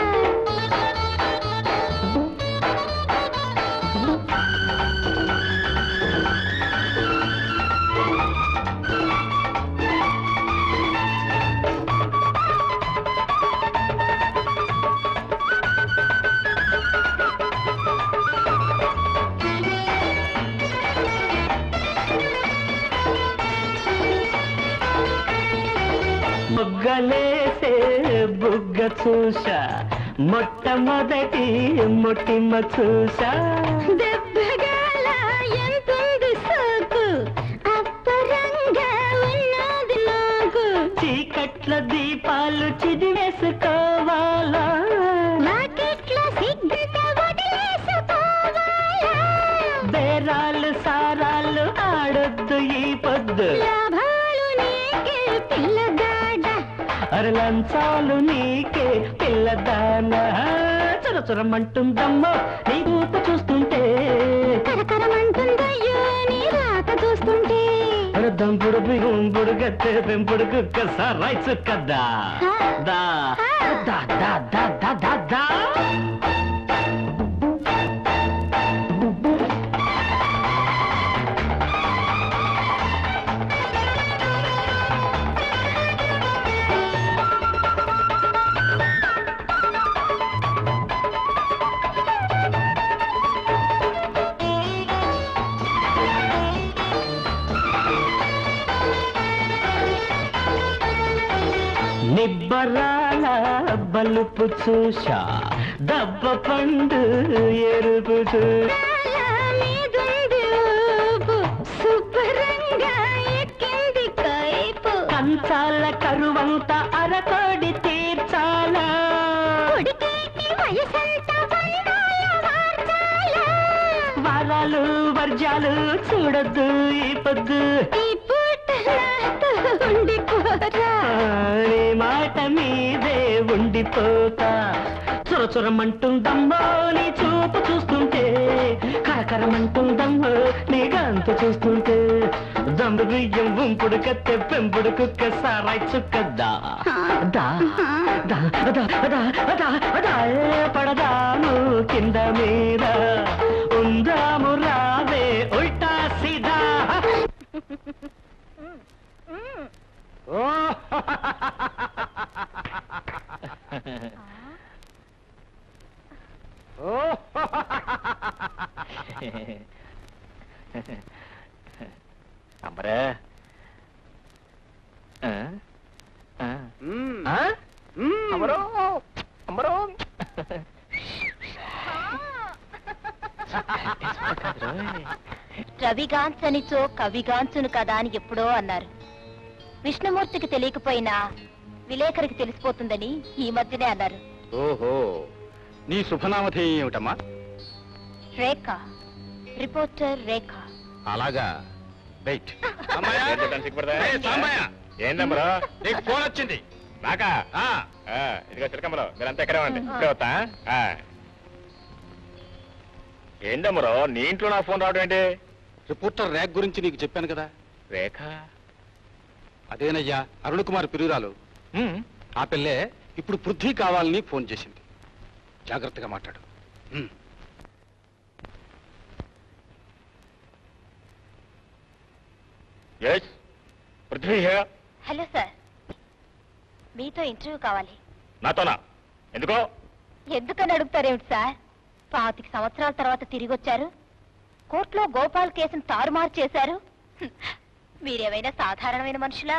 బుగ్గలేసే బుగ్గ చూసా మొట్టమొదటి మొట్టిమ చూసా దెబ్బగాల ఎంత దీపాలు చిదివేసుకోవాలా నాకెట్లా సిగ్గుగా వదిలేసుకోవాలా బేరాలు సారాలు ఆడొద్దు ఈ పొద్దు లాభాలు నీకే పిల్లగాడ అరే లంచాలు నీకే పిల్లదానా చొర చొరమంటుందమ్మో నీ ఊపు చూస్తుంటే కరకరమంటుందయ్యో నీ రాక చూస్తుంటే అరే దంపుడు బిగుంపుడు గట్టె పెంపుడు కుక్క సారాయి చుక్కద్దా దా దా దా దా దా దా దా నిబ్బరాల బలుపు చూశా దబ్బ పండు ఎరుపు చూశా అలా మీదుంది ఊపు, శుభ్రంగా ఎక్కింది కైపు కంచాల కరువంత అరకోడి తీర్చాలా ఉడికేటి వయసంతా బండాల వార్చాల. వారాలు వర్జాలు చూడొద్దు ఈ పొద్దు ఈ పూట నాతో ఉండిపోరా నీ మాట మీదే ఉండిపోతా చొర చొరమంటుందమ్మో నీ చూపు చూస్తుంటే కరకరమంటుందమ్మో నీ గంతు చూస్తుంటే దండు బియ్యం ఉంపుడు కత్తె పెంపుడు కుక్క సారాయి చుక్కద్దా దా దా దా దా దా దా ఏ పడదాము కింద మీద ఉందాము రావే ఉల్టా సీదా ఓ ఓ అంబరే ఆ? ఆ? మ్మ్. ఆ? మ్మ్. అమరో అమరో రవిగాంచనిచో కవిగాంచును కదా అని ఎప్పుడో అన్నారు విష్ణుమూర్తికి తెలియకపోయినా విలేకరికి తెలిసిపోతుందని ఈ మధ్యనే అన్నారు ఓహో నీ శుభనామధేయం ఏమిటమ్మా రేఖ రిపోర్టర్ రేఖ అలాగా వెయిట్ ఏం చెప్పడానికి సిగ్గుపడదా? ఏయ్, సాంబయ్య! ఏందమ్మరో నీకు ఫోన్ వచ్చింది నాకా ఆ, ఆ, ఇదిగో చిలకమ్మలో మీరంతా ఎక్కడే ఉండి ఇప్పుడే వస్తా ఆ. ఏందమ్మరో నీ ఇంట్లో నా ఫోన్ రావడం ఏంటి రిపోర్టర్ ర్యాక్ గురించి నీకు చెప్పాను కదా రేఖ అదేనయ్యా అరుణ్ కుమార్ పిరురాలు హ్మ్. ఆ పిల్లే ఇప్పుడు పృథ్వీ కావాలని ఫోన్ చేసింది జాగ్రత్తగా మాట్లాడు um. Yes Prithvi here hello sir మీతో ఇంటర్వ్యూ కావాలి నాతోనా ఎందుకో ఎందుకని అడుగుతారేమిటి సార్ పాతిక సంవత్సరాల తర్వాత తిరిగి వచ్చారు కోర్టులో గోపాల్ కేసును తారుమారు చేశారు హ్మ్. మీరేమైనా సాధారణమైన మనుషులా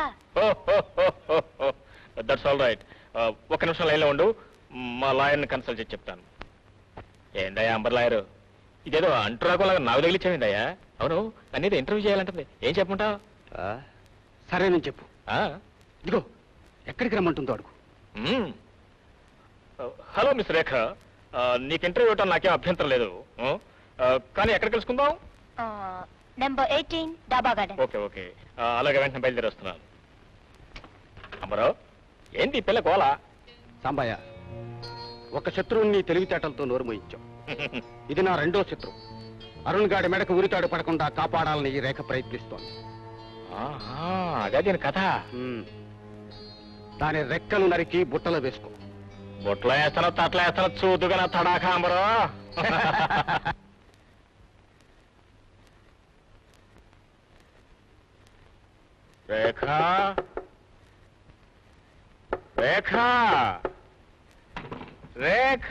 దట్స్ ఆల్ రైట్ ఒక నిమిషం లైన్లో ఉండు మా లాయర్ని కన్సల్ట్ చేసి చెప్తాను ఏందయ్యా అంబర్ లాయర్ ఇదేదో అంటురాకోలాగా నాకు తగిలిచ్చావిందయ్యా అవును నన్ను ఏదో ఇంటర్వ్యూ చేయాలంటుంది ఏం చెప్పమంటావు ఆ, సరేనని చెప్పు ఇదిగో ఎక్కడికి రమ్మంటుందో అడుగు హలో మిస్ రేఖ ఆ, నీకు ఇంటర్వ్యూ ఇవ్వటం నాకేం అభ్యంతరం లేదు ఆ, ఆ, కానీ ఎక్కడ కలుసుకుందాం number eighteen Dhaba garden okay okay ఆ, అలాగే వెంటనే బయలుదేరి వస్తున్నాను అమ్మరో ఏంటి ఈ పిల్ల గోల సాంబయ్య ఒక శత్రువుని నీ తెలివితేటలతో నోరు మోయించావు ఇది నా రెండో శత్రువు అరుణ్ గాడి మెడకు ఉరితాడు పడకుండా కాపాడాలని ఈ రేఖ ప్రయత్నిస్తోంది ఆహా, అదే దీని కథ ఉమ్. దాని రెక్కలు నరికి బుట్టలో వేసుకో బొట్లో వేస్తానో తట్లో వేస్తానో చూదుగా నా తడాకా అంబరో రేఖ రేఖ రేఖ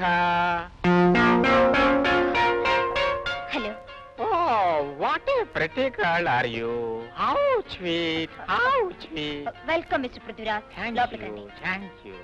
hello oh what a pretty girl are you how sweet how sweet welcome mister Prithviraj thank లోపలికి యూ రండి థ్యాంక్ యూ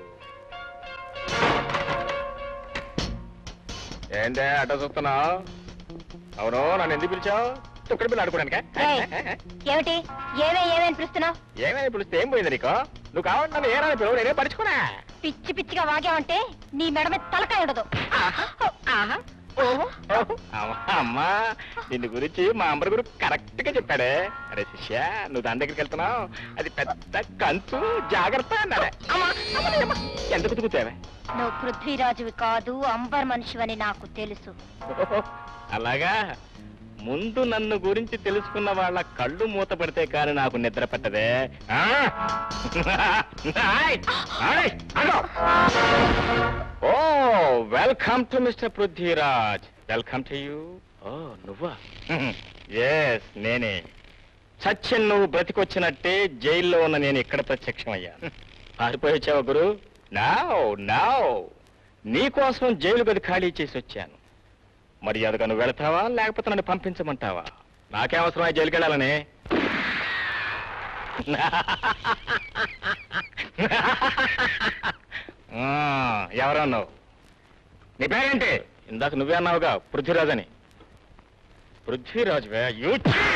ఏంటే అడ్డ చూస్తున్నావు అవును నన్ను ఎందుకు పిలిచావు తుక్కడి పిల్ల ఆడుకోవడానికా ఏయ్, ఏమిటి ఏమే ఏమేమి పిలుస్తున్నావు ఏమైనా పిలిస్తే ఏం పోయింది నీకు నువ్వు కావాలంటే నన్ను ఏరా పిలువు నేనే పడుచుకున్నా పిచ్చి పిచ్చిగా వాగావంటే నీ మెడ మీద తలకాయ ఉండదు ఆహా. ఓహో. అమ్మా నిన్ను గురించి మా అమ్మడి గురు కరెక్ట్ గా చెప్పాడే అరే శిష్య నువ్వు దాని దగ్గరికి వెళ్తున్నావు అది పెద్ద కంచు జాగ్రత్త అన్నాడే అమ్మా, అమ్మ, నీ అమ్మ. ఎంత కుతుకుతావే నువ్వు పృథ్వీరాజువి కాదు అంబర్ మనిషివని నాకు తెలుసు అలాగా ముందు నన్ను గురించి తెలుసుకున్న వాళ్ళ కళ్ళు మూత పడితే కానీ నాకు నిద్ర పట్టదే ఆ? ఆయ్, ఆయ్, అగో. Oh welcome to mister Prithviraj welcome to you oh నువ్వా ఎస్ నేనే సత్యం నువ్వు బ్రతికొచ్చినట్టే జైల్లో ఉన్న నేను ఇక్కడ ప్రత్యక్షమయ్యాను పారిపోయి వచ్చావా గురు నావ్ నావ్ నీకోసం జైలు గది ఖాళీ చేసి వచ్చాను మర్యాదగా నువ్వు వెళతావా లేకపోతే నన్ను పంపించమంటావా నాకేం అవసరం ఆ జైలుకి వెళ్ళాలని ఆ, ఎవరన్నావు నీ పేరేంటి ఇందాక నువ్వే అన్నావుగా పృథ్వీరాజ్ అని Prithviraj you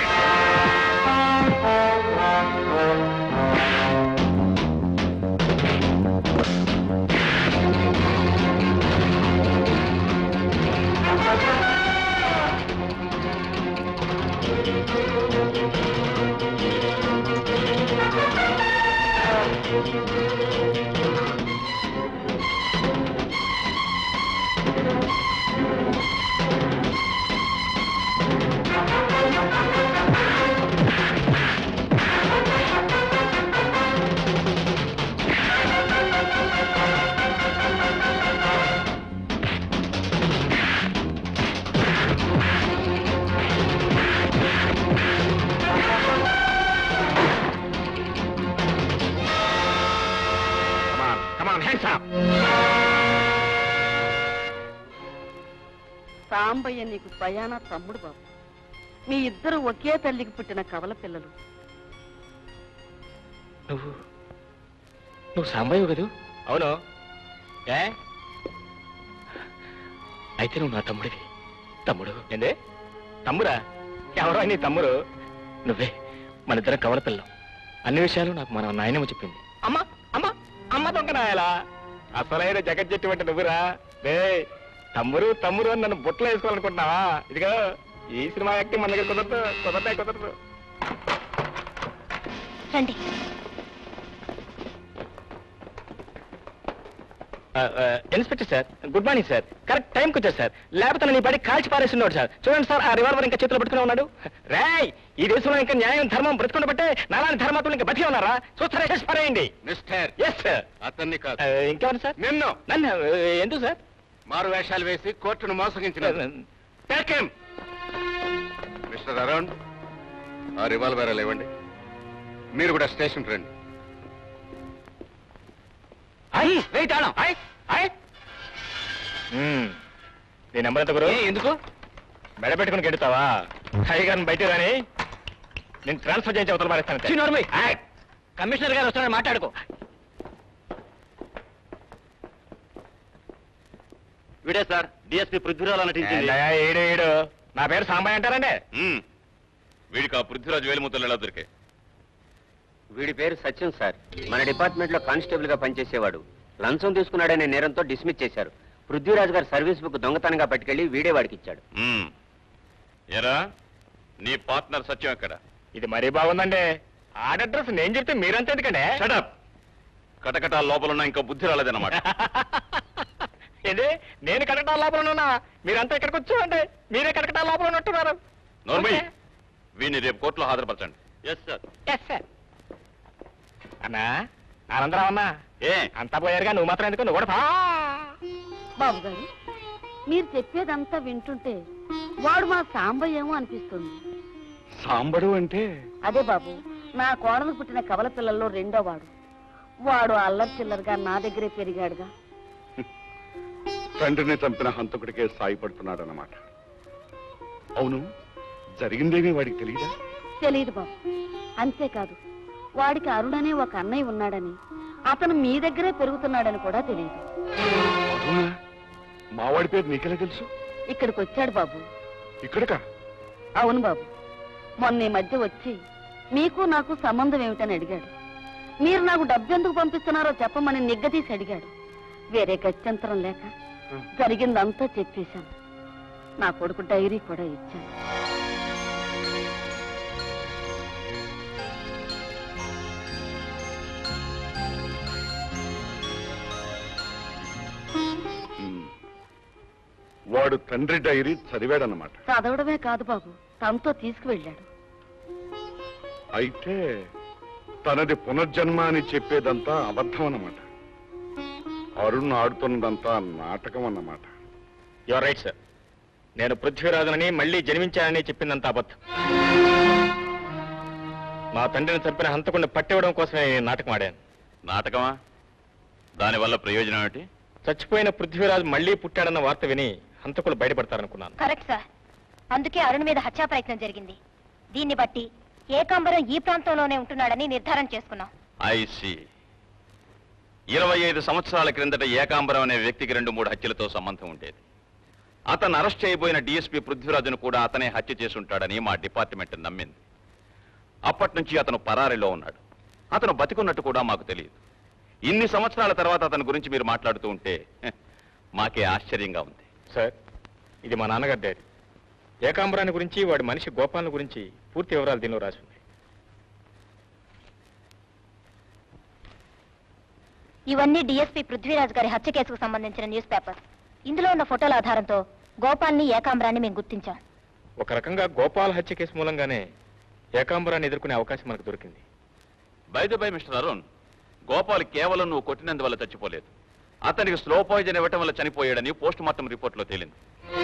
come on hands up Sambayya నీకు స్వయాన తమ్ముడు బాబు మీ ఇద్దరు ఒకే తల్లికి పుట్టిన కవల పిల్లలు నువ్వు నువ్వు సాంబయ్య కదూ అవును ఏ అయితే నువ్వు నా తమ్ముడివి తమ్ముడు ఏందే తమ్ముడా ఎవరో నీ తమ్ముడు నువ్వే మన ఇద్దరం కవల పిల్లం అన్ని విషయాలు నాకు మన నాయనమ్మ చెప్పింది అమ్మా అమ్మా అమ్మ దొంగ నాయలా అసలైన జగజ్జెట్టి వంటి నువ్వురా రే తమ్ముడు తమ్ముడు అని నన్ను బుట్టలో వేసుకోవాలనుకుంటున్నావా ఇదిగో ఈ సినిమా యాక్టింగ్ మన దగ్గర కుదరదు కుదరదే కుదరదు రండి inspector sir good morning sir correct టైంకి వచ్చారు సార్ లేకపోతే నీ బడి కాల్చి పారేస్తున్నాడు సార్ చూడండి సార్ ఆ రివాల్వర్ ఇంకా చేతిలో పెట్టుకుని ఉన్నాడు రాయ్ ఈ దేశంలో ఇంకా న్యాయం ధర్మం బ్రతుకుని బట్టే నాలాంటి ధర్మాత్ములు ఇంకా బతికి ఉన్నారా చూస్తారా చేసి పారేయండి మిస్టర్ ఎస్ సార్ అతన్ని కాదు ఇంకెవరు సార్ నిన్ను నన్ను ఆ, ఎందుకు సార్ మారు వేషాలు వేసి కోర్టును మోసగించిన మిస్టర్ అరుణ్ ఆ రివాల్వర్ ఇవ్వండి మీరు కూడా స్టేషన్ రండి అయ్ వెయిట్ ఆడం అయ్ అయ్ నీ నెంబర్ ఎంత గురు ఎందుకు మెడ పెట్టుకుని గెడుతావా టైగర్ బయట రాని నేను ట్రాన్స్ఫర్ చేయించి అవతల మారేస్తాను కమిషనర్ గారు వస్తున్నాడు మాట్లాడుకో విడే సార్ డిఎస్పీ పృథ్వీరావు ఏంటయ్యా, ఈడు ఈడు నా పేరు సాంబయ్య అంటారండి మ్మ్. వీడికి ఆ పృథ్వీరాజు వేలిముద్దలు ఎలా దొరికాయి వీడి పేరు సత్యం సార్ మన డిపార్ట్మెంట్ లో కానిస్టేబుల్ గా పనిచేసేవాడు లంచం తీసుకున్నాడనే నేరంతో డిస్మిస్ చేశారు పృథ్వీరాజ్ గారు సర్వీస్ బుక్ దొంగతనంగా పట్టుకెళ్లి వీడే వాడికి ఇచ్చాడు మ్మ్. ఎరా నీ పార్ట్నర్ సత్యం ఎక్కడ ఇది మరీ బాగుందండి ఆడ అడ్రస్ నేను చెప్తే మీరంతా ఎందుకండి షటప్ కటకటాల లోపల ఉన్న ఇంకా బుద్ధి రాలేదన్నమాట ఇది నేను కటకటాల లోపల ఉన్నా మీరంతా ఇక్కడికి వచ్చారండి మీరే కటకటాల లోపల ఉన్నట్టున్నారు నోర్మై ఓకే. వీడిని రేపు కోర్టులో హాజరుపరచండి ఎస్ సార్ ఎస్ సార్ అన్నా ఆనందరావు అన్నా ఏ అంతా పోయారుగా నువ్వు మాత్రం ఎందుకు నువ్వు కూడా పా. బాబు గారు మీరు చెప్పేదంతా వింటుంటే వాడు మా సాంబయ్య ఏమో అనిపిస్తుంది సాంబడు అంటే అదే బాబు నా కోడలు పుట్టిన కవల పిల్లల్లో రెండో వాడు వాడు అల్లరి చిల్లరగా నా దగ్గరే పెరిగాడుగా తండ్రిని చంపిన హంతకుడికే సాయపడుతున్నాడు అన్నమాట అవును జరిగిందేమీ వాడికి తెలియదా తెలియదు బాబు అంతేకాదు వాడికి అరుణనే ఒక అన్నయ్య ఉన్నాడని అతను మీ దగ్గరే పెరుగుతున్నాడని కూడా తెలియదు అవునా మావాడి పేరు నీకెలా తెలుసు ఇక్కడికి వచ్చాడు బాబు ఇక్కడికా అవును బాబు మొన్న ఈ మధ్య వచ్చి మీకు నాకు సంబంధం ఏమిటని అడిగాడు మీరు నాకు డబ్బు ఎందుకు పంపిస్తున్నారో చెప్పమని నిగ్గదీసి అడిగాడు వేరే గత్యంతరం లేక జరిగిందంతా చెప్పేశాను నా కొడుకు డైరీ కూడా ఇచ్చాను ఉమ్. వాడు తండ్రి డైరీ చదివాడన్నమాట చదవడమే కాదు బాబు తనతో తీసుకువెళ్ళాడు అయితే తనది పునర్జన్మ అని చెప్పేదంతా అబద్ధం అన్నమాట అరుణ్ ఆడుతున్నదంతా నాటకం అన్నమాట యువర్ రైట్ సార్ నేను పృథ్వీరాజునని మళ్ళీ జన్మించానని చెప్పిందంత అబద్ధం మా తండ్రిని చంపిన హంతకుండా పట్టివ్వడం కోసమే నేను నాటకం ఆడాను నాటకమా దానివల్ల ప్రయోజనం ఏమిటి చచ్చిపోయిన పృథ్వీరాజు మళ్ళీ పుట్టాడన్న వార్త విని హంతకులు బయటపడతారనుకున్నాను కరెక్ట్ సార్ అందుకే అరుణ్ మీద హత్యా ప్రయత్నం జరిగింది దీన్ని బట్టి ఏకాంబరం ఈ ప్రాంతంలోనే ఉంటున్నాడని నిర్ధారణ చేసుకున్నాం ఐసి ఇరవై ఐదు సంవత్సరాల క్రిందట ఏకాంబరం అనే వ్యక్తికి రెండు మూడు హత్యలతో సంబంధం ఉండేది అతను అరెస్ట్ చేయబోయిన డిఎస్పీ పృథ్వీరాజును కూడా అతనే హత్య చేసి ఉంటాడని మా డిపార్ట్మెంట్ నమ్మింది అప్పటి నుంచి అతను పరారీలో ఉన్నాడు అతను బతికున్నట్టు కూడా మాకు తెలియదు ఇన్ని సంవత్సరాల తర్వాత అతని గురించి మీరు మాట్లాడుతూ ఉంటే హె, మాకే ఆశ్చర్యంగా ఉంది సార్ ఇది మా నాన్నగారి డైరీ ఏకాంబరాన్ని గురించి వాడి మనిషి గోపాలను గురించి పూర్తి వివరాలు దీనిలో రాసి ఉన్నాయి ఇవన్నీ డిఎస్పీ పృథ్వీరాజ్ గారి హత్య కేసుకు సంబంధించిన న్యూస్ పేపర్ ఇందులో ఉన్న ఫోటోల ఆధారంతో గోపాల్ని ఏకాంబరాన్ని మేము గుర్తించాం ఒక రకంగా గోపాల్ హత్య కేసు మూలంగానే ఏకాంబరాన్ని ఎదుర్కొనే అవకాశం మనకు దొరికింది by the by mister Arun Gopal కేవలం నువ్వు కొట్టినందువల్ల చచ్చిపోలేదు అతనికి స్లో పాయిజన్ ఇవ్వటం వల్ల చనిపోయాడని పోస్ట్ మార్టం రిపోర్ట్లో తేలింది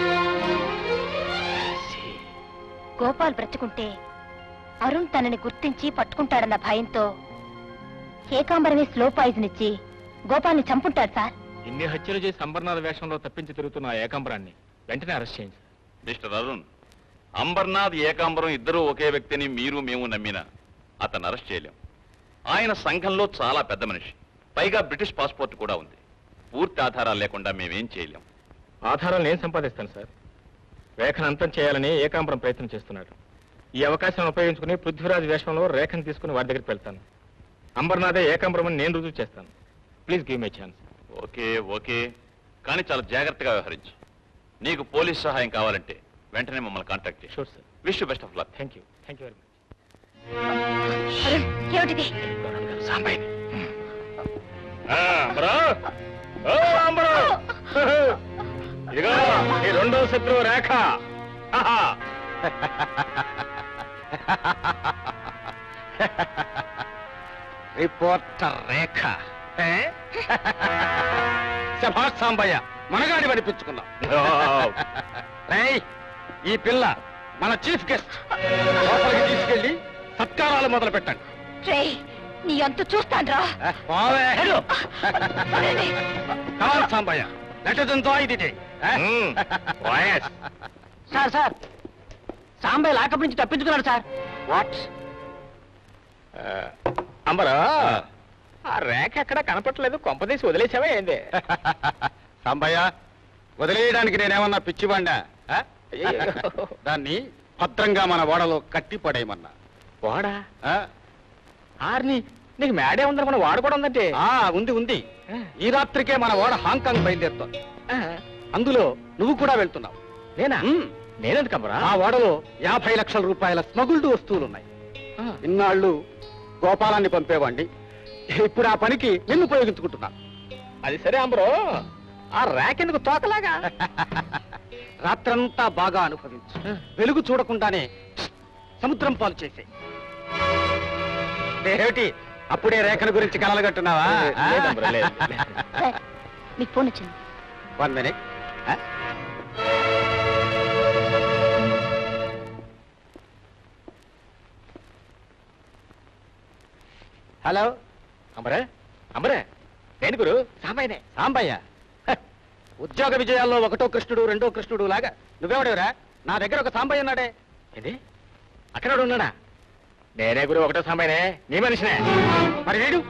గోపాల్ బ్రతుకుంటే అరుణ్ తనని గుర్తించి పట్టుకుంటాడన్న భయంతో ఏకాంబరమే స్లో పాయిజన్ ఇచ్చి గోపాల్ని చంపుంటాడు సార్ ఇన్ని హత్యలు చేసి అంబర్నాథ వేషంలో తప్పించి తిరుగుతున్న ఆ ఏకాంబరాన్ని వెంటనే అరెస్ట్ చేయండి సార్. మిస్టర్ అరుణ్ అంబర్నాథ్ ఏకాంబరం ఇద్దరూ ఒకే వ్యక్తిని మీరు మేము నమ్మినా అతను అరెస్ట్ చేయలేం ఆయన సంఘంలో చాలా పెద్ద మనిషి పైగా బ్రిటిష్ పాస్పోర్ట్ కూడా ఉంది పూర్తి ఆధారాలు లేకుండా మేమేం చేయలేం ఆధారాలు నేను సంపాదిస్తాను సార్ రేఖను అంతం చేయాలని ఏకాంబరం ప్రయత్నం చేస్తున్నాడు ఈ అవకాశం ఉపయోగించుకుని పృథ్వీరాజ్ వేషంలో రేఖను తీసుకుని వారి దగ్గరికి వెళ్తాను అంబర్నాథే ఏకాంబరం అని నేను రుజువు చేస్తాను please give my chance okay okay కానీ చాలా జాగ్రత్తగా వ్యవహరించు నీకు పోలీస్ సహాయం కావాలంటే వెంటనే మమ్మల్ని కాంటాక్ట్ చేయి sure sir wish best of luck thank you thank you very much Arun ఏమిటిది సాంబయ్య అంబరా ఓ అంబరా ఇదిగో ఈ రెండో శత్రువు రేఖ ఆహా. రిపోర్టర్ రేఖ ఏ? శభాష్ సాంబయ్య మనగాడి పడిపించుకున్నాం రేయ్, ఈ పిల్ల మన చీఫ్ గెస్ట్ లోపలికి తీసుకెళ్లి సత్కారాలు మొదలు పెట్టండి రే నీ అంతు చూస్తాన్రా పోవే. Come on, Sambayya let us enjoy the day. ఏ? మ్మ్. వాయస్. సార్ సార్ సాంబయ్య లాకప్ నుంచి తప్పించుకున్నాడు సార్ వాట్ ఆ, అంబరా ఆ రేఖ ఎక్కడ కనపట్లేదు కొంపదీసి వదిలేసావా ఏంది సాంబయ్య వదిలేయడానికి నేనేమన్నా పిచ్చివాడినా ఆ? అయ్యయ్యో. దాన్ని భద్రంగా మన ఓడలో కట్టి పడేయమన్నా వాడా ఆ? ఆర్ని నీకు మేడే ఉందని మనం వాడు కూడా ఉందంటే ఆ, ఉంది ఉంది ఈ రాత్రికే మన ఓడ హాంకాంగ్ బయలుదేరుతోంది అందులో నువ్వు కూడా వెళ్తున్నావు నేనా ఉమ్. నేనెందుకు అంబరా ఆ ఓడలో యాభై లక్షల రూపాయల స్మగుల్డ్ వస్తువులున్నాయి ఇన్నాళ్ళు గోపాలాన్ని పంపేవాడిని ఇప్పుడు ఆ పనికి నిన్ను ఉపయోగించుకుంటున్నా అది సరే అంబరో ఆ ర్యాక్ ఎందుకు తోకలాగా రాత్రంతా బాగా అనుభవించు వెలుగు చూడకుండానే సముద్రం పాలు చేసే ఏమిటి అప్పుడే రేఖల గురించి కలలుగట్టున్నావా లేదంబరా, లేదు, లేదు. సార్ మీకు ఫోన్ వచ్చింది వన్ మినిట్ హలో అంబరా అంబరా నేను గురు సామాయనే సాంబయ్య హ, ఉద్యోగ విజయాల్లో ఒకటో కృష్ణుడు రెండో కృష్ణుడు లాగా నువ్వెవడేవరా నా దగ్గర ఒక సాంబయ్య ఉన్నాడే ఏంది అక్కడ ఉన్నాడా నేనే గురు ఒకటో సామాయనే నీ మనిషినే మరి వీడు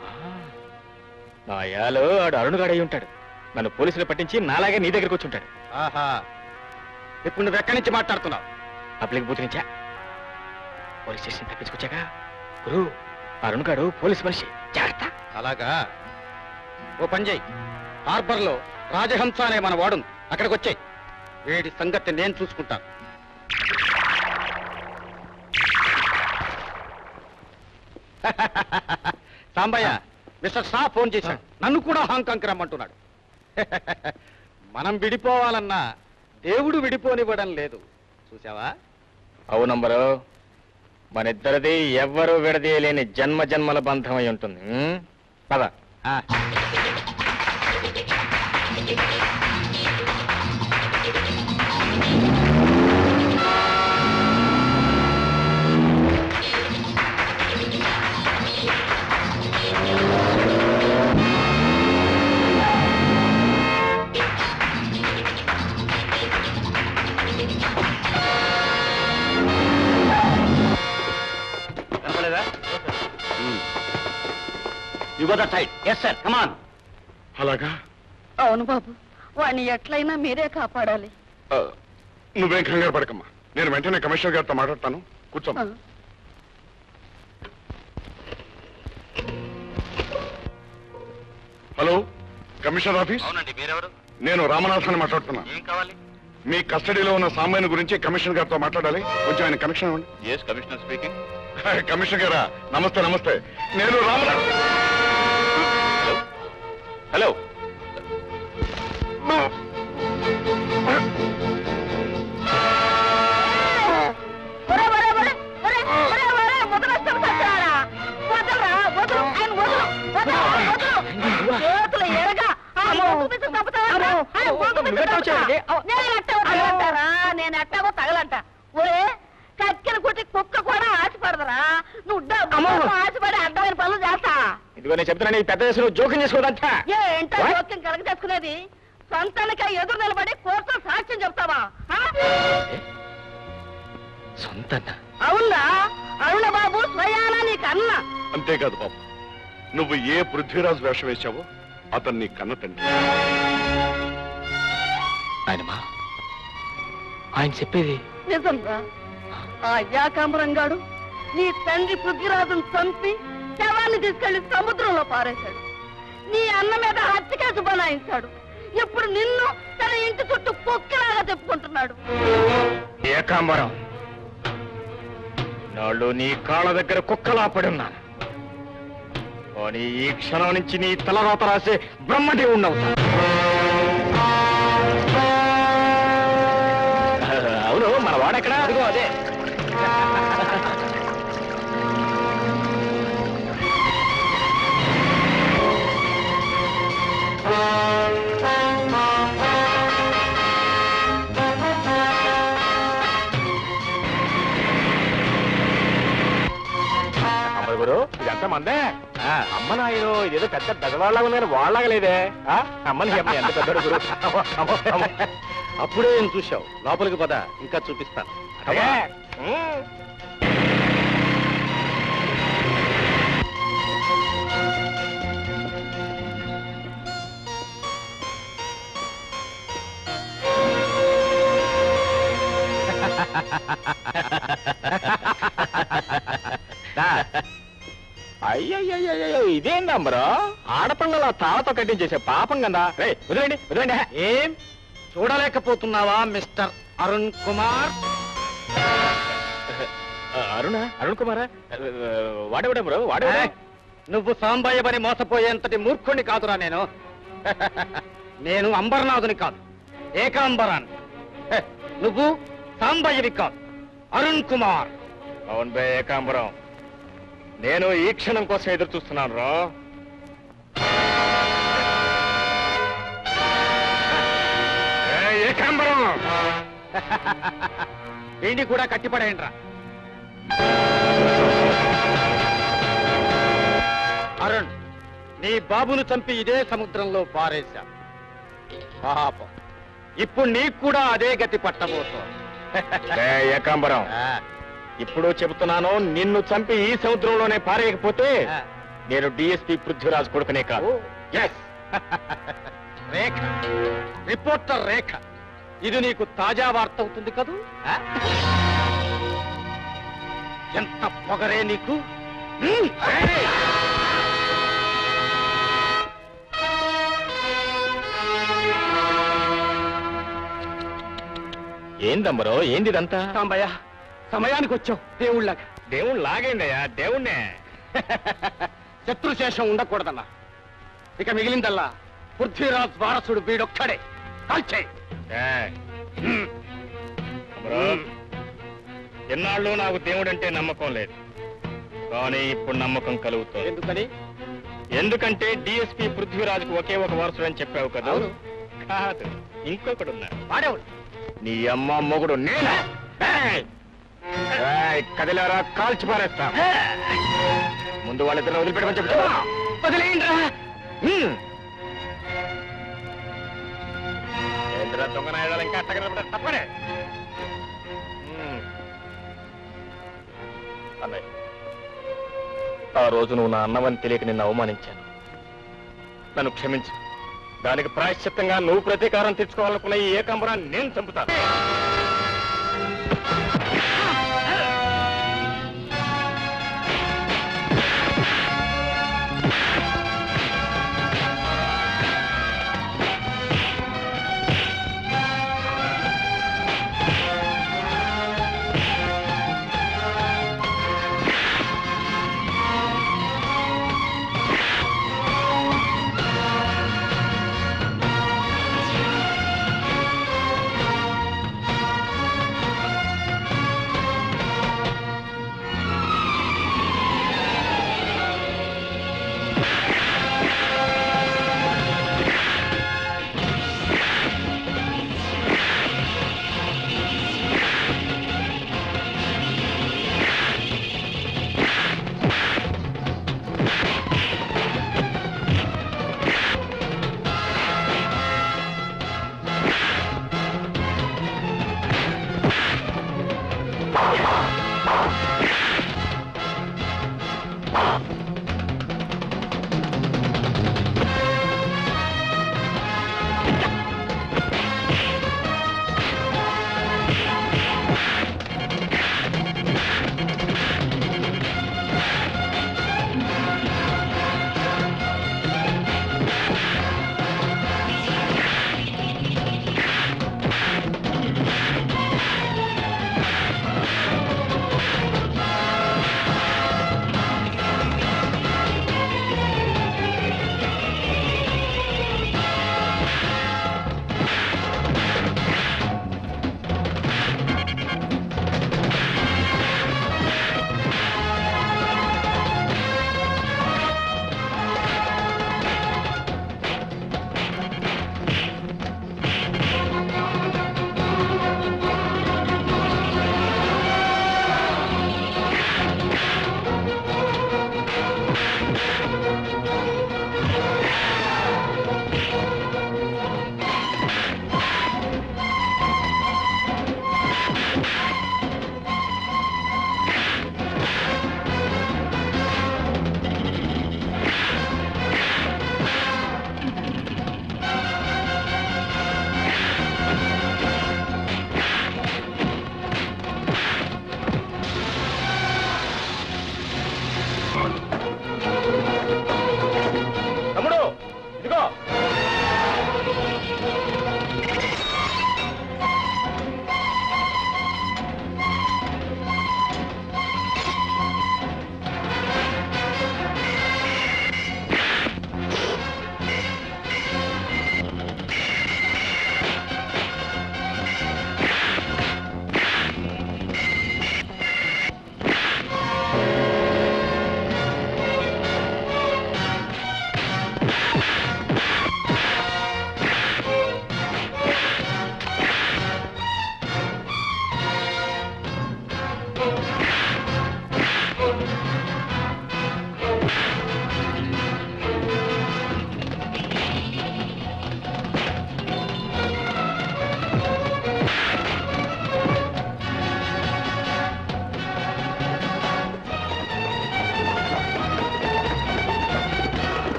నా యాలో ఆడు అరుణుగాడు అయి ఉంటాడు నన్ను పోలీసులు పట్టించి నాలాగే నీ దగ్గరికి వచ్చి ఉంటాడు ఆహా ఇప్పుడు నువ్వు ఎక్కడి నుంచి మాట్లాడుతున్నావు పబ్లిక్ బూత్ నుంచా పోలీస్ స్టేషన్ తప్పించుకొచ్చాక గురు అరుణ్ గారు పోలీస్ మనిషి జాగ్రత్త అలాగా ఓ పని చేయి హార్బర్లో రాజహంస అనే మన వాడు అక్కడికి వచ్చాయి వీడి సంగతి నేను చూసుకుంటాను సాంబయ్య మిస్టర్ షా ఫోన్ చేశాడు నన్ను కూడా హాంకాంగ్కి రమ్మంటున్నాడు మనం విడిపోవాలన్నా దేవుడు విడిపోనివ్వడం లేదు చూసావా అవునంబరు మన ఇద్దరిది ఎవ్వరూ విడదీయలేని జన్మ జన్మల బంధం అయి ఉంటుంది ఉం? పద ఆ. You go that side yes sir come on అలాగా అవును బాబు వాణ్ణి ఎట్లయినా మీరే కాపాడాలి ఆ, నువ్వేం కంగారు పడకమ్మా నేను వెంటనే కమిషనర్ గారితో మాట్లాడతాను కూర్చోమ్మా ఆ. హలో కమిషనర్ ఆఫీస్ అవునండి మీరెవరు నేను రామనాథన్ మాట్లాడుతున్నా ఏం కావాలి మీ కస్టడీలో ఉన్న సామాన్య గురించి కమిషనర్ గారితో మాట్లాడాలి కొంచెం ఆయన కమిషన్ ఇవ్వండి ఎస్ కమిషనర్ స్పీకింగ్ కమిషనర్ గారా నమస్తే నమస్తే నేను రామనాథ్ హలో ఒరే, ఒరే, ఒరే, ఒరే, ఒరే, ఒరే, వదిలేస్తాను సత్యనారాయణ. వదలరా, వదలు, ఆయన వదలు, వదలు, వదలు. చేతులు ఎరగా, ఆ గొంతు మీద చంపుతావా? ఆ గొంతు మీద చంపుతా. నేను ఎట్టాగో తగలంటారా? నేను ఎట్టాగో తగలంట ఒరే కక్కెలు కొట్టి కుక్క కూడా ఆశపడదురా నువ్వు డబ్బు కోసం ఆశపడి అడ్డమైన పనులు చేస్తా ఇదిగో నేను చెప్తున్నాను ఈ పెద్ద వయసులో జోక్యం చేసుకోదంతా ఏంటో What? జోక్యం కలగ చేసుకునేది సొంతానికి ఎదురు నిలబడి కోర్టులో సాక్ష్యం చెప్తావా ఆ? సొంత అవునా అరుణ బాబు స్వయాన నీకు అన్న అంతేకాదు బాబు నువ్వు ఏ పృథ్వీరాజ్ వేషం వేశావో అతన్ని నీ కన్న తండ్రి ఆయనమా ఆయన చెప్పేది నిజంగా ఆ యాకాంబరం గాడు నీ తండ్రి పృథ్వీరాజును చంపి శవాన్ని తీసుకెళ్లి సముద్రంలో పారేశాడు నీ అన్న మీద హత్య కేసు బనాయించాడు ఇప్పుడు నిన్ను తన ఇంటి చుట్టూ కుక్కలాగా చెప్పుకుంటున్నాడు ఏకాంబరం నాళ్ళు నీ కాళ్ళ దగ్గర కుక్కలా పడి ఉన్నాను కానీ ఈ క్షణం నుంచి నీ తలరాత రాసే బ్రహ్మదేవుణ్ణి అవుతా అవును మన వాడెక్కడ అదిగో అదే అమ్మాయి గురు ఇదంతా మందే అమ్మ నాయను ఇదేదో పెద్ద పెద్దవాళ్ళగా ఉందని వాళ్ళగా లేదే ఆ? అమ్మని అమ్మ ఎంత పెద్దడు గురు అమ్మో, అమ్మో, అమ్మో. అప్పుడే ఏం చూశావు లోపలికి పద ఇంకా చూపిస్తాను అలాగే. ఉమ్. అయ్యయ్యయ్యో ఇదేందమ్మరో ఆడపిల్లల తాళతో కట్టించేసే పాపం కదా రే వదిలేండి వదిలేండి ఏం చూడలేకపోతున్నావా మిస్టర్ అరుణ్ కుమార్ అరుణ అరుణ్ కుమారా వాడేవాడే బ్రో వాడేవాడే ఏ? నువ్వు సాంబయ్యవని మోసపోయేంతటి మూర్ఖుణ్ణి కాదురా నేను నేను అంబర్నాథుని కాదు ఏకాంబరాన్ని హె, నువ్వు సాంబయ్యవి కాదు అరుణ్ కుమార్ అవును బే ఏకాంబరం నేను ఈ క్షణం కోసం ఎదురు చూస్తున్నాను రా ఏ ఏకాంబరం వీడిని కూడా కట్టిపడేయండిరా అరుణ్ నీ బాబును చంపి ఇదే సముద్రంలో పారేశా పాపం ఇప్పుడు నీకు కూడా అదే గతి పట్టబోతోంది ఏ ఏకాంబరం ఆ, ఇప్పుడు చెబుతున్నాను నిన్ను చంపి ఈ సముద్రంలోనే పారేయకపోతే ఆ. నేను డిఎస్పి పృథ్వీరాజ్ కొడుకునే కాదు ఎస్ రేఖ రిపోర్టర్ రేఖ ఇది నీకు తాజా వార్త అవుతుంది కదూ ఆ? ఎంత పొగరే నీకు ఏందమ్మరో ఏంది ఇదంతా సాంబయ్య సమయానికి వచ్చావు దేవుళ్ళగా దేవుడు లాగేందయ్యా దేవుణ్ణే శత్రుశేషం ఉండకూడదన్నా ఇక మిగిలిందల్లా పృథ్వీరాజ్ వారసుడు వీడొక్కడే కాల్చే ఏయ్. అమ్మరో, ఎన్నాళ్ళు నాకు దేవుడంటే నమ్మకం లేదు కానీ ఇప్పుడు నమ్మకం కలుగుతుంది ఎందుకని ఎందుకంటే డిఎస్పి పృథ్వీరాజుకు ఒకే ఒక వారసుడు అని చెప్పావు కదా అవును. కాదు ఇంకొకడు ఉన్నాడు వాడేవాడు నీ అమ్మ మొగుడు నేను కదిలారా కాల్చి పారేస్తా ముందు వాళ్ళిద్దరు వదిలిపెట్టమని చెప్తా ఏంద్రా దొంగ నాయుడాలు ఇంకా అట్టగడ తప్పనే హ్మ్. అన్నయ్య ఆ రోజు నువ్వు నా అన్నవని తెలియక నిన్ను అవమానించాను నన్ను క్షమించు దానికి ప్రాయశ్చిత్తంగా నువ్వు ప్రతీకారం తెచ్చుకోవాలనుకున్న ఈ ఏకాంబరాన్ని నేను చంపుతాను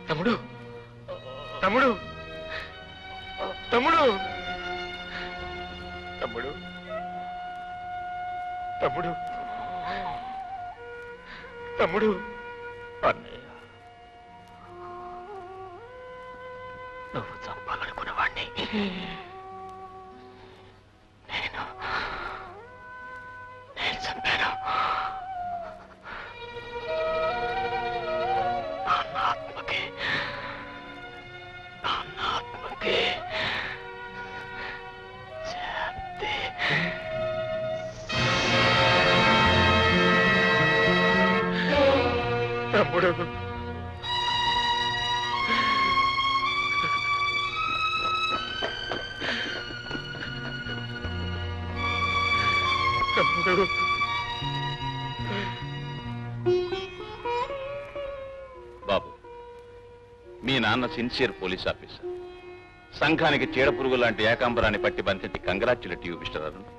తమ్ముడు తమ్ముడు తమ్ముడు తమ్ముడు తమ్ముడు తమ్ముడు అన్నయ్య నువ్వు చంపాలనుకున్న వాణ్ణి నేను నేను చంపాను నాన్న ఆత్మకి నాన్న ఆత్మకి శాంతి తమ్ముడు తమ్ముడు బాబు మీ నాన్న సిన్సియర్ పోలీస్ ఆఫీసర్ సంఘానికి చీడపురుగు లాంటి ఏకాంబరాన్ని పట్టి బంధించి కంగ్రాచులేట్ యూ మిస్టర్ అరుణ్